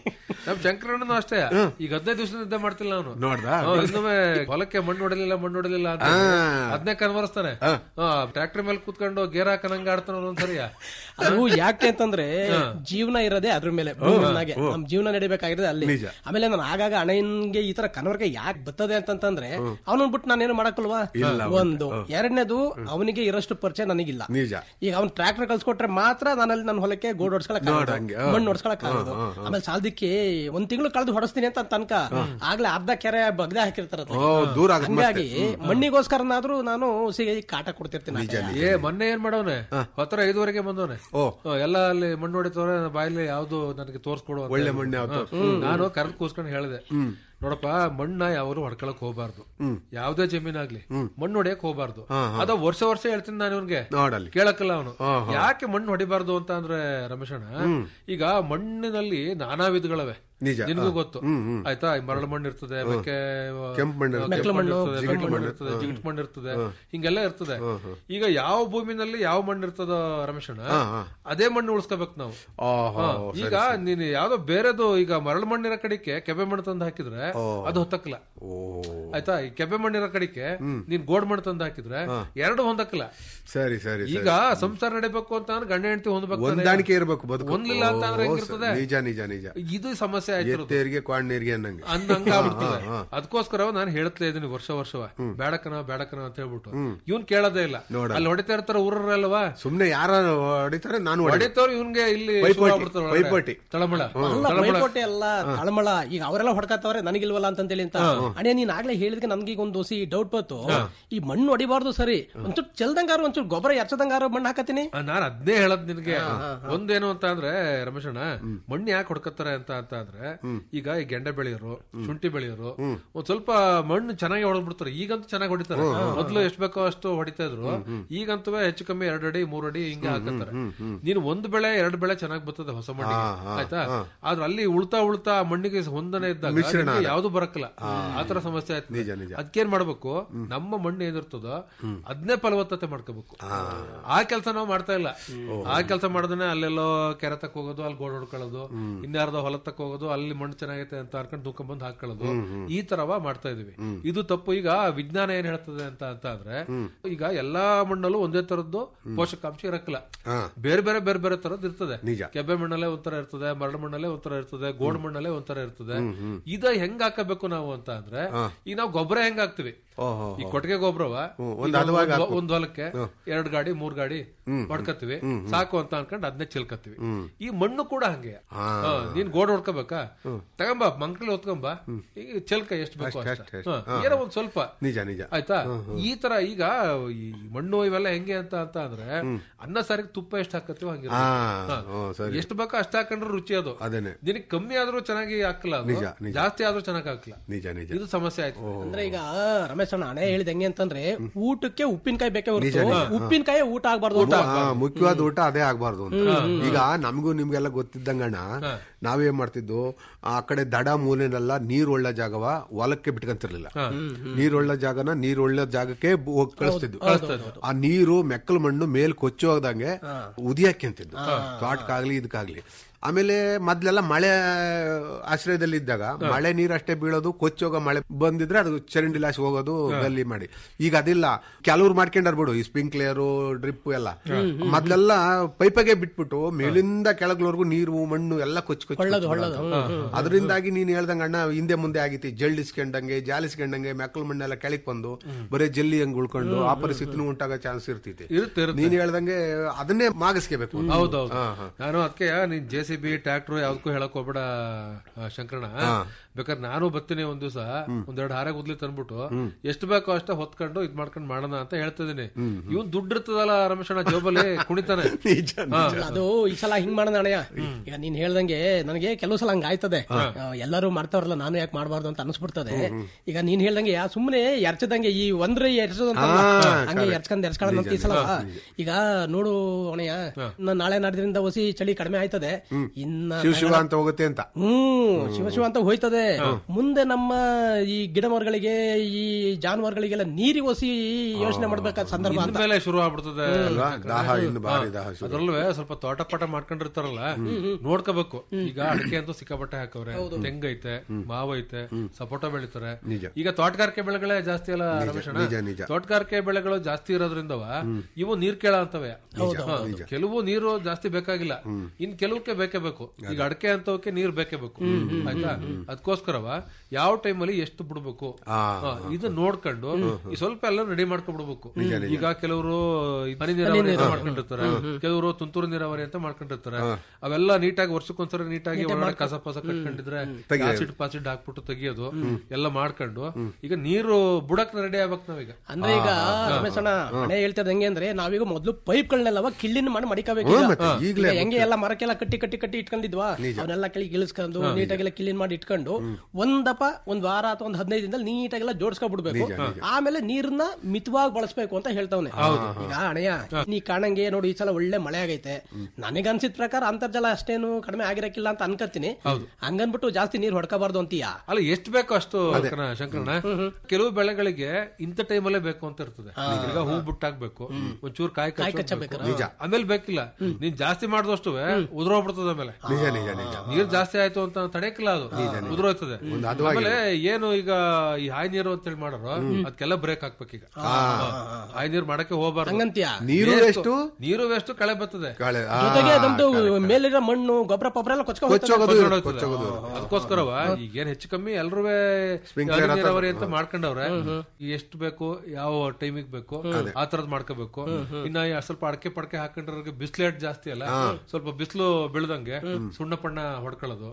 ನಮ್ ಶಂಕರಣ್ಣನು ಅಷ್ಟೇ ಈಗ ಹದಿನೈದು ದಿವಸದಿಂದ ನಿದ್ದೆ ಮಾಡ್ತಿಲ್ಲ ಅವನು ನೋಡ್ದಾ ಇನ್ನೊಮ್ಮೆ ಹೊಲಕ್ಕೆ ಮಣ್ಣು ಹೊಡಲಿಲ್ಲ ಮಣ್ಣು ಹೊಡಲಿಲ್ಲ ಅಂತ ಅದನ್ನೇ ಕನ್ವರ್ಸ್ತಾನೆ ಟ್ರ್ಯಾಕ್ಟರ್ ಮೇಲೆ ಕೂತ್ಕೊಂಡು ಗೇರ್ ಹಾಕನಂಗ ಆಡ್ತಾನ ಒಂದೊಂದ್ಸರಿಯ ಅದು ಯಾಕೆ ಅಂತಂದ್ರೆ ಜೀವನ ಇರೋದೇ ಅದ್ರ ಮೇಲೆ ಭೂಮಿನಾಗೆ ನಮ್ ಜೀವನ ನಡಿಬೇಕಾಗಿರೋದೇ ಅಲ್ಲಿ ಆಮೇಲೆ ನಾನು ಆಗಾಗ ಅಣ್ಣನ್ಗೆ ಈ ತರ ಕನವರ್ಗೆ ಯಾಕೆ ಬರ್ತದೆ ಅಂತಂತಂದ್ರೆ ಅವನನ್ ಬಿಟ್ಟು ನಾನೇನು ಮಾಡಕ್ಕಲ್ವಾ ಒಂದು ಎರಡನೇದು ಅವನಿಗೆ ಇರೋಷ್ಟು ಪರಿಚಯ ನನಗಿಲ್ಲ ನಿಜ ಈಗ ಅವ್ನ್ ಟ್ರ್ಯಾಕ್ಟರ್ ಕಳ್ಸಿಕೊಟ್ರೆ ಮಾತ್ರ ನಾನಲ್ಲಿ ನನ್ನ ಹೊಲಕ್ಕೆ ಗೋಡ್ ಹೊಡ್ಸ್ಕೊಳಕ್ ಹಂಗೆ, ಮಣ್ಣು ಹೊಡ್ಸ್ಕೊಳಕ್ ಆಗೋದು ಆಮೇಲೆ ಸಾಲದಕ್ಕೆ ಒಂದ್ ತಿಂಗಳು ಕಳೆದು ಹೊಡಸ್ತೀನಿ ಅಂತ ತನಕ ಆಗ್ಲೇ ಅರ್ಧ ಕೆರೆ ಬಗ್ದೆ ಹಾಕಿರ್ತಾರ ಓ ದೂರ ಆಗದ್ ಹಂಗಾಗಿ ಮಣ್ಣಿಗೋಸ್ಕರನಾದ್ರೂ ನಾನು ಸಿಗಿ ಕಾಟ ಕೊಡ್ತಿರ್ತೀನಿ ಏ ಮೊನ್ನೆ ಏನ್ ಮಾಡವನೆ ಹತ್ತರ ಐದುವರೆಗೆ ಬಂದವನೆ ಓ. ಎಲ್ಲ ಅಲ್ಲಿ ಮಣ್ಣು ಹೊಡಿತವ್ರೆ ಬಾಯಲ್ಲಿ ಯಾವ್ದು ನನಗೆ ತೋರ್ಸ್ಕೊಡು ಅಂತ ಒಳ್ಳೆ ಹೇಳ್ಬಿಟ್ಟು. ಮಣ್ಣು ಯಾವ್ದು? ಹ್ಮ್. ನಾನು ಕರೆದು ಕೂಸ್ಕೊಂಡು ಹೇಳಿದೆ ನೋಡಪ್ಪ ಮಣ್ಣ ಯಾವರು ಹೊಡ್ಕೊಳಕ್ ಹೋಗ್ಬಾರ್ದು ಯಾವ್ದೇ ಜಮೀನಾಗ್ಲಿ ಮಣ್ಣು ಹೊಡಿಯಕ್ ಹೋಗ್ಬಾರ್ದು ಅದ ವರ್ಷ ವರ್ಷ ಹೇಳ್ತೀನಿ ನಾನು ಇವ್ನಿಗೆ ನೋಡಲ್ಲಿ ಕೇಳಕ್ಕಲ್ಲ ಅವನು ಯಾಕೆ ಮಣ್ಣು ಹೊಡಿಬಾರ್ದು ಅಂತ ಅಂದ್ರೆ ರಮೇಶಣ್ಣ ಈಗ ಮಣ್ಣಿನಲ್ಲಿ ನಾನಾ ವಿಧಗಳವೆ ನಿಜ. ನಿನಗೂ ಗೊತ್ತು ಆಯ್ತಾ ಈ ಮರಳು ಮಣ್ಣು ಇರ್ತದೆ ಮೆಕ್ಕೆ ಕೆಂಪು ಮಣ್ಣು ಕೆಂಪು ಮಣ್ಣು ಇರ್ತದೆ, ಕಪ್ಪು ಮಣ್ಣು ಇರ್ತದೆ ಜಿಗಟ್ ಮಣ್ಣು ಇರ್ತದೆ ಹಿಂಗೆಲ್ಲ ಇರ್ತದೆ ಈಗ ಯಾವ ಭೂಮಿನಲ್ಲಿ ಯಾವ ಮಣ್ಣು ಇರ್ತದೋ ರಮೇಶಣ್ಣ ಅದೇ ಮಣ್ಣು ಉಳಿಸ್ಕೋಬೇಕು ನಾವು ಓಹೋ ಹಾ, ಈಗ ನೀನು ಯಾವ್ದೋ ಬೇರೆದು ಈಗ ಮರಳು ಮಣ್ಣಿರೋ ಕಡೆಗೆ ಕೆಬ್ಬೆ ಮಣ್ಣು ತಂದು ಹಾಕಿದ್ರೆ ಅದು ಹೊತ್ತಕ್ಕಲ್ಲ ಓ ಆಯ್ತಾ ಈ ಕೆಬ್ಬೆ ಮಣ್ಣಿರೋ ಕಡೆಗೆ ನೀನ್ ಗೋಡ್ ಮಣ್ಣು ತಂದು ಹಾಕಿದ್ರೆ ಎರಡು ಹೊಂದಕ್ಕಲ್ಲ ಸರಿ ಸರಿ ಈಗ ಸಂಸಾರ ನಡಿಬೇಕು ಅಂತ ಅಂದ್ರೆ ಗಂಡ ಹೆಂಡತಿ ಹೊಂದ್ಬೇಕು ತಾನೇ. ಹೊಂದಾಣಿಕೆ ಇರ್ಬೇಕು ಬದುಕು ಹೊಂದ್ಲಿಲ್ಲ ಅಂತ ಅಂದ್ರೆ ಓ, ಹೆಂಗಿರ್ತದೆ? ನಿಜ ನಿಜ ನಿಜ ಇದು ಸಮಸ್ಯೆ ಆಯ್ತಿರೋದು ಎತ್ತೇರಿಗೆ ಕ್ವಾಡ್ ನೀರಿಗೆ ಅನ್ನಂಗೆ ಅಂದ ಹಂಗ ಆಗ್ಬಿಡ್ತದೆ ಅದಕ್ಕೋಸ್ಕರ ನಾನು ಹೇಳ್ತಾ ಇದೀನಿ ವರ್ಷ ವರ್ಷವ ಬೇಡಕನ ಬೇಡಕನ ಅಂತ ಹೇಳ್ಬಿಟ್ಟು ಇವ್ನ್ ಕೇಳೋದೇ ಇಲ್ಲ ಅಲ್ಲಿ ಹೊಡಿತಾ ಇರ್ತಾರ ಊರಲ್ವಾ ಸುಮ್ನೆ ಯಾರ ಹೊಡಿತಾರೆ ನಾನು ಹೊಡಿ ಹೊಡಿತವ್ರು ಇವ್ನ್ಗೆ ಇಲ್ಲಿ ಪೈಪೋಟಿ, ಶುರು ಆಗ್ಬಿಡ್ತದೆ ಒಳಗಡೆ. ಪೈಪೋಟಿ. ತಳಮಳ ಅಲ್ಲ ತಳಮಳ ಪೈಪೋಟಿ ಅಲ್ಲ ತಳಮಳ ಈಗ ಅವರೆಲ್ಲ ಹೊಡ್ಕತ್ತವ್ರೆ ನನಗಿಲ್ವಲ್ಲ ಅಂತಂತೇಳಿ ಅಂತ ಅಣ್ಣ ನೀನ್ ಆಗ್ಲೇ ಹೇಳಿದ್ಕೆ ನನ್ಗೆ ಈಗ ಒಂದು ದೋಸಿ ಡೌಟ್ ಬಂತು ಈ ಮಣ್ಣು ಹೊಡಿಬಾರ್ದು ಸರಿ ಒಂಚೂರು ಚೆಲ್ದಂಗಾರು ಒಂಚೂರು ಗೊಬ್ಬರ ಎರ್ಚದಂಗಾರು ಮಣ್ಣು ಹಾಕತೀನಿ ಆ, ನಾನ್ ಅದ್ನೇ ಹೇಳದ್ ನಿನ್ಗೆ ಒಂದೇನು ಅಂತ ಅಂದ್ರೆ ರಮೇಶಣ್ಣ ಮಣ್ಣು ಯಾಕೆ ಹೊಡ್ಕತ್ತಾರೆ ಅಂತ ಅಂತ ಅಂದ್ರೆ ಈಗ ಈ ಗೆಂಡೆ ಬೆಳೆಯೋರು ಶುಂಠಿ ಬೆಳೆಯೋರು ಒಂದ್ ಸ್ವಲ್ಪ ಮಣ್ಣು ಚೆನ್ನಾಗಿ ಹೊಡೆದ್ಬಿಡ್ತಾರೆ ಈಗಂತೂ ಚೆನ್ನಾಗಿ ಹೊಡಿತಾರೆ ಮೊದ್ಲು ಎಷ್ಟ್ ಬೇಕೋ ಅಷ್ಟು ಹೊಡಿತಾ ಇದ್ರು ಈಗಂತೂ ಹೆಚ್ಚು ಕಮ್ಮಿ ಎರಡ್ ಅಡಿ ಮೂರ್ ಅಡಿ ಹಿಂಗೆ ಹಾಕತ್ತಾರೆ ನೀನು ಒಂದ್ ಬೆಳೆ ಎರಡ್ ಬೆಳೆ ಚೆನ್ನಾಗಿ ಬರ್ತದೆ ಹೊಸ ಮಣ್ಣಿಗೆ ಆಯ್ತಾ ಆದ್ರೆ ಅಲ್ಲಿ ಉಳ್ತಾ ಉಳ್ತಾ ಆ ಮಣ್ಣಿಗೆ ಹೊಂದನೆ ಇದ್ದಾಗ ನಿಮ್ಗೆ ಯಾವ್ದು ಬರಕ್ಕಲ್ಲ ಆತರ ಸಮಸ್ಯೆ ಆಯ್ತು ನಿಜ ನಿಜ ಅದಕ್ಕೇನ್ ಮಾಡ್ಬೇಕು ನಮ್ಮ ಮಣ್ಣು ಏನಿರ್ತದೋ ಅದನ್ನೇ ಫಲವತ್ತತೆ ಮಾಡ್ಕೋಬೇಕು ಆ ಕೆಲಸ ನಾವು ಮಾಡ್ತಾ ಇಲ್ಲ ಆ ಕೆಲಸ ಮಾಡಿದ್ರೆ ಅಲ್ಲೆಲ್ಲೋ ಕೆರೆ ತಕ್ಕ ಹೋಗೋದು ಅಲ್ಲಿ ಗೋಡ್ ಹೊಡ್ಕೊಳ್ಳೋದು ಇನ್ಯಾರ್ದೋ ಹೊಲ ತಕ್ಕ ಹೋಗೋದು ಅಲ್ಲಿ ಮಣ್ಣು ಚೆನ್ನಾಗೈತೆ ಅಂತ ಅರ್ಕೊಂಡು ದುಃಖ ಬಂದು ಹಾಕೊಳ್ಳೋದು ಈ ತರವ ಮಾಡ್ತಾ ಇದೀವಿ ಇದು ತಪ್ಪು ಈಗ ವಿಜ್ಞಾನ ಏನ್ ಹೇಳ್ತದೆ ಅಂತ ಅಂತ ಅಂದ್ರೆ ಈಗ ಎಲ್ಲಾ ಮಣ್ಣಲ್ಲೂ ಒಂದೇ ತರದ್ದು ಪೋಷಕಾಂಶ ಇರಕ್ಕಿಲ್ಲ ಬೇರೆ ಬೇರೆ ಬೇರೆ ಬೇರೆ ತರದ್ ಇರ್ತದೆ ನಿಜ. ಕೆಬ್ಬೆ ಮಣ್ಣಲ್ಲೇ ಒಂಥರ ಇರ್ತದೆ ಮರಳು ಮಣ್ಣಲ್ಲೇ ಒಂಥರ ಇರ್ತದೆ ಗೋಡ್ ಮಣ್ಣಲ್ಲೇ ಒಂಥರ ಇರ್ತದೆ ಇದ ಹೆಂಗ್ ಹಾಕಬೇಕು ನಾವು ಅಂತ ಅಂದ್ರೆ ಈಗ ನಾವು ಗೊಬ್ಬರ ಹೆಂಗ್ ಹಾಕ್ತಿವಿ ಓಹೋ ಈ ಕೊಟ್ಟಿಗೆ ಗೊಬ್ಬರವ ಒಂದ್ ಹದವಾಗಿ ಈಗ ಒಂದ್- ಒಂದ್ ಹೊಲಕ್ಕೆ ಎರಡ್ ಗಾಡಿ ಮೂರ್ ಗಾಡಿ ಹೊಡ್ಕತ್ತೀವಿ ಸಾಕು ಅಂತ ಅನ್ಕೊಂಡ್ ಅದನ್ನೇ ಚಿಲ್ಕತ್ತೀವಿ ಈ ಮಣ್ಣು ಕೂಡ ಹಂಗೆ ಹಾ, ನೀನ್ ಗೋಡ್ ಹೊಡ್ಕೋಬೇಕಾ ತಗೊಂಬ ಮಂಕ್ಳಿ ಹೊತ್ಕೊಂಬ ಈಗ ಚಿಲ್ಕ ಎಷ್ಟು ಬೇಕೋ ಅಷ್ಟೇ ಹಾ, ಏನೋ ಒಂದ್ ಸ್ವಲ್ಪ ನಿಜ ನಿಜ ಆಯ್ತಾ ಈ ತರ ಈಗ ಈ ಮಣ್ಣು ಇವೆಲ್ಲ ಹೆಂಗೆ ಅಂತ ಅಂತ ಅಂದ್ರೆ ಅನ್ನ ಸಾರಿಗೆ ತುಪ್ಪ ಎಷ್ಟು ಹಾಕತ್ತೀವಿ ಹಂಗಿರ ಹಾ ಓ ಸರಿ ಎಷ್ಟು ಬೇಕೋ ಅಷ್ಟ ಹಾಕೊಂಡ್ರೆ ರುಚಿ ಅದು ಅದೇನೆ ದಿನಕ್ಕೆ ಕಮ್ಮಿ ಆದ್ರೂ ಚೆನ್ನಾಗಿ ಹಾಕಲ್ಲ ಅದು. ನಿಜ, ನಿಜ. ಜಾಸ್ತಿ ಆದ್ರೂ ಚೆನ್ನಾಗಿ ಹಾಕಲ್ಲ ನಿಜ ನಿಜ ಇದು ಸಮಸ್ಯೆ ಆಯ್ತು ಅಂದ್ರೆ ಈಗ ರಮೇಶ್ ಅಣ್ಣ ಹಣೆ ಹೇಳಿದ ಹೆಂಗೆ ಅಂತಂದ್ರೆ ಊಟಕ್ಕೆ ಉಪ್ಪಿನಕಾಯಿ ಬೇಕೇ ಹೊರತು ಉಪ್ಪಿನಕಾಯಿ ಊಟ ಆಗ್ಬಾರ್ದು ಅಂತ. ಹಾ, ಮುಖ್ಯವಾದ ಊಟ ಅದೇ ಆಗ್ಬಾರ್ದು ಅಂತ ಈಗ ನಮಗೂ ನಿಮ್ಗೆಲ್ಲ ಗೊತ್ತಿದ್ದಂಗಣ್ಣ ನಾವೇನ್ ಮಾಡ್ತಿದ್ದು ಆ ಕಡೆ ದಡ ಮೂಲೆನೆಲ್ಲ ನೀರ್ ಒಳ್ಳೆ ಜಾಗವ ಹೊಲಕ್ಕೆ ಬಿಟ್ಕೊಂತಿರ್ಲಿಲ್ಲ ನೀರ್ ಒಳ್ಳೆ ಜಾಗನ ನೀರ್ ಒಳ್ಳೆ ಜಾಗಕ್ಕೆ ಬು- ಹೋಗ್ ಕಳಿಸ್ತಿದ್ವು ಆ ನೀರು ಮೆಕ್ಕಲು ಮಣ್ಣು ಮೇಲ್ ಕೊಚ್ಚಿ ಹೋಗ್ದಂಗೆ ಉದಿಯಾಕ್ಯಂತಿದ್ದು ತೋಟಕ್ಕಾಗ್ಲಿ ಇದಕ್ಕಾಗ್ಲಿ ಆಮೇಲೆ ಮೊದ್ಲೆಲ್ಲ ಮಳೆ ಆಶ್ರಯದಲ್ಲಿ ಇದ್ದಾಗ ಮಳೆ ನೀರು ಅಷ್ಟೇ ಬೀಳೋದು ಕೊಚ್ಚೋಗ ಮಳೆ ಬಂದಿದ್ರೆ ಅದು ಚರಂಡಿ ಲಾಸ್ ಹೋಗೋದು ಗಲ್ಲಿ ಮಾಡಿ ಈಗ ಅದಿಲ್ಲ ಕೆಲವ್ರು ಮಾಡ್ಕೊಂಡಾರ್ ಬಿಡು ಈ ಸ್ಪ್ರಿಂಕ್ಲೇರು ಡ್ರಿಪ್ ಎಲ್ಲ ಮೊದ್ಲೆಲ್ಲ ಪೈಪಾಗೆ ಬಿಟ್ಬಿಟ್ಟು ಮೇಲಿಂದ ಕೆಳಗ್ಲವರೆಗೂ ನೀರು ಮಣ್ಣು ಎಲ್ಲ ಕೊಚ್ಚಿ ಕೊಚ್ಚಿ ಕೊಚ್ಚಿ ಬಿಡೋದು. ಅದರಿಂದಾಗಿ ನೀನ್ ಹೇಳ್ದಂಗ ಅಣ್ಣ ಹಿಂದೆ ಮುಂದೆ ಆಗಿತಿ ಜಳ್ಳಿಸ್ಕೊಂಡಂಗೆ ಜಾಲಿಸ್ಕೊಂಡಂಗೆ ಮೆಕ್ಕಲು ಮಣ್ಣೆಲ್ಲ ಕೆಳಕ್ ಬಂದು ಬರೀ ಜಲ್ಲಿ ಹಂಗ್ ಉಳ್ಕೊಂಡು ಆ ಪರಿಸ್ಥಿತಿನೂ ಉಂಟಾಗೋ ಚಾನ್ಸ್ ಇರ್ತೈತಿ ಇರುತ್ತೆ ಇರುತ್ತೆ ನೀನ್ ಹೇಳ್ದಂಗೆ ಅದನ್ನೇ ಮಾಗಿಸ್ಕೋಬೇಕು ಹೌದೌದು ನಾನು ಅದಕ್ಕೆ ನೀನ್ ಜೆ ಸಿ ಬಿ ಟ್ರ್ಯಾಕ್ಟರ್ ಯಾವ್ದಕ್ಕೂ ಹೇಳಕ್ ಹೋಗ್ಬೇಡ ಆ, ಶಂಕರಣ್ಣ ಬೇಕಾದ್ರೆ ನಾನು ಬರ್ತೀನಿ ಒಂದ್ ದಿವಸ ಒಂದೆರಡು ಹಾರೆ ಗುದ್ಲಿ ತಂದ್ಬಿಟ್ಟು ಎಷ್ಟು ಬೇಕೋ ಅಷ್ಟೇ ಹೊತ್ಕೊಂಡು ಇದ್ ಮಾಡ್ಕೊಂಡು ಮಾಡೋಣ ಅಂತ ಹೇಳ್ತಿದೀನಿ ಇವ್ನ್ ದುಡ್ಡು ಇರ್ತದಲ್ಲ ರಮೇಶಣ್ಣ ಜೋಬಲ್ಲಿ ಕುಣಿತಾನೆ ನಿಜ ಅಲ್ಲ, ಅದು ಈ ಸಲ ಹಿಂಗ್ ಮಾಡೋಣ ಅಣ್ಣಯ್ಯ ಈಗ ನೀನ್ ಹೇಳ್ದಂಗೆ ನನಗೆ ಕೆಲವು ಸಲ ಹಂಗ ಆಯ್ತದೆ ಆ, ಎಲ್ಲರೂ ಮಾಡ್ತಾವ್ರಲ್ಲ ನಾನು ಯಾಕೆ ಮಾಡಬಾರ್ದು ಅಂತ ಅನಿಸ್ಬಿಡ್ತದೆ ಈಗ ನೀನ್ ಹೇಳ್ದಂಗೆ ಯಾ ಸುಮ್ನೆ ಎರ್ಚದಂಗೆ ಈ ಒಂದ್ರೆ ಎರ್ಚೋದಂತ ಹಂಗೆ ಎರ್ಚ್ಕೊಂಡ್ ಎರ್ಚ್ಕೊಳ್ಳೋಣ ಅಂತ ಈ ಸಲ ಈಗ ನೋಡು ಅಣ್ಣಯ್ಯ ನಾನ್ ನಾಳೆ ನಾಡ್ದ್ರಿಂದ ಹೊಸಿ ಚಳಿ ಕಡಿಮೆ ಆಯ್ತದೆ ಇನ್ನ ಶಿವ ಶಿವ ಅಂತ ಹೋಗುತ್ತೆ ಅಂತ ಹ್ಮ್ ಶಿವ ಶಿವ ಅಂತ ಹೋಯ್ತದೆ ಮುಂದೆ ನಮ್ಮ ಈ ಗಿಡ ಮರಗಳಿಗೆ ಈ ಜಾನುವಾರುಗಳಿಗೆಲ್ಲ ನೀರಿ ಒಸಿ ಯೋಚನೆ ಮಾಡ್ಬೇಕಾದ ಸಂದರ್ಭ ಅಂತ ಮೇಲೆ ಶುರು ಆಗ್ಬಿಡ್ತದೆ ಅಲ್ವಾ? ದಾಹ ಇನ್ನು ಭಾರಿ ದಾಹ ಶುರು. ಅದ್ರಲ್ಲೂ ಸ್ವಲ್ಪ ತೋಟ ಪಾಟ ಮಾಡ್ಕೊಂಡಿರ್ತಾರಲ್ಲ ನೋಡ್ಕೋಬೇಕು ಈಗ ಅಡಿಕೆ ಅಂತೂ ಸಿಕ್ಕಾಪಟ್ಟೆ ಹಾಕವ್ರೆ ತೆಂಗೈತೆ ಮಾವು ಐತೆ ಸಪೋಟ ಬೆಳಿತಾರೆ ನಿಜ. ಈಗ ತೋಟಗಾರಿಕೆ ಬೆಳೆಗಳೇ ಜಾಸ್ತಿ ಅಲ್ಲ ರಮೇಶ್ ಅಣ್ಣ? ನಿಜ, ನಿಜ. ತೋಟಗಾರಿಕೆ ಬೆಳೆಗಳು ಜಾಸ್ತಿ ಇರೋದ್ರಿಂದವ ಇವು ನೀರ್ ಕೇಳ ಅಂತವೆ ಹಾ, ಕೆಲವು ನೀರು ಜಾಸ್ತಿ ಬೇಕಾಗಿಲ್ಲ ಇನ್ ಕೆಲವಕ್ಕೆ ಬೇಕೇ ಬೇಕು ಈಗ ಅಡಕೆ ಅಂತವಕ್ಕೆ ನೀರ್ ಬೇಕೇ ಬೇಕು ಆಯ್ತಾ ಅದಕ್ಕೋಸ್ಕರವ ಯಾವ ಟೈಮಲ್ಲಿ ಎಷ್ಟು ಬಿಡ್ಬೇಕು ಆ, ಹಾ, ಇದು ನೋಡ್ಕೊಂಡು ಈ ಸ್ವಲ್ಪ ಎಲ್ಲ ರೆಡಿ ಮಾಡ್ಕೊಂಡ್ಬಿಡ್ಬೇಕು ಈಗ ಕೆಲವರು ಹನಿ ನೀರಾವರಿ ಅಂತ ಮಾಡ್ಕೊಂಡಿರ್ತಾರೆ ಕೆಲವರು ತುಂತುರು ನೀರಾವರಿ ಅಂತ ಮಾಡ್ಕೊಂಡಿರ್ತಾರೆ ಅವೆಲ್ಲ ನೀಟಾಗಿ ವರ್ಷಕ್ಕೊಂದ್ಸರಿ ನೀಟಾಗಿ ಒಳಗಡೆ ಕಸ ಪಸ ಕಟ್ಕೊಂಡಿದ್ರೆ ಆಸಿಡ್ ಪಾಸಿಡ್ ಹಾಕ್ಬಿಟ್ಟು ತೆಗಿಯೋದು ಎಲ್ಲ ಮಾಡ್ಕೊಂಡು ಈಗ ನೀರು ಬುಡಕ್ ರೆಡಿ ಆಗ್ಬೇಕು ನಾವೀಗ ಅಂದ್ರೆ ಈಗ ರಮೇಶ್ ಅಣ್ಣ ಹಣೆ ಹೇಳ್ತದ ಹೆಂಗೆ ಅಂದ್ರೆ ನಾವೀಗ ಮೊದ್ಲು ಪೈಪ್ಗಳನ್ನೆಲ್ಲವ ಕಿಳ್ಳಿನ ಮಾಡಿ ಮಡಿಕಬೇಕು ಈಗ. ಮತ್ತೆ ಈಗ್ಲೇ ಈಗ ಹೆಂಗೆ ಎಲ್ಲ ಮರಕ್ಕೆಲ್ಲ ಕಟ್ಟಿ ಕಟ್ಟಿ ಕಟ್ಟಿ ಇಟ್ಕೊಂಡಿದ್ವಾ ಅವನ್ನೆಲ್ಲ ಕೆಳಗೆ ಇಳಿಸ್ಕೊಂಡು ನೀಟಾಗೆಲ್ಲ ಕ್ಲೀನ್ ಮಾಡಿ ಇಟ್ಕೊಂಡು ಒಂದಪ್ಪ ಒಂದ್ ವಾರ ಅಥವಾ ಒಂದ್ ಹದಿನೈದು ದಿನದಲ್ಲಿ ನೀಟಾಗೆಲ್ಲ ಜೋಡಿಸ್ಕೊಬಿಡ್ಬೇಕು ಆಮೇಲೆ ನೀರನ್ನ ಮಿತವಾಗಿ ಬಳಸ್ಬೇಕು ಅಂತ ಹೇಳ್ತಾವನೆ ಈಗ ಅಣಯ್ಯ ನೀ ಕಾಣಂಗೆ ನೋಡಿ ಈ ಸಲ ಒಳ್ಳೆ ಮಳೆ ಆಗೈತೆ ನನಗೆ ಅನ್ಸಿದ ಪ್ರಕಾರ ಅಂತರ್ಜಲ ಅಷ್ಟೇನು ಕಡಿಮೆ ಆಗಿರಕ್ಕಿಲ್ಲ ಅಂತ ಅನ್ಕತ್ತೀನಿ ಹಂಗನ್ಬಿಟ್ಟು ಜಾಸ್ತಿ ನೀರ್ ಹೊಡ್ಕೋಬಾರ್ದು ಅಂತೀಯ ಅಲ್ಲ ಎಷ್ಟು ಬೇಕೋ ಅಷ್ಟು ಕಣ ಶಂಕರಣ್ಣ ಕೆಲವು ಬೆಳೆಗಳಿಗೆ ಇಂಥ ಟೈಮಲ್ಲೇ ಬೇಕು ಅಂತ ಇರ್ತದೆ ಈಗ ಹೂ ಬುಟ್ಟಾಗ್ಬೇಕು ಒಂಚೂರು ಕಾಯಿ ಕಚ್ಚಬೇಕು ಆಮೇಲೆ ಬೇಕಿಲ್ಲ ನೀನ್ ಜಾಸ್ತಿ ಮಾಡಿದಷ್ಟು ಉದುರೋಗ್ಬಿಡ್ತದೆ ಆಮೇಲೆ ನಿಜ ನಿಜ ನಿಜ ನೀರ್ ಜಾಸ್ತಿ ಆಯ್ತು ಅಂತ ತಡೆಯಕ್ಕಿಲ್ಲ ಅದು ಉದುರೋಯ್ತದೆ ಆಮೇಲೆ ಏನು ಈಗ ಈ ಹಾಯ್ ನೀರು ಅಂತ ಹೇಳಿ ಮಾಡೋರು ಅದಕ್ಕೆಲ್ಲ ಬ್ರೇಕ್ ಹಾಕ್ಬೇಕೀಗ ಹಾಯ್ ನೀರ್ ಮಾಡಕ್ಕೆ ಹೋಗ್ಬಾರ್ದು ಹಂಗಂತೀಯ ನೀರು Waste- ಎಷ್ಟು ನೀರು ವೇಸ್ಟ್ ಕಳೆ ಬರ್ತದೆ ಕಾಳೆ ಆ, ಜೊತೆಗೆ ನಮ್ದು ಮೇಲಿರೋ ಮಣ್ಣು ಗೊಬ್ಬರ ಪೊಬ್ಬರ ಎಲ್ಲ ಕೊಚ್ಕೊ ಹೋಗ್ತದೆ. ಕೊಚ್ಚೋಗೋದು ಇರುತ್ತೆ, ಕೊಚ್ಚೋಗೋದು. ಕೊಚ್ಚೋಗೋದು ಅದಕ್ಕೋಸ್ಕರವ ಈಗೇನ್ ಹೆಚ್ಚು ಕಮ್ಮಿ ಎಲ್ರೂ Sprinkler ಆ ಥರ- ನೀರಾವರಿ ಅಂತ ಮಾಡ್ಕೊಂಡವ್ರೆ ಈ ಎಷ್ಟು ಬೇಕು ಯಾವ ಟೈಮಿಗೆ ಬೇಕು ಆ ತರದ್ ಮಾಡ್ಕೋಬೇಕು ಇನ್ನ ಯಾ- ಸ್ವಲ್ಪ ಅಡಕೆ ಪಡಕೆ ಹಾಕೊಂಡ್ರಿಗೆ ಬಿಸ್ಲೇಟ್ ಜಾಸ್ತಿ ಅಲ್ಲ ಸ್ವಲ್ಪ ಬಿಸಿಲು ಬೀಳ್ದಂಗೆ ಸುಣ್ಣ ಪಣ್ಣ ಹೊಡ್ಕೊಳ್ಳೋದು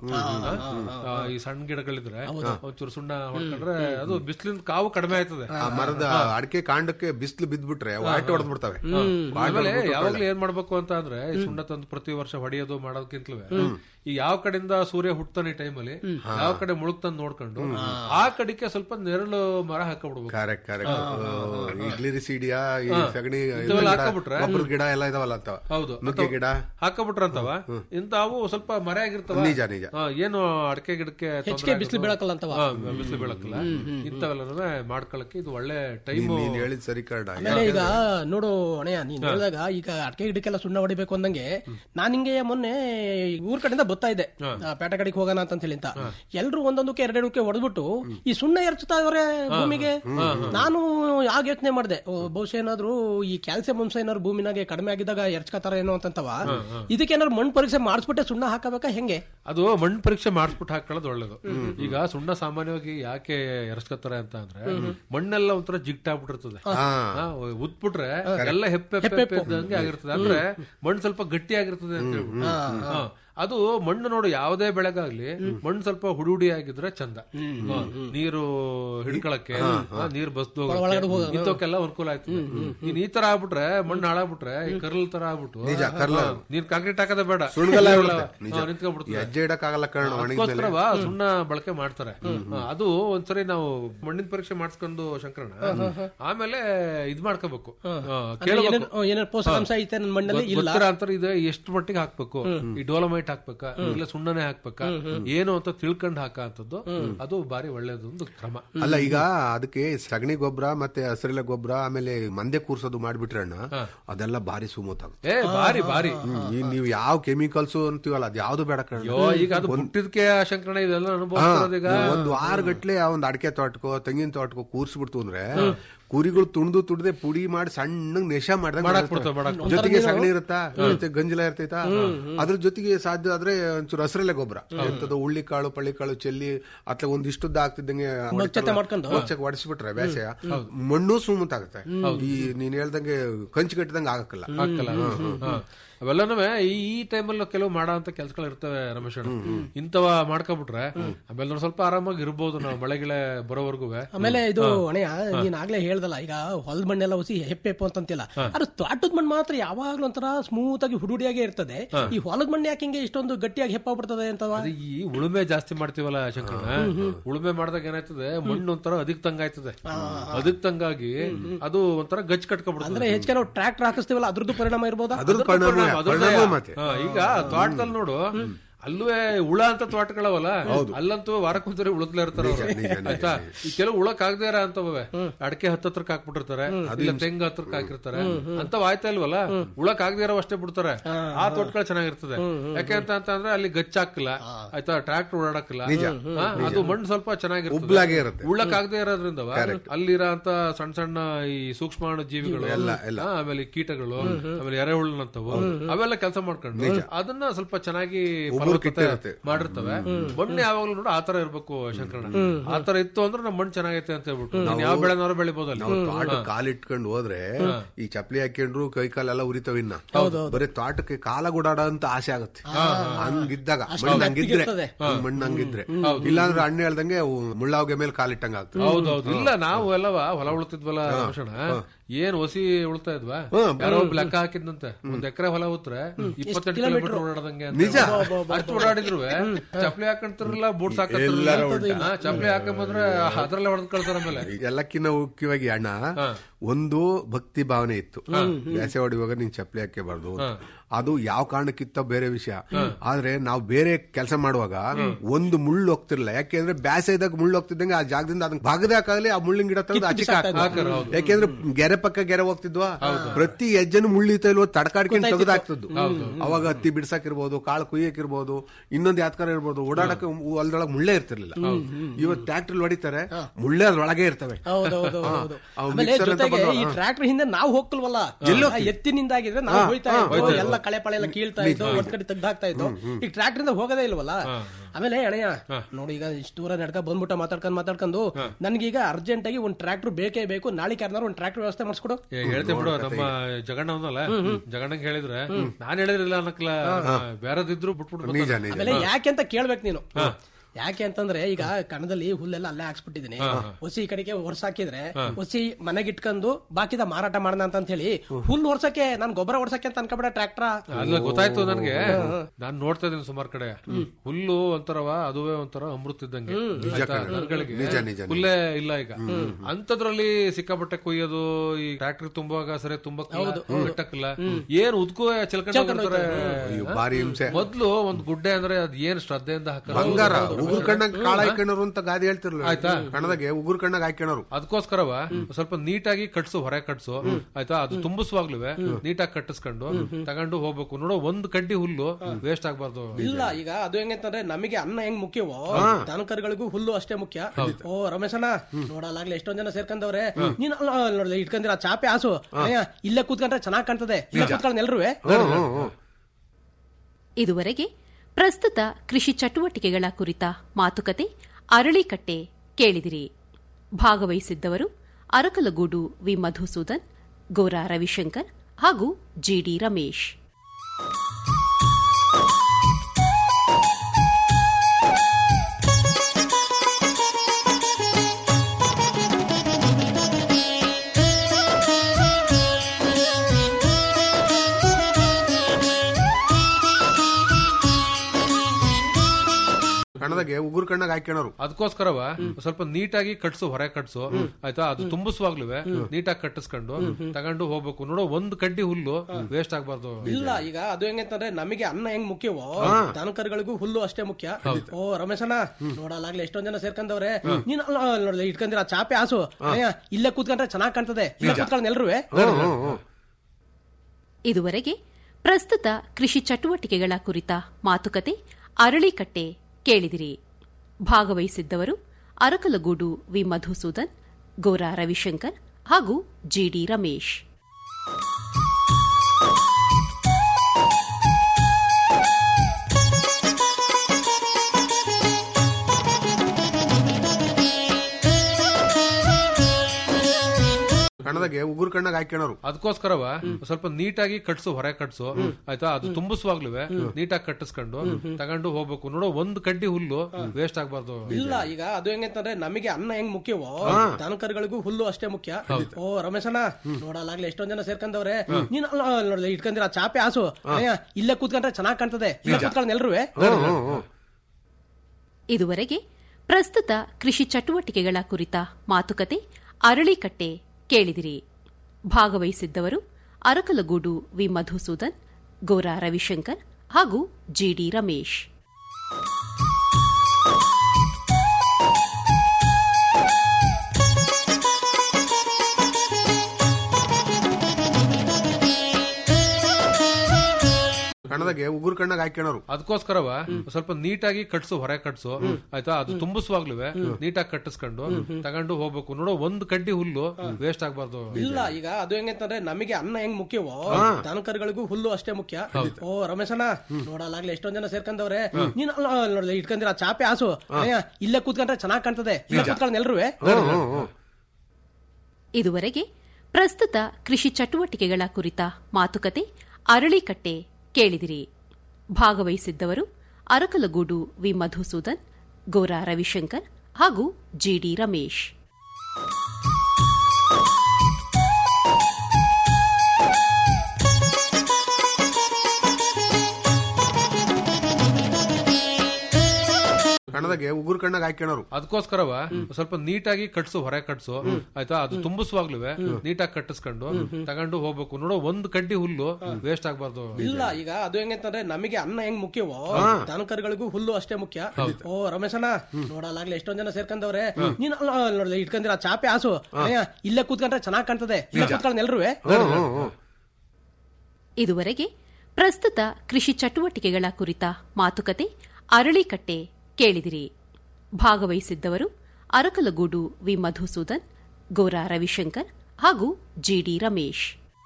ಆ, ಈ ಸಣ್ಣ ಗಿಡಗಳಿದ್ರೆ ಒಂಚೂರು ಸುಣ್ಣ ಹೊಡ್ಕೊಂಡ್ರೆ ಅದು ಬಿಸಿಲಿನ ಕಾವು ಕಡಿಮೆ ಆಯ್ತದೆ ಆ ಮರದ ಅಡಿಕೆ ಕಾಂಡಕ್ಕೆ ಬಿಸಿಲು ಬಿದ್ಬಿಟ್ರೆ ವಾಟ್ ಹೊಡೆದ್ ಬಿಡ್ತವೆ ಆಮೇಲೆ ಯಾವಾಗ್ಲೂ ಏನ್ ಮಾಡ್ಬೇಕು ಅಂತ ಅಂದ್ರೆ ಈ ಸುಣ್ಣ ತಂದು ಪ್ರತಿ ವರ್ಷ ಹೊಡೆಯೋದು ಮಾಡೋದಕ್ಕಿಂತಲೂ ಈ ಯಾವ ಕಡೆಯಿಂದ ಸೂರ್ಯ ಹುಟ್ತಾನೆ ಟೈಮಲ್ಲಿ ಯಾವ ಕಡೆ ಮುಳುಗ್ತಾನೆ ನೋಡ್ಕೊಂಡು ಆ ಕಡೆಗೆ ಸ್ವಲ್ಪ ನೆರಳು ಮರ ಹಾಕಬಿಡ್ಬೇಕು ಕರೆಕ್ಟ್ ಕರೆಕ್ಟ್ ಇಡ್ಲಿ ಸಿಡಿಯಾ ಈ ಸಗಣಿ ಇಂಥವೆಲ್ಲ ಹಾಕ್ಬಿಟ್ರೆ? ಗೊಬ್ಬರ ಗಿಡ ಎಲ್ಲ ಇದಾವಲ್ಲ ಅಂತ ಹೌದು ನುಗ್ಗೆ ಗಿಡ ಹಾಕಬಿಟ್ರಂತವ ಇಂತಾವು ಸ್ವಲ್ಪ ಮರ ಆಗಿರ್ತವ ನಿಜ ನಿಜ ಆ, ಏನು ಅಡಕೆ ಗಿಡಕ್ಕೆ ಹೆಚ್ಚಿಗೆ ಬಿಸಿಲು ಬೀಳಕಲ್ಲ ಅಂತವ ಬಿಸಿಲು ಬೀಳಕ್ಕಲ್ಲ ಇಂಥವೆಲ್ಲನೂ ಮಾಡ್ಕೊಳಕ್ಕೆ ಇದು ಒಳ್ಳೆ ಟೈಮ್ ನೀನ್ ಹೇಳಿದ್ ಸರಿ ಕರ್ಡ ಆಮೇಲೆ ಈಗ ನೋಡು ಅಣಯ್ಯ ನೀನ್ ಹೇಳಿದಾಗ ಈಗ ಅಡಕೆ ಗಿಡಕ್ಕೆಲ್ಲ ಸುಣ್ಣ ಹೊಡಿಬೇಕು ಅಂದಂಗೆ ನಾನ್ ಹಿಂಗೆ ಮೊನ್ನೆ ಊರ್ ಕಡೆಯಿಂದ ಬರ್ತಾ ಇದ್ದೆ ಆ, ಪೇಟೆ ಕಡೆಗೆ ಹೋಗೋಣ ಅಂತ ಹೇಳಿ ಅಂತ ಎಲ್ರು ಒಂದೊಂದಕ್ಕೆ ಎರಡೆರಡಕ್ಕೆ ಹೊಡೆದ್ಬಿಟ್ಟು ಈ ಸುಣ್ಣ ಎರಚ್ತಾ ಇದಾರೆ ಭೂಮಿಗೆ ನಾನು ಯಾವಾಗ ಯೋಚನೆ ಮಾಡಿದೆ ಬಹುಶಃ ಏನಾದ್ರು ಈ ಕ್ಯಾಲ್ಸಿಯಂ ಅಂಶ ಏನಾದ್ರು ಭೂಮಿನಾಗೆ ಕಡಿಮೆ ಆಗಿದ್ದಾಗ ಎರಚ್ಕತಾರ ಏನೋ ಅಂತಂತವ ಇದಕ್ಕೆ ಏನಾದ್ರು ಮಣ್ಣು ಪರೀಕ್ಷೆ ಮಾಡಿಸ್ಬಿಟ್ಟೆ ಸುಣ್ಣ ಹಾಕಬೇಕಾ ಹೆಂಗೆ ಅದು ಮಣ್ಣು ಪರೀಕ್ಷೆ ಮಾಡಿಸ್ಬಿಟ್ಟು ಹಾಕೊಳ್ಳೋದು ಒಳ್ಳೇದು ಈಗ ಸುಣ್ಣ ಸಾಮಾನ್ಯವಾಗಿ ಯಾಕೆ ಎರಸ್ಕೊತಾರೆ ಅಂತ ಅಂದ್ರೆ ಮಣ್ಣೆಲ್ಲ ಒಂಥರ ಜಿಗ್ಟಾಗ್ಬಿಟ್ಟಿರ್ತದೆ ಆ, ಉತ್ಬಿಟ್ರೆ ಎಲ್ಲ ಹೆಪ್ಪೆ ಹೆಪ್ಪೆ ಹೆಪ್ಪೆ ಇದ್ದಂಗೆ ಆಗಿರ್ತದೆ ಅಂದ್ರೆ ಮಣ್ಣು ಸ್ವಲ್ಪ ಗಟ್ಟಿ ಆಗಿರ್ತದೆ ಅಂತ ಹೇಳ್ಬಿಟ್ಟು ಹಾ. ಅದು ಮಣ್ಣು ನೋಡು ಯಾವುದೇ ಬೆಳೆಗಾಗ್ಲಿ ಮಣ್ಣು ಸ್ವಲ್ಪ ಹುಡಿ ಹುಡಿ ಆಗಿದ್ರೆ ಚಂದ ಹಾ. ನೀರು ಹಿಡ್ಕೊಳಕ್ಕೆ ಹಾ, ನೀರ್ ಬಸ್ದು ಇಂಥವಕ್ಕೆಲ್ಲ ಅನುಕೂಲ ಆಯ್ತದೆ ನೀನ್ ಈ ತರ ಆಗ್ಬಿಟ್ರೆ ಮಣ್ಣು ಹಾಳಾಗ್ಬಿಟ್ರೆ ಈ ಕರ್ಲ್ ತರ ಆಗ್ಬಿಟ್ಟು ಹಾ, ನೀನ್ ಕಾಂಕ್ರೀಟ್ ಹಾಕೋದೇ ಬೇಡ ಸುಣ್ಗಲ್ಲ ಹಾ, ಆಗ್ಬಿಡುತ್ತೆ. ನಿಜ. ನಿಂತ್ಕೊಂಡ್ಬಿಡ್ತದೆ ಹೆಜ್ಜೆ ಇಡಕ್ಕಾಗಲ್ಲ ಕರ್ಣ ಒಣಗಿದ್ಮೇಲೆ ಅದಕ್ಕೋಸ್ಕರವ ಸುಣ್ಣ ಬಳಕೆ ಮಾಡ್ತಾರೆ ಹಾ, ಅದು ಒಂದ್ಸರಿ ನಾವು ಮಣ್ಣಿನ ಪರೀಕ್ಷೆ ಮಾಡಿಸ್ಕೊಂಡು ಶಂಕರಣ್ಣ ಆಮೇಲೆ ಇದ್ ಮಾಡ್ಕೋಬೇಕು ಹಾ, ಕೇಳ್ಬೇಕು ಏನೇನು ಏನೇನು ಪೋಷಕಾಂಶ ಐತೆ ನನ್ನ ಮಣ್ಣಲ್ಲಿ ಇಲ್ಲ ಗೊತ್ತಿರ ಅಂತರ ಇದೆ ಎಷ್ಟು ಮಟ್ಟಿಗೆ ಹಾಕ್ಬೇಕು ಈ ಡೋಲಮೈಟ್ ಹಾಕ್ಬೇಕಾ ಇಲ್ಲ ಸುಣ್ಣನೆ ಹಾಕ್ಬೇಕಾ ಏನು ಅಂತ ತಿಳ್ಕೊಂಡು ಹಾಕಂತದ್ದು ಅದು ಬಾರಿ ಒಳ್ಳೇದೊಂದು ಕ್ರಮ ಅಲ್ಲ ಈಗ ಅದಕ್ಕೆ ಸಗಣಿ ಗೊಬ್ಬರ ಮತ್ತೆ ಹಸಿರೆಲೆ ಗೊಬ್ಬರ ಆಮೇಲೆ ಮಂದೆ ಕೂರ್ಸೋದು ಮಾಡ್ಬಿಟ್ರೆ ಅಣ್ಣ ಅದೆಲ್ಲ ಭಾರಿ ಸುಮೂತ್ ಆಗುತ್ತೆ ಏ ಬಾರಿ ಬಾರಿ ಈ ನೀವು ಯಾವ ಕೆಮಿಕಲ್ಸ್ ಅಂತೀವಲ್ಲ ಅದ್ ಯಾವ್ದು ಬೇಡ ಕಣ ಅಯ್ಯೋ ಈಗ ಅದು ಹುಟ್ಟಿದ್ಕೆ ಶಂಕರಣ ಇದೆಲ್ಲ ಅನುಭವಿಸ್ತಿರೋದು ಈಗ ಒಂದ್ ವಾರ ಗಟ್ಲೆ ಒಂದ್ ಅಡಕೆ ತೋಟಕೋ ತೆಂಗಿನ ತೋಟಕೋ ಕೂರ್ಸ್ಬಿಡ್ತು ಅಂದ್ರೆ ಕುರಿಗಳು ತುಣ್ದು ತುಡ್ದೆ ಪುಡಿ ಮಾಡಿ ಸಣ್ಣಗ್ ನೆಶ ಬಿಡ್ತಾವೆ, ಮಾಡಕ್ ಮಾಡ್ದಂಗ ಜೊತೆಗೆ ಸಗಣಿ ಇರುತ್ತಾ ಜೊತೆ ಗಂಜಲ ಇರ್ತೈತಾ ಅದ್ರ ಜೊತೆಗೆ ಸಾಧ್ಯ ಆದ್ರೆ ಒಂಚೂರು ಹಸಿರೆಲೆ ಗೊಬ್ಬರ ಎಂತದ್ದು ಉಳ್ಳಿ ಕಾಳು ಪಳ್ಳಿ ಕಾಳು ಚೆಲ್ಲಿ ಅಥವಾ ಒಂದಿಷ್ಟುದ್ದ ಆಗ್ತಿದ್ದಂಗೆ ಮಚ್ಚತೆ ಮಾಡ್ಕೊಂಡು? ಮಚ್ಚಕ್ಕೆ ಹೊಡಿಸ್ಬಿಟ್ರೆ ಬೇಸೆಯ ಮಣ್ಣು ಸುಮೂತ್ ಆಗುತ್ತೆ ಈ ನೀನ್ ಹೇಳ್ದಂಗೆ ಕಂಚು ಕಟ್ಟಿದಂಗೆ ಆಗಕ್ಕಲ್ಲ ಹಾಕಲ್ಲ ಹಾ. ಅವೆಲ್ಲನೂ ಈ ಈ ಟೈಮಲ್ಲಿ ಕೆಲವು ಮಾಡೋ ಅಂತ ಕೆಲ್ಸಗಳು ಇರ್ತವೆ ರಮೇಶ್ ಅಣ್ಣ ಇಂಥವ ಮಾಡ್ಕೊಬಿಟ್ರೆ ಆಮೇಲೆ ನಾವು ಸ್ವಲ್ಪ ಆರಾಮಾಗಿ ಇರ್ಬೋದು ನಾವು ಮಳೆಗಿಳೆ ಬರೋವರೆಗೂ ಆಮೇಲೆ ಇದು ಅಣೆಯ ನೀನ್ ಆಗ್ಲೇ ಹೇಳ್ದಲ್ಲ ಈಗ ಹೊಲದ ಮಣ್ಣೆಲ್ಲ ಹೊಸಿ ಹೆಪ್ಪೆ ಹೆಪ್ಪು ಅಂತಂತಿಲ್ಲ ಅದು ತೋಟದ ಮಣ್ಣು ಮಾತ್ರ ಯಾವಾಗ್ಲೂ ಒಂಥರ ಸ್ಮೂತ್ ಆಗಿ ಹುಡುಡಿಯಾಗೆ ಇರ್ತದೆ ಈ ಹೊಲದ ಮಣ್ಣು ಯಾಕೆ ಹಿಂಗೆ ಹೆಂಗೆ ಇಷ್ಟೊಂದು ಗಟ್ಟಿಯಾಗಿ ಹೆಪ್ಪಾಗ್ಬಿಡ್ತದೆ ಅಂತವ ಅದು ಈ ಉಳುಮೆ ಜಾಸ್ತಿ ಮಾಡ್ತೀವಲ್ಲ ಶಂಕರಣ್ಣ ಉಳುಮೆ ಮಾಡಿದಾಗ ಏನಾಯ್ತದೆ ಮಣ್ಣು ಒಂಥರ ಅದಕ್ ತಂಗಾಯ್ತದೆ ಅದಕ್ ತಂಗಾಗಿ ಅದು ಒಂಥರ ಗಚ್ ಕಟ್ಕೊಬಿಡ್ತದೆ ಅಂದ್ರೆ ಹೆಚ್ಚಿಗೆ ನಾವು ಟ್ರ್ಯಾಕ್ಟರ್ ಹಾಕಿಸ್ತೀವಲ್ಲ ಅದ್ರದ್ದು ಪರಿಣಾಮ ಇರ್ಬೋದಾ ಅದ್ರದ್ದು ಪರಿಣಾಮ ಅದ್ರದ್ದೇ. ಪರಿಣಾಮ ಮತ್ತೆ ಹಾ, ಈಗ ತೋಟದಲ್ಲಿ ನೋಡು ಅಲ್ಲೂ ಹುಳ ಅಂತ ತೋಟಗಳವಲ್ಲ ಅಲ್ಲಂತೂ ವಾರಕ್ಕೊಂದ್ಸರಿ ಉಳಕ್ಲೇ ಇರ್ತಾರ ಅವ್ರು. ನಿಜ, ನಿಜ, ಆಯ್ತಾ ಈ ಕೆಲವು ಉಳಕ್ ಆಗದೆ ಇರೋ ಅಂತವೇ ಅಡಕೆ ಹತ್ತತ್ರಕ್ ಹಾಕ್ಬಿಟ್ಟಿರ್ತಾರೆ ಇಲ್ಲ ತೆಂಗು ಹತ್ರಕ್ ಹಾಕಿರ್ತಾರೆ ಅಂತವ್ ಆಯ್ತಾ ಇಲ್ವಲ್ಲ ಉಳಕ್ ಆಗದೆ ಇರೋ ಅಷ್ಟೇ ಬಿಡ್ತಾರೆ ಆ ತೋಟಗಳು ಚೆನ್ನಾಗಿರ್ತದೆ ಯಾಕೆ ಅಂತ ಅಂತಂದ್ರೆ ಅಲ್ಲಿ ಗಚ್ಚ ಹಾಕಿಲ್ಲ ಆಯ್ತಾ ಟ್ರಾಕ್ಟರ್ ಓಡಾಡಕ್ಕಿಲ್ಲ ಹಾ, ಅದು ಮಣ್ಣು ಸ್ವಲ್ಪ ಚೆನ್ನಾಗಿರ್ತದೆ ಉಬ್ಲಾಗೆ ಇರುತ್ತೆ. ಉಳ್ಳಕ್ ಆಗದೆ ಇರೋದ್ರಿಂದ ಅಲ್ಲಿರೋ ಅಂತ ಸಣ್ಣ ಸಣ್ಣ ಈ ಸೂಕ್ಷ್ಮಾಣು ಜೀವಿಗಳು ಎಲ್ಲ, ಎಲ್ಲ. ಹಾ, ಆಮೇಲೆ ಈ ಕೀಟಗಳು ಆಮೇಲೆ ಎರೆಹುಳುನಂತವು ಅವೆಲ್ಲ ಕೆಲಸ ಮಾಡ್ಕೊಂಡು ಅದನ್ನ ಸ್ವಲ್ಪ ಚೆನ್ನಾಗಿ ಫಲವತ್ತತೆ ಕಿಟ್ಟಿರುತ್ತೆ. ಮಾಡಿರ್ತವೆ ಮಣ್ಣು ಯಾವಾಗ್ಲೂ ನೋಡು ಆತರ ಇರ್ಬೇಕು ಶಂಕರಣ್ಣ ಆತರ ಇತ್ತು ಅಂದ್ರೆ ನಮ್ಮ ಮಣ್ಣು ಚೆನ್ನಾಗೈತೆ ಅಂತ ಹೇಳ್ಬಿಟ್ಟು ನೀನ್ ಯಾವ ಬೆಳೆನಾರು ಬೆಳಿಬೋದಲ್ಲ ನಾವು ತೋಟ ಕಾಲಿಟ್ಕೊಂಡು ಹೋದ್ರೆ ಈ ಚಪ್ಪಲಿ ಹಾಕೊಂಡ್ರು ಕೈ ಕಾಲೆಲ್ಲ ಉರಿತಾವ ಇನ್ನ ಬರೀ ತೋಟಕ್ಕೆ ಕಾಲ ಗುಡಾಡ ಅಂತ ಆಸೆ ಆಗುತ್ತೆ ಹಂಗಿದ್ದಾಗ ಮಣ್ಣು ಹಂಗಿದ್ರೆ ಹಂಗ್ ಮಣ್ಣು ಹಂಗಿದ್ರೆ ಇಲ್ಲಾಂದ್ರೆ ಅಣ್ಣ ಹೇಳ್ದಂಗೆ ಅವು ಮುಳ್ಳಾವ್ಗೆ ಮೇಲೆ ಕಾಲಿಟ್ಟಂಗ ಆಗ್ತದೆ ಹೌದೌದು ಇಲ್ಲ ನಾವು ಎಲ್ಲವ ಹೊಲ ಉಳ್ತಿದ್ವಲ್ಲ ಭೂಷಣ ಏನ್ ಹೊಸಿ ಉಳ್ತಾ ಇದ್ವಾ ಯಾರೋ ಒಬ್ಬ ಲೆಕ್ಕ ಹಾಕಿದ್ನಂತೆ ಒಂದ್ ಎಕರೆ ಹೊಲ ಉತ್ರೆ ಇಪ್ಪತ್ತೆಂಟು ಕಿಲೋಮೀಟರ್ ಓಡಾಡದಂಗೆ ಅಂತ. ನಿಜ. ಅಷ್ಟು ಓಡಾಡಿದ್ರು ಚಪ್ಪಲಿ ಹಾಕೊಂತಿರಲ್ಲ ಬೂಟ್ಸ್ ಹಾಕಂತಿರಲ್ಲ ಚಪ್ಪಲಿ ಹಾಕೊಂಬಂದ್ರೆ ಅದ್ರಲ್ಲೇ ಹೊಡೆದ್ ಕಳ್ತಾರ ಆಮೇಲೆ ಎಲ್ಲಕ್ಕಿಂತ ಮುಖ್ಯವಾಗಿ ಅಣ್ಣ ಒಂದು ಭಕ್ತಿ ಭಾವನೆ ಇತ್ತು ಬೇಸೆ ಹೊಡಿವಾಗ ನೀನ್ ಚಪ್ಪಲಿ ಹಾಕಬಾರ್ದು ಅದು ಯಾವ ಕಾರಣಕ್ಕಿತ್ತ ಬೇರೆ ವಿಷಯ ಆದ್ರೆ ನಾವು ಬೇರೆ ಕೆಲಸ ಮಾಡುವಾಗ ಒಂದು ಮುಳ್ಳು ಹೋಗ್ತಿರ್ಲಿಲ್ಲ ಯಾಕೆಂದ್ರೆ ಬ್ಯಾಸೆ ಇದ್ದಾಗ ಮುಳ್ಳು ಹೋಗ್ತಿದ್ದಂಗೆ ಆ ಜಾಗದಿಂದ ಅದನ್ನ ಭಾಗದೆ ಹಾಕಾಗಲಿ ಆ ಮುಳ್ಳಿನ ಗಿಡ ತಂದು ಆಚೆಗೆ ಹಾಕ್ತಿದ್ವು. ಯಾಕೆಂದ್ರೆ ಗೆರೆ ಪಕ್ಕ ಗೆರೆ ಹೋಗ್ತಿದ್ವಾ ಪ್ರತಿ ಹೆಜ್ಜೆನು ಮುಳ್ಳಿತ ಇಲ್ವೋ ತಡ್ಕಾಡ್ಕೊಂಡು ತೆಗೆದಾಕ್ತಿದ್ದು ಅವಾಗ ಹತ್ತಿ ಬಿಡ್ಸಕ್ಕಿರ್ಬೋದು ಕಾಳು ಕುಯ್ಯಕ್ಕಿರ್ಬೋದು ಇನ್ನೊಂದು ಯಾತ್ಕಾರ ಇರ್ಬೋದು ಓಡಾಡಕ್ಕೆ ಹೊಲದೊಳಗೆ ಮುಳ್ಳೇ ಇರ್ತಿರ್ಲಿಲ್ಲ ಇವತ್ತು ಟ್ರ್ಯಾಕ್ಟರ್ ಹೊಡಿತಾರೆ ಮುಳ್ಳೇ ಅದ್ರೊಳಗೆ ಇರ್ತವೆ ಹೌದೌದು ಹಾ. ಹೌದು ಅವು ಆಮೇಲೆ mixer ಅಂತ ಜೊತೆಗೆ ಬಂದವ, ಈ ಹಾ. ಟ್ರ್ಯಾಕ್ಟರ್ ಹಿಂದೆ ನಾವು ಹೋಗ್ತಿಲ್ವಲ್ಲ ಆ ಎತ್ತಿನಿಂದಾಗಿದ್ರೆ ನಾವು ಹೋಯ್ತಾ ಇದ್ವು ಎಲ್ಲ ಕಳೆ ಪಳೆ ಎಲ್ಲ ಕೀಳ್ತಾ ಇದ್ದು ಒಂದ್ ಕಡೆ ತೆಗ್ದು ಹಾಕ್ತಾ ಇದ್ದು ಈಗ ಟ್ರ್ಯಾಕ್ಟರ್ ಇಂದ ಹೋಗೋದೇ ಇಲ್ವಲ್ಲ ಆಮೇಲೆ ಅಣಯ್ಯ ನೋಡಿ ಈಗ ಇಷ್ಟು ದೂರ ನಡ್ಕ ಬಂದ್ಬಿಟ್ಟ ಮಾತಾಡ್ಕೊಂಡ್ ಮಾತಾಡ್ಕೊಂಡು ನನ್ಗೀಗ ಅರ್ಜೆಂಟ್ ಆಗಿ ಒಂದ್ ಟ್ರ್ಯಾಕ್ಟರ್ ಬೇಕೇ ಬೇಕು ನಾಳೆ ಯಾರನ್ನಾರು ಒಂದ್ ಟ್ರ್ಯಾಕ್ಟರ್ ವ್ಯವಸ್ಥೆ ಮಾಡಿಸ್ಕೊಡು ಏ, ಹೇಳ್ತೀನಿ ಬಿಡು ನಮ್ಮ ಜಗಣ್ಣ ಅವನಲ್ಲ ಜಗಣ್ಣಂಗ್ ಹೇಳಿದ್ರೆ ನಾನ್ ಹೇಳಿದ್ರಿಲ್ಲ ಅನ್ನಕ್ಲ ಬೇರೆದಿದ್ರು ಬಿಟ್ಬಿಟ್ಟು ನಿಜ ಬರ್ತಾನೆ. ನಿಜ ಆಮೇಲೆ ಯಾಕೆ ಅಂತ ಕೇಳ್ಬೇಕು ನೀನು ಯಾಕೆ ಅಂತಂದ್ರೆ ಈಗ ಕಣದಲ್ಲಿ ಹುಲ್ಲೆಲ್ಲ ಅಲ್ಲೇ ಹಾಕ್ಸ್ಬಿಟ್ಟಿದೀನಿ ಹೊಸಿ ಈ ಕಡೆಗೆ ಹೊರ್ಸಾಕಿದ್ರೆ ಹೊಸಿ ಮನೆಗೆ ಇಟ್ಕೊಂಡು ಬಾಕಿದ ಮಾರಾಟ ಮಾಡೋಣ ಅಂತ ಹೇಳಿ ಹುಲ್ಲು ಹೊರ್ಸಕ್ಕೆ ನಾನ್ ಗೊಬ್ಬರ ಹೊರ್ಸಕ್ಕೆ ಅಂತ ಅನ್ಕೊಬೇಡ ಟ್ರ್ಯಾಕ್ಟರ್ ಅಲ್ಲ ಗೊತ್ತಾಯ್ತು ನನ್ಗೆ ನಾನ್ ನೋಡ್ತಾ ಇದ್ದೀನಿ ಸುಮಾರು ಕಡೆ ಹುಲ್ಲು ಒಂಥರವ ಅದುವೇ ಒಂಥರ ಅಮೃತ ಇದ್ದಂಗೆ ಆಯ್ತಾ? ನನ್ಗಳಿಗೆ ನಿಜ, ನಿಜ, ನಿಜ. ಹುಲ್ಲೇ ಇಲ್ಲ ಈಗ ಅಂತದ್ರಲ್ಲಿ ಸಿಕ್ಕಾಪಟ್ಟೆ ಕೊಯ್ಯೋದು ಈ ಟ್ರ್ಯಾಕ್ಟರ್ ತುಂಬುವಾಗ ಸರಿ ತುಂಬಕ್ಕಿಲ್ಲ ಕಟ್ಟಕ್ಕಿಲ್ಲ ಏನ್ ಉದ್ಕೋ ಚೆಲ್ಕೊಂಡು ಹೋಗ್ತಾರೆ ಅಯ್ಯೋ, ಭಾರಿ ಹಿಂಸೆ ಮೊದ್ಲು ಒಂದ್ ಗುಡ್ಡೆ ಅಂದ್ರೆ ಅದ್ ಏನ್ ಶ್ರದ್ಧೆಯಿಂದ ಹಾಕ ಬಂಗಾರ ಉಗುರು ಕಣ್ಣಾಗ ಕಾಳ ಹಾಕ್ಯಣರು ಅಂತ ಗಾದಿ ಹೇಳ್ತಿರ್ಲ ಆಯ್ತಾ ಕಣದಾಗೆ ಉಗುರು ಕಣ್ಣಾಗ ಹಾಕ್ಯಣರು ಅದಕ್ಕೋಸ್ಕರವ ಸ್ವಲ್ಪ ನೀಟಾಗಿ ಕಟ್ಸು ಹೊರ ಕಟ್ಸು ಆಯ್ತಾ ಅದು ತುಂಬಿಸುವಾಗ್ಲೂ ನೀಟಾಗಿ ಕಟ್ಟಿಸ್ಕೊಂಡು ತಗೊಂಡು ಹೋಗ್ಬೇಕು ನೋಡೋ ಒಂದ್ ಕಡ್ಡಿ ಹುಲ್ಲು ವೇಸ್ಟ್ ಆಗ್ಬಾರ್ದು ಇಲ್ಲ ಈಗ ಅದು ಹೆಂಗಂತಂದ್ರೆ ನಮಗೆ ಅನ್ನ ಹೆಂಗ್ ಮುಖ್ಯವೋ ದನಕರುಗಳಿಗೂ ಹುಲ್ಲು ಅಷ್ಟೇ ಮುಖ್ಯ ಓ ರಮೇಶಣ್ಣ ನೋಡಲ್ಲಾಗ್ಲಿ ಎಷ್ಟೊಂದ್ ಜನ ಸೇರ್ಕೊಂಡವ್ರೆ ನೀನ್ ಅಲ್ಲ ನೋಡ್ಲಿ ಇಟ್ಕೊಂಡಿರ ಚಾಪೆ ಹಾಸು ಅಯ್ಯ, ಇಲ್ಲೇ ಕೂತ್ಕೊಂಡ್ರೆ ಚೆನ್ನಾಗ್ ಕಾಣ್ತದೆ ಇಲ್ಲೇ ಕೂತ್ಕೊಂಡು ಎಲ್ರುವೆ ಇದುವರೆಗೆ ಪ್ರಸ್ತುತ ಕೃಷಿ ಚಟುವಟಿಕೆಗಳ ಕುರಿತ ಮಾತುಕತೆ ಅರಳಿಕಟ್ಟೆ ಕೇಳಿದಿರಿ ಭಾಗವಹಿಸಿದ್ದವರು ಅರಕಲಗೂಡು ವಿ ಮಧುಸೂದನ್ ಗೋರಾ ರವಿಶಂಕರ್ ಹಾಗೂ ಜಿಡಿ ರಮೇಶ್ ಕಣದಾಗೆ ಉಗುರು ಕಣ್ಣಾಗ ಹಾಕ್ಯಣರು ಅದಕ್ಕೋಸ್ಕರವ ಸ್ವಲ್ಪ ನೀಟಾಗಿ ಕಟ್ಸು ಹೊರ ಕಟ್ಸು ಆಯ್ತಾ ಅದು ತುಂಬಿಸುವಾಗ್ಲೂ ನೀಟಾಗಿ ಕಟ್ಟಿಸ್ಕೊಂಡು ತಗೊಂಡು ಹೋಗ್ಬೇಕು ನೋಡೋ ಒಂದ್ ಕಡ್ಡಿ ಹುಲ್ಲು ವೇಸ್ಟ್ ಆಗ್ಬಾರ್ದು ಇಲ್ಲ ಈಗ ಅದು ಹೆಂಗಂತಂದ್ರೆ ನಮಗೆ ಅನ್ನ ಹೆಂಗ್ ಮುಖ್ಯವೋ ದನಕರುಗಳಿಗೂ ಹುಲ್ಲು ಅಷ್ಟೇ ಮುಖ್ಯ ಓ ರಮೇಶಣ್ಣ ನೋಡಲ್ಲಾಗ್ಲಿ ಎಷ್ಟೊಂದ್ ಜನ ಸೇರ್ಕೊಂಡವ್ರೆ ನೀನ್ ಅಲ್ಲ ನೋಡ್ಲಿ ಇಟ್ಕೊಂಡಿರ ಚಾಪೆ ಹಾಸು ಅಯ್ಯ, ಇಲ್ಲೇ ಕೂತ್ಕೊಂಡ್ರೆ ಚೆನ್ನಾಗ್ ಕಾಣ್ತದೆ ಇಲ್ಲೇ ಕೂತ್ಕೊಂಡು ಎಲ್ರುವೆ ಇದುವರೆಗೆ ಪ್ರಸ್ತುತ ಕೃಷಿ ಚಟುವಟಿಕೆಗಳ ಕುರಿತ ಮಾತುಕತೆ ಅರಳಿಕಟ್ಟೆ ಕೇಳಿದಿರಿ ಭಾಗವಹಿಸಿದ್ದವರು ಅರಕಲಗೂಡು ವಿ ಮಧುಸೂದನ್ ಗೋರಾ ರವಿಶಂಕರ್ ಹಾಗೂ ಜಿಡಿ ರಮೇಶ್ ಕಣದಾಗೆ ಉಗುರು ಕಣ್ಣಾಗ ಹಾಕ್ಯಣರು ಅದಕ್ಕೋಸ್ಕರವ ಸ್ವಲ್ಪ ನೀಟಾಗಿ ಕಟ್ಸು ಹೊರ ಕಟ್ಸು ಆಯ್ತಾ ಅದು ತುಂಬಿಸುವಾಗ್ಲೂ ನೀಟಾಗಿ ಕಟ್ಟಿಸ್ಕೊಂಡು ತಗೊಂಡು ಹೋಗ್ಬೇಕು ನೋಡೋ ಒಂದ್ ಕಡ್ಡಿ ಹುಲ್ಲು ವೇಸ್ಟ್ ಆಗ್ಬಾರ್ದು ಇಲ್ಲ ಈಗ ಅದು ಹೆಂಗಂತಂದ್ರೆ ನಮಗೆ ಅನ್ನ ಹೆಂಗ್ ಮುಖ್ಯವೋ ದನಕರುಗಳಿಗೂ ಹುಲ್ಲು ಅಷ್ಟೇ ಮುಖ್ಯ ಓ ರಮೇಶಣ್ಣ ನೋಡಲ್ಲಾಗ್ಲಿ ಎಷ್ಟೊಂದ್ ಜನ ಸೇರ್ಕೊಂಡವ್ರೆ ನೀನ್ ಅಲ್ಲ ನೋಡ್ಲಿ ಇಟ್ಕೊಂಡಿರ ಚಾಪೆ ಹಾಸು ಅಯ್ಯ, ಇಲ್ಲೇ ಕೂತ್ಕೊಂಡ್ರೆ ಚೆನ್ನಾಗ್ ಕಾಣ್ತದೆ ಇಲ್ಲೇ ಕೂತ್ಕೊಂಡು ಎಲ್ರು ಇದುವರೆಗೆ ಪ್ರಸ್ತುತ ಕೃಷಿ ಚಟುವಟಿಕೆಗಳ ಕುರಿತ ಮಾತುಕತೆ ಅರಳಿಕಟ್ಟೆ ಕೇಳಿದಿರಿ ಭಾಗವಹಿಸಿದ್ದವರು ಅರಕಲಗೂಡು ವಿ ಮಧುಸೂದನ್ ಗೋರಾ ರವಿಶಂಕರ್ ಹಾಗೂ ಜಿಡಿ ರಮೇಶ್ ಕಣದಾಗೆ ಉಗುರು ಕಣ್ಣಾಗ ಹಾಕ್ಯಣರು ಅದಕ್ಕೋಸ್ಕರವ ಸ್ವಲ್ಪ ನೀಟಾಗಿ ಕಟ್ಸು ಹೊರ ಕಟ್ಸು ಆಯ್ತಾ ಅದು ತುಂಬಿಸುವಾಗ್ಲೂ ನೀಟಾಗಿ ಕಟ್ಟಿಸ್ಕೊಂಡು ತಗೊಂಡು ಹೋಗ್ಬೇಕು ನೋಡೋ ಒಂದ್ ಕಡ್ಡಿ ಹುಲ್ಲು ವೇಸ್ಟ್ ಆಗ್ಬಾರ್ದು ಇಲ್ಲ ಈಗ ಅದು ಹೆಂಗಂತಂದ್ರೆ ನಮಗೆ ಅನ್ನ ಹೆಂಗ್ ಮುಖ್ಯವೋ ದನಕರುಗಳಿಗೂ ಹುಲ್ಲು ಅಷ್ಟೇ ಮುಖ್ಯ ಓ ರಮೇಶಣ್ಣ ನೋಡಲ್ಲಾಗ್ಲಿ ಎಷ್ಟೊಂದ್ ಜನ ಸೇರ್ಕೊಂಡವ್ರೆ ನೀನ್ ಅಲ್ಲ ನೋಡ್ಲಿ ಇಟ್ಕೊಂಡಿರ ಚಾಪೆ ಹಾಸು ಅಯ್ಯ, ಇಲ್ಲೇ ಕೂತ್ಕೊಂಡ್ರೆ ಚೆನ್ನಾಗ್ ಕಾಣ್ತದೆ ಇಲ್ಲೇ ಕೂತ್ಕೊಂಡು ಎಲ್ರು ಇದುವರೆಗೆ ಪ್ರಸ್ತುತ ಕೃಷಿ ಚಟುವಟಿಕೆಗಳ ಕುರಿತ ಮಾತುಕತೆ ಅರಳಿಕಟ್ಟೆ ಕೇಳಿದಿರಿ ಭಾಗವಹಿಸಿದ್ದವರು ಅರಕಲಗೂಡು ವಿ ಮಧುಸೂದನ್ ಗೋರಾ ರವಿಶಂಕರ್ ಹಾಗೂ ಜಿಡಿ ರಮೇಶ್ ಕಣದಾಗೆ ಉಗುರು ಕಣ್ಣಾಗ ಹಾಕ್ಯಣರು ಅದಕ್ಕೋಸ್ಕರವ ಸ್ವಲ್ಪ ನೀಟಾಗಿ ಕಟ್ಸು ಹೊರ ಕಟ್ಸು ಆಯ್ತಾ ಅದು ತುಂಬಿಸುವಾಗ್ಲೂ ನೀಟಾಗಿ ಕಟ್ಟಿಸ್ಕೊಂಡು ತಗೊಂಡು ಹೋಗ್ಬೇಕು ನೋಡೋ ಒಂದ್ ಕಡ್ಡಿ ಹುಲ್ಲು ವೇಸ್ಟ್ ಆಗ್ಬಾರ್ದು ಇಲ್ಲ ಈಗ ಅದು ಹೆಂಗಂತಂದ್ರೆ ನಮಗೆ ಅನ್ನ ಹೆಂಗ್ ಮುಖ್ಯವೋ ದನಕರುಗಳಿಗೂ ಹುಲ್ಲು ಅಷ್ಟೇ ಮುಖ್ಯ ಓ ರಮೇಶಣ್ಣ ನೋಡಲ್ಲಾಗ್ಲಿ ಎಷ್ಟೊಂದ್ ಜನ ಸೇರ್ಕೊಂಡವ್ರೆ ನೀನ್ ಅಲ್ಲ ನೋಡ್ಲಿ ಇಟ್ಕೊಂಡಿರ ಚಾಪೆ ಹಾಸು ಅಯ್ಯ, ಇಲ್ಲೇ ಕೂತ್ಕೊಂಡ್ರೆ ಚೆನ್ನಾಗ್ ಕಾಣ್ತದೆ ಇಲ್ಲೇ ಕೂತ್ಕೊಂಡು ಎಲ್ರು ಇದುವರೆಗೆ ಪ್ರಸ್ತುತ ಕೃಷಿ ಚಟುವಟಿಕೆಗಳ ಕುರಿತ ಮಾತುಕತೆ ಅರಳಿಕಟ್ಟೆ ಕೇಳಿದಿರಿ ಭಾಗವಹಿಸಿದ್ದವರು ಅರಕಲಗೂಡು ವಿ ಮಧುಸೂದನ್ ಗೋರಾ ರವಿಶಂಕರ್ ಹಾಗೂ ಜಿಡಿ ರಮೇಶ್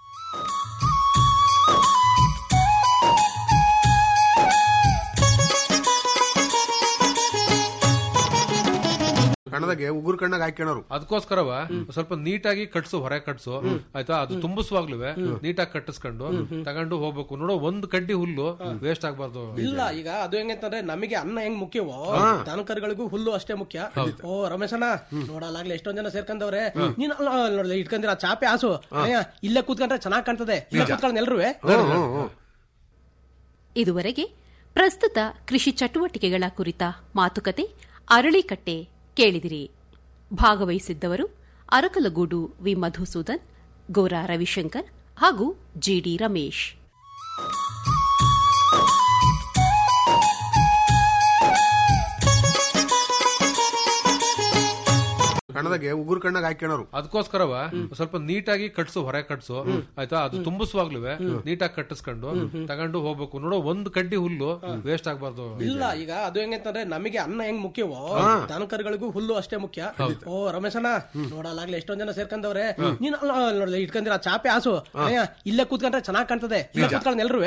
ಕಣದಾಗೆ ಉಗುರು ಕಣ್ಣಾಗ ಹಾಕ್ಯಣರು ಅದಕ್ಕೋಸ್ಕರವ ಸ್ವಲ್ಪ ನೀಟಾಗಿ ಕಟ್ಸು ಹೊರ ಕಟ್ಸು ಆಯ್ತಾ ಅದು ತುಂಬಿಸುವಾಗ್ಲೂ ನೀಟಾಗಿ ಕಟ್ಟಿಸ್ಕೊಂಡು ತಗೊಂಡು ಹೋಗ್ಬೇಕು ನೋಡೋ ಒಂದ್ ಕಡ್ಡಿ ಹುಲ್ಲು ವೇಸ್ಟ್ ಆಗ್ಬಾರ್ದು ಇಲ್ಲ ಈಗ ಅದು ಹೆಂಗಂತಂದ್ರೆ ನಮಗೆ ಅನ್ನ ಹೆಂಗ್ ಮುಖ್ಯವೋ ದನಕರುಗಳಿಗೂ ಹುಲ್ಲು ಅಷ್ಟೇ ಮುಖ್ಯ ಓ ರಮೇಶಣ್ಣ ನೋಡಲ್ಲಾಗ್ಲಿ ಎಷ್ಟೊಂದ್ ಜನ ಸೇರ್ಕೊಂಡವ್ರೆ ನೀನ್ ಅಲ್ಲ ನೋಡ್ಲಿ ಇಟ್ಕೊಂಡಿರ ಚಾಪೆ ಹಾಸು ಅಯ್ಯ, ಇಲ್ಲೇ ಕೂತ್ಕೊಂಡ್ರೆ ಚೆನ್ನಾಗ್ ಕಾಣ್ತದೆ ಇಲ್ಲೇ ಕೂತ್ಕೊಂಡು ಎಲ್ರು ಇದುವರೆಗೆ ಪ್ರಸ್ತುತ ಕೃಷಿ ಚಟುವಟಿಕೆಗಳ ಕುರಿತ ಮಾತುಕತೆ ಅರಳಿಕಟ್ಟೆ ಕೇಳಿದಿರಿ ಭಾಗವಹಿಸಿದ್ದವರು ಅರಕಲಗೂಡು ವಿ ಮಧುಸೂದನ್ ಗೋರಾ ರವಿಶಂಕರ್ ಹಾಗೂ ಜಿಡಿ ರಮೇಶ್ ಕಣದಾಗೆ ಉಗುರು ಕಣ್ಣಾಗ ಹಾಕ್ಯಣರು ಅದಕ್ಕೋಸ್ಕರವ ಸ್ವಲ್ಪ ನೀಟಾಗಿ ಕಟ್ಸು ಹೊರ ಕಟ್ಸು ಆಯ್ತಾ ಅದು ತುಂಬಿಸುವಾಗ್ಲೂ ನೀಟಾಗಿ ಕಟ್ಟಿಸ್ಕೊಂಡು ತಗೊಂಡು ಹೋಗ್ಬೇಕು ನೋಡೋ ಒಂದ್ ಕಡ್ಡಿ ಹುಲ್ಲು ವೇಸ್ಟ್ ಆಗ್ಬಾರ್ದು ಇಲ್ಲ ಈಗ ಅದು ಹೆಂಗಂತಂದ್ರೆ ನಮಗೆ ಅನ್ನ ಹೆಂಗ್ ಮುಖ್ಯವೋ ದನಕರುಗಳಿಗೂ ಹುಲ್ಲು ಅಷ್ಟೇ ಮುಖ್ಯ ಓ ರಮೇಶಣ್ಣ ನೋಡಲ್ಲಾಗ್ಲಿ ಎಷ್ಟೊಂದ್ ಜನ ಸೇರ್ಕೊಂಡವ್ರೆ ನೀನ್ ಅಲ್ಲ ನೋಡ್ಲಿ ಇಟ್ಕೊಂಡಿರ ಚಾಪೆ ಹಾಸು ಅಯ್ಯ, ಇಲ್ಲೇ ಕೂತ್ಕೊಂಡ್ರೆ ಚೆನ್ನಾಗ್ ಕಾಣ್ತದೆ ಇಲ್ಲೇ ಕೂತ್ಕೊಂಡು ಎಲ್ರು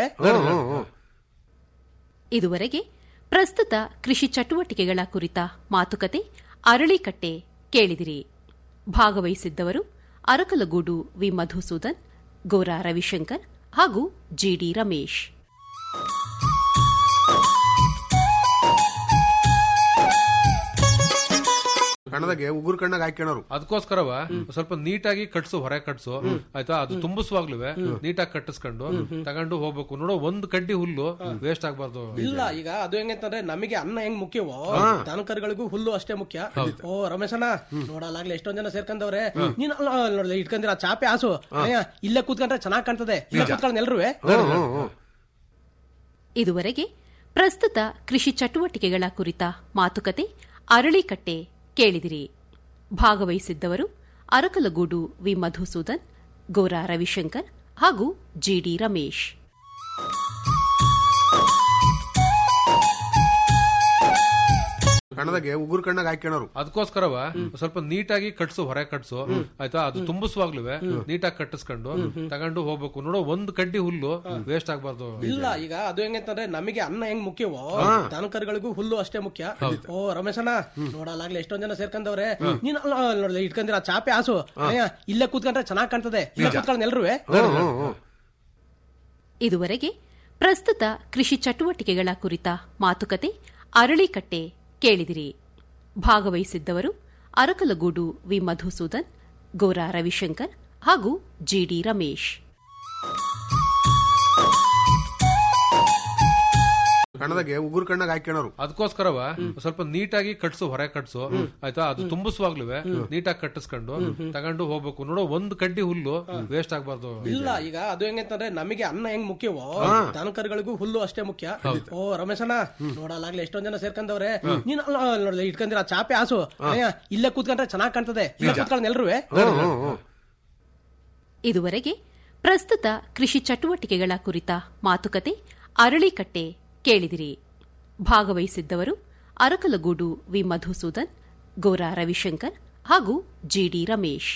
ಇದುವರೆಗೆ ಪ್ರಸ್ತುತ ಕೃಷಿ ಚಟುವಟಿಕೆಗಳ ಕುರಿತ ಮಾತುಕತೆ ಅರಳಿಕಟ್ಟೆ ಕೇಳಿದಿರಿ ಭಾಗವಹಿಸಿದ್ದವರು ಅರಕಲಗೂಡು ವಿ ಮಧುಸೂದನ್ ಗೋರಾ ರವಿಶಂಕರ್ ಹಾಗೂ ಜಿಡಿ ರಮೇಶ್ ಕಣದಾಗೆ ಉಗುರು ಕಣ್ಣಾಗ ಹಾಕ್ಯಣರು ಅದಕ್ಕೋಸ್ಕರವ ಸ್ವಲ್ಪ ನೀಟಾಗಿ ಕಟ್ಸು ಹೊರ ಕಟ್ಸು ಆಯ್ತಾ ಅದು ತುಂಬಿಸುವಾಗ್ಲೂ ನೀಟಾಗಿ ಕಟ್ಟಿಸ್ಕೊಂಡು ತಗೊಂಡು ಹೋಗ್ಬೇಕು ನೋಡೋ ಒಂದ್ ಕಡ್ಡಿ ಹುಲ್ಲು ವೇಸ್ಟ್ ಆಗ್ಬಾರ್ದು ಇಲ್ಲ ಈಗ ಅದು ಹೆಂಗಂತಂದ್ರೆ ನಮಗೆ ಅನ್ನ ಹೆಂಗ್ ಮುಖ್ಯವೋ ದನಕರುಗಳಿಗೂ ಹುಲ್ಲು ಅಷ್ಟೇ ಮುಖ್ಯ ಓ ರಮೇಶಣ್ಣ ನೋಡಲ್ಲಾಗ್ಲಿ ಎಷ್ಟೊಂದ್ ಜನ ಸೇರ್ಕೊಂಡವ್ರೆ ನೀನ್ ಅಲ್ಲ ನೋಡ್ಲಿ ಇಟ್ಕೊಂಡಿರ ಚಾಪೆ ಹಾಸು ಅಯ್ಯ, ಇಲ್ಲೇ ಕೂತ್ಕೊಂಡ್ರೆ ಚೆನ್ನಾಗ್ ಕಾಣ್ತದೆ ಇಲ್ಲೇ ಕೂತ್ಕೊಂಡು ಎಲ್ರು ಇದುವರೆಗೆ ಪ್ರಸ್ತುತ ಕೃಷಿ ಚಟುವಟಿಕೆಗಳ ಕುರಿತ ಮಾತುಕತೆ ಅರಳಿಕಟ್ಟೆ ಕೇಳಿದಿರಿ ಭಾಗವಹಿಸಿದ್ದವರು ಅರಕಲಗೂಡು ವಿ ಮಧುಸೂದನ್ ಗೋರಾ ರವಿಶಂಕರ್ ಹಾಗೂ ಜಿಡಿ ರಮೇಶ್ ಕಣದಾಗೆ ಉಗುರು ಕಣ್ಣಾಗ ಹಾಕ್ಯಣರು ಅದಕ್ಕೋಸ್ಕರವ ಸ್ವಲ್ಪ ನೀಟಾಗಿ ಕಟ್ಸು ಹೊರ ಕಟ್ಸು ಆಯ್ತಾ ಅದು ತುಂಬಿಸುವಾಗ್ಲೂ ನೀಟಾಗಿ ಕಟ್ಟಿಸ್ಕೊಂಡು ತಗೊಂಡು ಹೋಗ್ಬೇಕು ನೋಡೋ ಒಂದ್ ಕಡ್ಡಿ ಹುಲ್ಲು ವೇಸ್ಟ್ ಆಗ್ಬಾರ್ದು ಇಲ್ಲ ಈಗ ಅದು ಹೆಂಗಂತಂದ್ರೆ ನಮಗೆ ಅನ್ನ ಹೆಂಗ್ ಮುಖ್ಯವೋ ದನಕರುಗಳಿಗೂ ಹುಲ್ಲು ಅಷ್ಟೇ ಮುಖ್ಯ ಓ ರಮೇಶಣ್ಣ ನೋಡಲ್ಲಾಗ್ಲಿ ಎಷ್ಟೊಂದ್ ಜನ ಸೇರ್ಕೊಂಡವ್ರೆ ನೀನ್ ಅಲ್ಲ ನೋಡ್ಲಿ ಇಟ್ಕೊಂಡಿರ ಚಾಪೆ ಹಾಸು ಅಯ್ಯ, ಇಲ್ಲೇ ಕೂತ್ಕೊಂಡ್ರೆ ಚೆನ್ನಾಗ್ ಕಾಣ್ತದೆ ಇಲ್ಲೇ ಕೂತ್ಕೊಂಡು ಎಲ್ರುವೆ ಇದುವರೆಗೆ ಪ್ರಸ್ತುತ ಕೃಷಿ ಚಟುವಟಿಕೆಗಳ ಕುರಿತ ಮಾತುಕತೆ ಅರಳಿಕಟ್ಟೆ ಕೇಳಿದಿರಿ ಭಾಗವಹಿಸಿದ್ದವರು ಅರಕಲಗೂಡು ವಿ ಮಧುಸೂದನ್ ಗೋರಾ ರವಿಶಂಕರ್ ಹಾಗೂ ಜಿಡಿ ರಮೇಶ್ ಕಣದಾಗೆ ಉಗುರು ಕಣ್ಣಾಗ ಹಾಕ್ಯಣರು ಅದಕ್ಕೋಸ್ಕರವ ಸ್ವಲ್ಪ ನೀಟಾಗಿ ಕಟ್ಸು ಹೊರ ಕಟ್ಸು ಆಯ್ತಾ ಅದು ತುಂಬಿಸುವಾಗ್ಲೂ ನೀಟಾಗಿ ಕಟ್ಟಿಸ್ಕೊಂಡು ತಗೊಂಡು ಹೋಗ್ಬೇಕು ನೋಡೋ ಒಂದ್ ಕಡ್ಡಿ ಹುಲ್ಲು ವೇಸ್ಟ್ ಆಗ್ಬಾರ್ದು ಇಲ್ಲ ಈಗ ಅದು ಹೆಂಗಂತಂದ್ರೆ ನಮಗೆ ಅನ್ನ ಹೆಂಗ್ ಮುಖ್ಯವೋ ದನಕರುಗಳಿಗೂ ಹುಲ್ಲು ಅಷ್ಟೇ ಮುಖ್ಯ ಓ ರಮೇಶಣ್ಣ ನೋಡಲ್ಲಾಗ್ಲಿ ಎಷ್ಟೊಂದ್ ಜನ ಸೇರ್ಕೊಂಡವ್ರೆ ನೀನ್ ಅಲ್ಲ ನೋಡ್ಲಿ ಇಟ್ಕೊಂಡಿರ ಚಾಪೆ ಹಾಸು ಅಯ್ಯ, ಇಲ್ಲೇ ಕೂತ್ಕೊಂಡ್ರೆ ಚೆನ್ನಾಗ್ ಕಾಣ್ತದೆ ಇಲ್ಲೇ ಕೂತ್ಕೊಂಡು ಎಲ್ರುವೆ ಇದುವರೆಗೆ ಪ್ರಸ್ತುತ ಕೃಷಿ ಚಟುವಟಿಕೆಗಳ ಕುರಿತ ಮಾತುಕತೆ ಅರಳಿಕಟ್ಟೆ ಕೇಳಿದಿರಿ ಭಾಗವಹಿಸಿದ್ದವರು ಅರಕಲಗೂಡು ವಿ ಮಧುಸೂದನ್ ಗೋರಾ ರವಿಶಂಕರ್ ಹಾಗೂ ಜಿಡಿ ರಮೇಶ್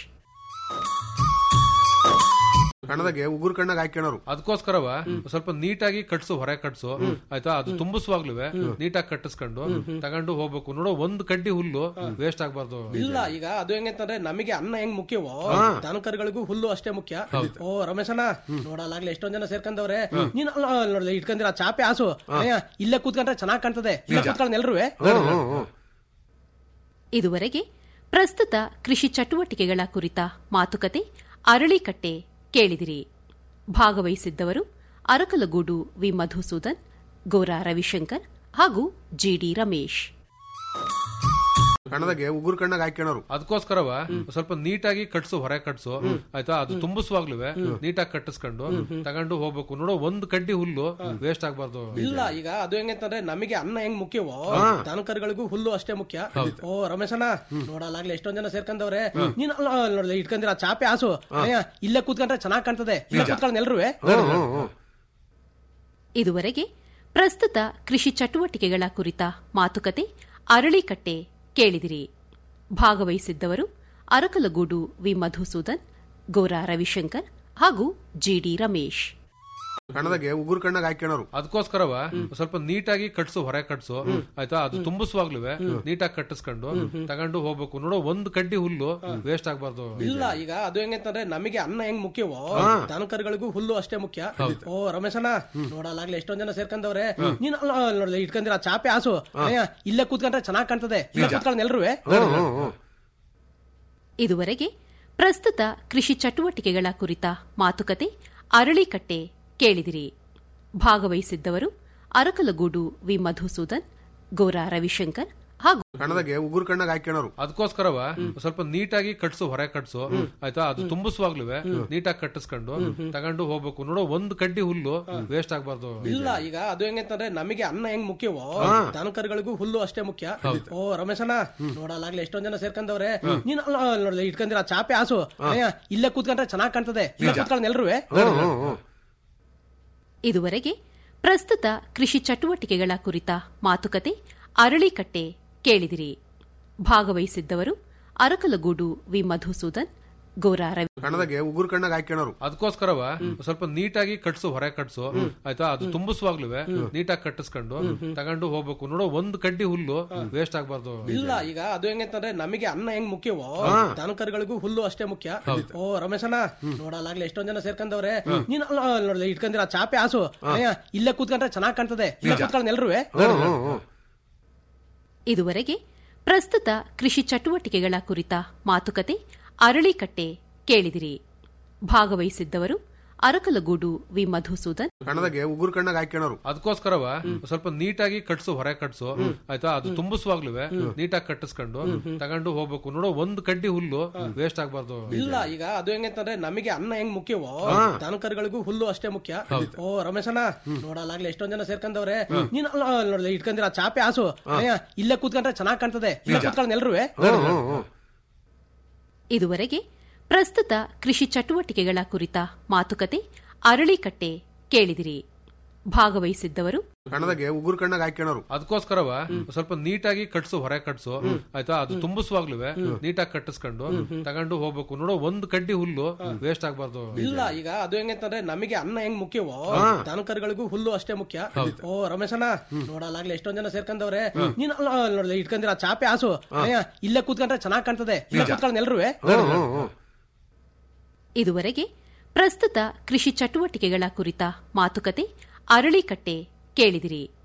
ಕಣದಾಗೆ ಉಗುರು ಕಣ್ಣಾಗ ಹಾಕ್ಯಣರು ಅದಕ್ಕೋಸ್ಕರವ ಸ್ವಲ್ಪ ನೀಟಾಗಿ ಕಟ್ಸು ಹೊರ ಕಟ್ಸು ಆಯ್ತಾ ಅದು ತುಂಬಿಸುವಾಗ್ಲೂ ನೀಟಾಗಿ ಕಟ್ಟಿಸ್ಕೊಂಡು ತಗೊಂಡು ಹೋಗ್ಬೇಕು ನೋಡೋ ಒಂದ್ ಕಡ್ಡಿ ಹುಲ್ಲು ವೇಸ್ಟ್ ಆಗ್ಬಾರ್ದು ಇಲ್ಲ ಈಗ ಅದು ಹೆಂಗಂತಂದ್ರೆ ನಮಗೆ ಅನ್ನ ಹೆಂಗ್ ಮುಖ್ಯವೋ ದನಕರುಗಳಿಗೂ ಹುಲ್ಲು ಅಷ್ಟೇ ಮುಖ್ಯ ಓ ರಮೇಶಣ್ಣ ನೋಡಲ್ಲಾಗ್ಲಿ ಎಷ್ಟೊಂದ್ ಜನ ಸೇರ್ಕೊಂಡವ್ರೆ ನೀನ್ ಅಲ್ಲ ನೋಡ್ಲಿ ಇಟ್ಕೊಂಡಿರ ಚಾಪೆ ಹಾಸು ಅಯ್ಯ, ಇಲ್ಲೇ ಕೂತ್ಕೊಂಡ್ರೆ ಚೆನ್ನಾಗ್ ಕಾಣ್ತದೆ ಇಲ್ಲೇ ಕೂತ್ಕೊಂಡು ಎಲ್ರುವೆ ಇದುವರೆಗೆ ಪ್ರಸ್ತುತ ಕೃಷಿ ಚಟುವಟಿಕೆಗಳ ಕುರಿತ ಮಾತುಕತೆ ಅರಳಿಕಟ್ಟೆ ಕೇಳಿದಿರಿ ಭಾಗವಹಿಸಿದ್ದವರು ಅರಕಲಗೂಡು ವಿ ಮಧುಸೂದನ್ ಗೋರಾ ರವಿಶಂಕರ್ ಹಾಗೂ ಜಿಡಿ ರಮೇಶ್ ಕಣದಾಗೆ ಉಗುರು ಕಣ್ಣಾಗ ಹಾಕ್ಯಣರು ಅದಕ್ಕೋಸ್ಕರವ ಸ್ವಲ್ಪ ನೀಟಾಗಿ ಕಟ್ಸು ಹೊರ ಕಟ್ಸು ಆಯ್ತಾ ಅದು ತುಂಬಿಸುವಾಗ್ಲೂ ನೀಟಾಗಿ ಕಟ್ಟಿಸ್ಕೊಂಡು ತಗೊಂಡು ಹೋಗ್ಬೇಕು ನೋಡೋ ಒಂದ್ ಕಡ್ಡಿ ಹುಲ್ಲು ವೇಸ್ಟ್ ಆಗ್ಬಾರ್ದು ಇಲ್ಲ ಈಗ ಅದು ಹೆಂಗಂತಂದ್ರೆ ನಮಗೆ ಅನ್ನ ಹೆಂಗ್ ಮುಖ್ಯವೋ ದನಕರುಗಳಿಗೂ ಹುಲ್ಲು ಅಷ್ಟೇ ಮುಖ್ಯ ಓ ರಮೇಶಣ್ಣ ನೋಡಲ್ಲಾಗ್ಲಿ ಎಷ್ಟೊಂದ್ ಜನ ಸೇರ್ಕೊಂಡವ್ರೆ ನೀನ್ ಅಲ್ಲ ನೋಡ್ಲಿ ಇಟ್ಕೊಂಡಿರ ಚಾಪೆ ಹಾಸು ಅಯ್ಯ, ಇಲ್ಲೇ ಕೂತ್ಕೊಂಡ್ರೆ ಚೆನ್ನಾಗ್ ಕಾಣ್ತದೆ ಇಲ್ಲೇ ಕೂತ್ಕೊಂಡು ಎಲ್ರುವೆ ಇದುವರೆಗೆ ಪ್ರಸ್ತುತ ಕೃಷಿ ಚಟುವಟಿಕೆಗಳ ಕುರಿತ ಮಾತುಕತೆ ಅರಳಿಕಟ್ಟೆ ಕೇಳಿದಿರಿ ಭಾಗವಹಿಸಿದ್ದವರು ಅರಕಲಗೂಡು ವಿ ಮಧುಸೂದನ್ ಗೋರಾ ರವಿಶಂಕರ್ ಹಾಗೂ ಜಿಡಿ ರಮೇಶ್ ಕಣದಾಗೆ ಉಗುರು ಕಣ್ಣಾಗ ಹಾಕ್ಯಣರು ಅದಕ್ಕೋಸ್ಕರವ ಸ್ವಲ್ಪ ನೀಟಾಗಿ ಕಟ್ಸು ಹೊರ ಕಟ್ಸು ಆಯ್ತಾ ಅದು ತುಂಬಿಸುವಾಗ್ಲೂ ನೀಟಾಗಿ ಕಟ್ಟಿಸ್ಕೊಂಡು ತಗೊಂಡು ಹೋಗ್ಬೇಕು ನೋಡೋ ಒಂದ್ ಕಡ್ಡಿ ಹುಲ್ಲು ವೇಸ್ಟ್ ಆಗ್ಬಾರ್ದು ಇಲ್ಲ ಈಗ ಅದು ಹೆಂಗಂತಂದ್ರೆ ನಮಗೆ ಅನ್ನ ಹೆಂಗ್ ಮುಖ್ಯವೋ ದನಕರುಗಳಿಗೂ ಹುಲ್ಲು ಅಷ್ಟೇ ಮುಖ್ಯ ಓ ರಮೇಶಣ್ಣ ನೋಡಲ್ಲಾಗ್ಲಿ ಎಷ್ಟೊಂದ್ ಜನ ಸೇರ್ಕೊಂಡವ್ರೆ ನೀನ್ ಅಲ್ಲ ನೋಡ್ಲಿ ಇಟ್ಕೊಂಡಿರ ಚಾಪೆ ಹಾಸು ಅಯ್ಯ, ಇಲ್ಲೇ ಕೂತ್ಕೊಂಡ್ರೆ ಚೆನ್ನಾಗ್ ಕಾಣ್ತದೆ ಇಲ್ಲೇ ಕೂತ್ಕೊಂಡು ಎಲ್ರುವೆ ಇದುವರೆಗೆ ಪ್ರಸ್ತುತ ಕೃಷಿ ಚಟುವಟಿಕೆಗಳ ಕುರಿತ ಮಾತುಕತೆ ಅರಳಿಕಟ್ಟೆ ಕೇಳಿದಿರಿ ಭಾಗವಹಿಸಿದ್ದವರು ಅರಕಲಗೂಡು ವಿ ಮಧುಸೂದನ್ ಗೋರಾ ರವಿಶಂಕರ್ ಹಾಗೂ ಕಣದಾಗೆ ಉಗುರು ಕಣ್ಣಾಗ ಹಾಕ್ಯಣರು ಅದಕ್ಕೋಸ್ಕರವ ಸ್ವಲ್ಪ ನೀಟಾಗಿ ಕಟ್ಸು ಹೊರ ಕಟ್ಸು ಆಯ್ತಾ ಅದು ತುಂಬಿಸುವಾಗ್ಲೂ ನೀಟಾಗಿ ಕಟ್ಟಿಸ್ಕೊಂಡು ತಗೊಂಡು ಹೋಗ್ಬೇಕು ನೋಡೋ ಒಂದ್ ಕಡ್ಡಿ ಹುಲ್ಲು ವೇಸ್ಟ್ ಆಗ್ಬಾರ್ದು ಇಲ್ಲ ಈಗ ಅದು ಹೆಂಗಂತಂದ್ರೆ ನಮಗೆ ಅನ್ನ ಹೆಂಗ್ ಮುಖ್ಯವೋ ದನಕರುಗಳಿಗೂ ಹುಲ್ಲು ಅಷ್ಟೇ ಮುಖ್ಯ ಓ ರಮೇಶಣ್ಣ ನೋಡಲ್ಲಾಗ್ಲಿ ಎಷ್ಟೊಂದ್ ಜನ ಸೇರ್ಕೊಂಡವ್ರೆ ನೀನ್ ಅಲ್ಲ ನೋಡ್ಲಿ ಇಟ್ಕೊಂಡಿರ ಚಾಪೆ ಹಾಸು ಅಯ್ಯ, ಇಲ್ಲೇ ಕೂತ್ಕೊಂಡ್ರೆ ಚೆನ್ನಾಗ್ ಕಾಣ್ತದೆ ಇಲ್ಲೇ ಕೂತ್ಕೊಂಡು ಎಲ್ರುವೆ ಇದುವರೆಗೆ ಪ್ರಸ್ತುತ ಕೃಷಿ ಚಟುವಟಿಕೆಗಳ ಕುರಿತ ಮಾತುಕತೆ ಅರಳಿಕಟ್ಟೆ ಕೇಳಿದಿರಿ ಭಾಗವಹಿಸಿದ್ದವರು ಅರಕಲಗೂಡು ವಿ ಮಧುಸೂದನ್ ಗೋರಾ ರವಿ ಕಣದಾಗೆ ಉಗುರು ಕಣ್ಣಾಗ ಹಾಕ್ಯಣರು ಅದಕ್ಕೋಸ್ಕರವ ಸ್ವಲ್ಪ ನೀಟಾಗಿ ಕಟ್ಸು ಹೊರ ಕಟ್ಸು ಆಯ್ತಾ ಅದು ತುಂಬಿಸುವಾಗ್ಲೂ ನೀಟಾಗಿ ಕಟ್ಟಿಸ್ಕೊಂಡು ತಗೊಂಡು ಹೋಗ್ಬೇಕು ನೋಡೋ ಒಂದ್ ಕಡ್ಡಿ ಹುಲ್ಲು ವೇಸ್ಟ್ ಆಗ್ಬಾರ್ದು ಇಲ್ಲ ಈಗ ಅದು ಹೆಂಗಂತಂದ್ರೆ ನಮಗೆ ಅನ್ನ ಹೆಂಗ್ ಮುಖ್ಯವೋ ದನಕರುಗಳಿಗೂ ಹುಲ್ಲು ಅಷ್ಟೇ ಮುಖ್ಯ ಓ ರಮೇಶಣ್ಣ ನೋಡಲ್ಲಾಗ್ಲಿ ಎಷ್ಟೊಂದ್ ಜನ ಸೇರ್ಕೊಂಡವ್ರೆ ನೀನ್ ಅಲ್ಲ ನೋಡ್ಲಿ ಇಟ್ಕೊಂಡಿರ ಚಾಪೆ ಹಾಸು ಅಯ್ಯ, ಇಲ್ಲೇ ಕೂತ್ಕೊಂಡ್ರೆ ಚೆನ್ನಾಗ್ ಕಾಣ್ತದೆ ಇಲ್ಲೇ ಕೂತ್ಕೊಂಡು ಎಲ್ರುವೆ ಇದುವರೆಗೆ ಪ್ರಸ್ತುತ ಕೃಷಿ ಚಟುವಟಿಕೆಗಳ ಕುರಿತ ಮಾತುಕತೆ ಅರಳಿಕಟ್ಟೆ ಕೇಳಿದಿರಿ ಭಾಗವಹಿಸಿದ್ದವರು ಅರಕಲಗೂಡು ವಿ ಮಧುಸೂದನ್ ಕಣದಾಗೆ ಉಗುರು ಕಣ್ಣಾಗ ಹಾಕ್ಯಣರು ಅದಕ್ಕೋಸ್ಕರವ ಸ್ವಲ್ಪ ನೀಟಾಗಿ ಕಟ್ಸು ಹೊರ ಕಟ್ಸು ಆಯ್ತಾ ಅದು ತುಂಬಿಸುವಾಗ್ಲೂ ನೀಟಾಗಿ ಕಟ್ಟಿಸ್ಕೊಂಡು ತಗೊಂಡು ಹೋಗ್ಬೇಕು ನೋಡೋ ಒಂದ್ ಕಡ್ಡಿ ಹುಲ್ಲು ವೇಸ್ಟ್ ಆಗ್ಬಾರ್ದು ಇಲ್ಲ ಈಗ ಅದು ಹೆಂಗಂತಂದ್ರೆ ನಮಗೆ ಅನ್ನ ಹೆಂಗ್ ಮುಖ್ಯವೋ ದನಕರುಗಳಿಗೂ ಹುಲ್ಲು ಅಷ್ಟೇ ಮುಖ್ಯ ಓ ರಮೇಶಣ್ಣ ನೋಡಲ್ಲಾಗ್ಲಿ ಎಷ್ಟೊಂದ್ ಜನ ಸೇರ್ಕೊಂಡವ್ರೆ ನೀನ್ ಅಲ್ಲ ನೋಡ್ಲಿ ಇಟ್ಕೊಂಡಿರ ಚಾಪೆ ಹಾಸು ಅಯ್ಯ, ಇಲ್ಲೇ ಕೂತ್ಕೊಂಡ್ರೆ ಚೆನ್ನಾಗ್ ಕಾಣ್ತದೆ ಇಲ್ಲೇ ಕೂತ್ಕೊಂಡು ಎಲ್ರುವೆ ಇದುವರೆಗೆ ಪ್ರಸ್ತುತ ಕೃಷಿ ಚಟುವಟಿಕೆಗಳ ಕುರಿತ ಮಾತುಕತೆ ಅರಳಿಕಟ್ಟೆ ಕೇಳಿದಿರಿ ಭಾಗವಹಿಸಿದ್ದವರು ಕಣದಾಗೆ ಉಗುರು ಕಣ್ಣಾಗ ಹಾಕ್ಯಣರು ಅದಕ್ಕೋಸ್ಕರವ ಸ್ವಲ್ಪ ನೀಟಾಗಿ ಕಟ್ಸು ಹೊರ ಕಟ್ಸು ಆಯ್ತಾ ಅದು ತುಂಬಿಸುವಾಗ್ಲೂ ನೀಟಾಗಿ ಕಟ್ಟಿಸ್ಕೊಂಡು ತಗೊಂಡು ಹೋಗ್ಬೇಕು ನೋಡೋ ಒಂದ್ ಕಡ್ಡಿ ಹುಲ್ಲು ವೇಸ್ಟ್ ಆಗ್ಬಾರ್ದು ಇಲ್ಲ ಈಗ ಅದು ಹೆಂಗಂತಂದ್ರೆ ನಮಗೆ ಅನ್ನ ಹೆಂಗ್ ಮುಖ್ಯವೋ ದನಕರುಗಳಿಗೂ ಹುಲ್ಲು ಅಷ್ಟೇ ಮುಖ್ಯ ಓ ರಮೇಶಣ್ಣ ನೋಡಲಾಗ್ಲಿ ಎಷ್ಟೊಂದ್ ಜನ ಸೇರ್ಕೊಂಡವ್ರೆ ನೀನ್ ಅಲ್ಲ ನೋಡ್ಲಿ ಇಟ್ಕೊಂಡಿರ ಚಾಪೆ ಹಾಸು ಅಯ್ಯ, ಇಲ್ಲೇ ಕೂತ್ಕೊಂಡ್ರೆ ಚೆನ್ನಾಗ್ ಕಾಣ್ತದೆ ಇಲ್ಲೇ ಕೂತ್ಕೊಂಡು ಎಲ್ರು ಇದುವರೆಗೆ ಪ್ರಸ್ತುತ ಕೃಷಿ ಚಟುವಟಿಕೆಗಳ ಕುರಿತ ಮಾತುಕತೆ ಅರಳಿಕಟ್ಟೆ ಕೇಳಿದಿರಿ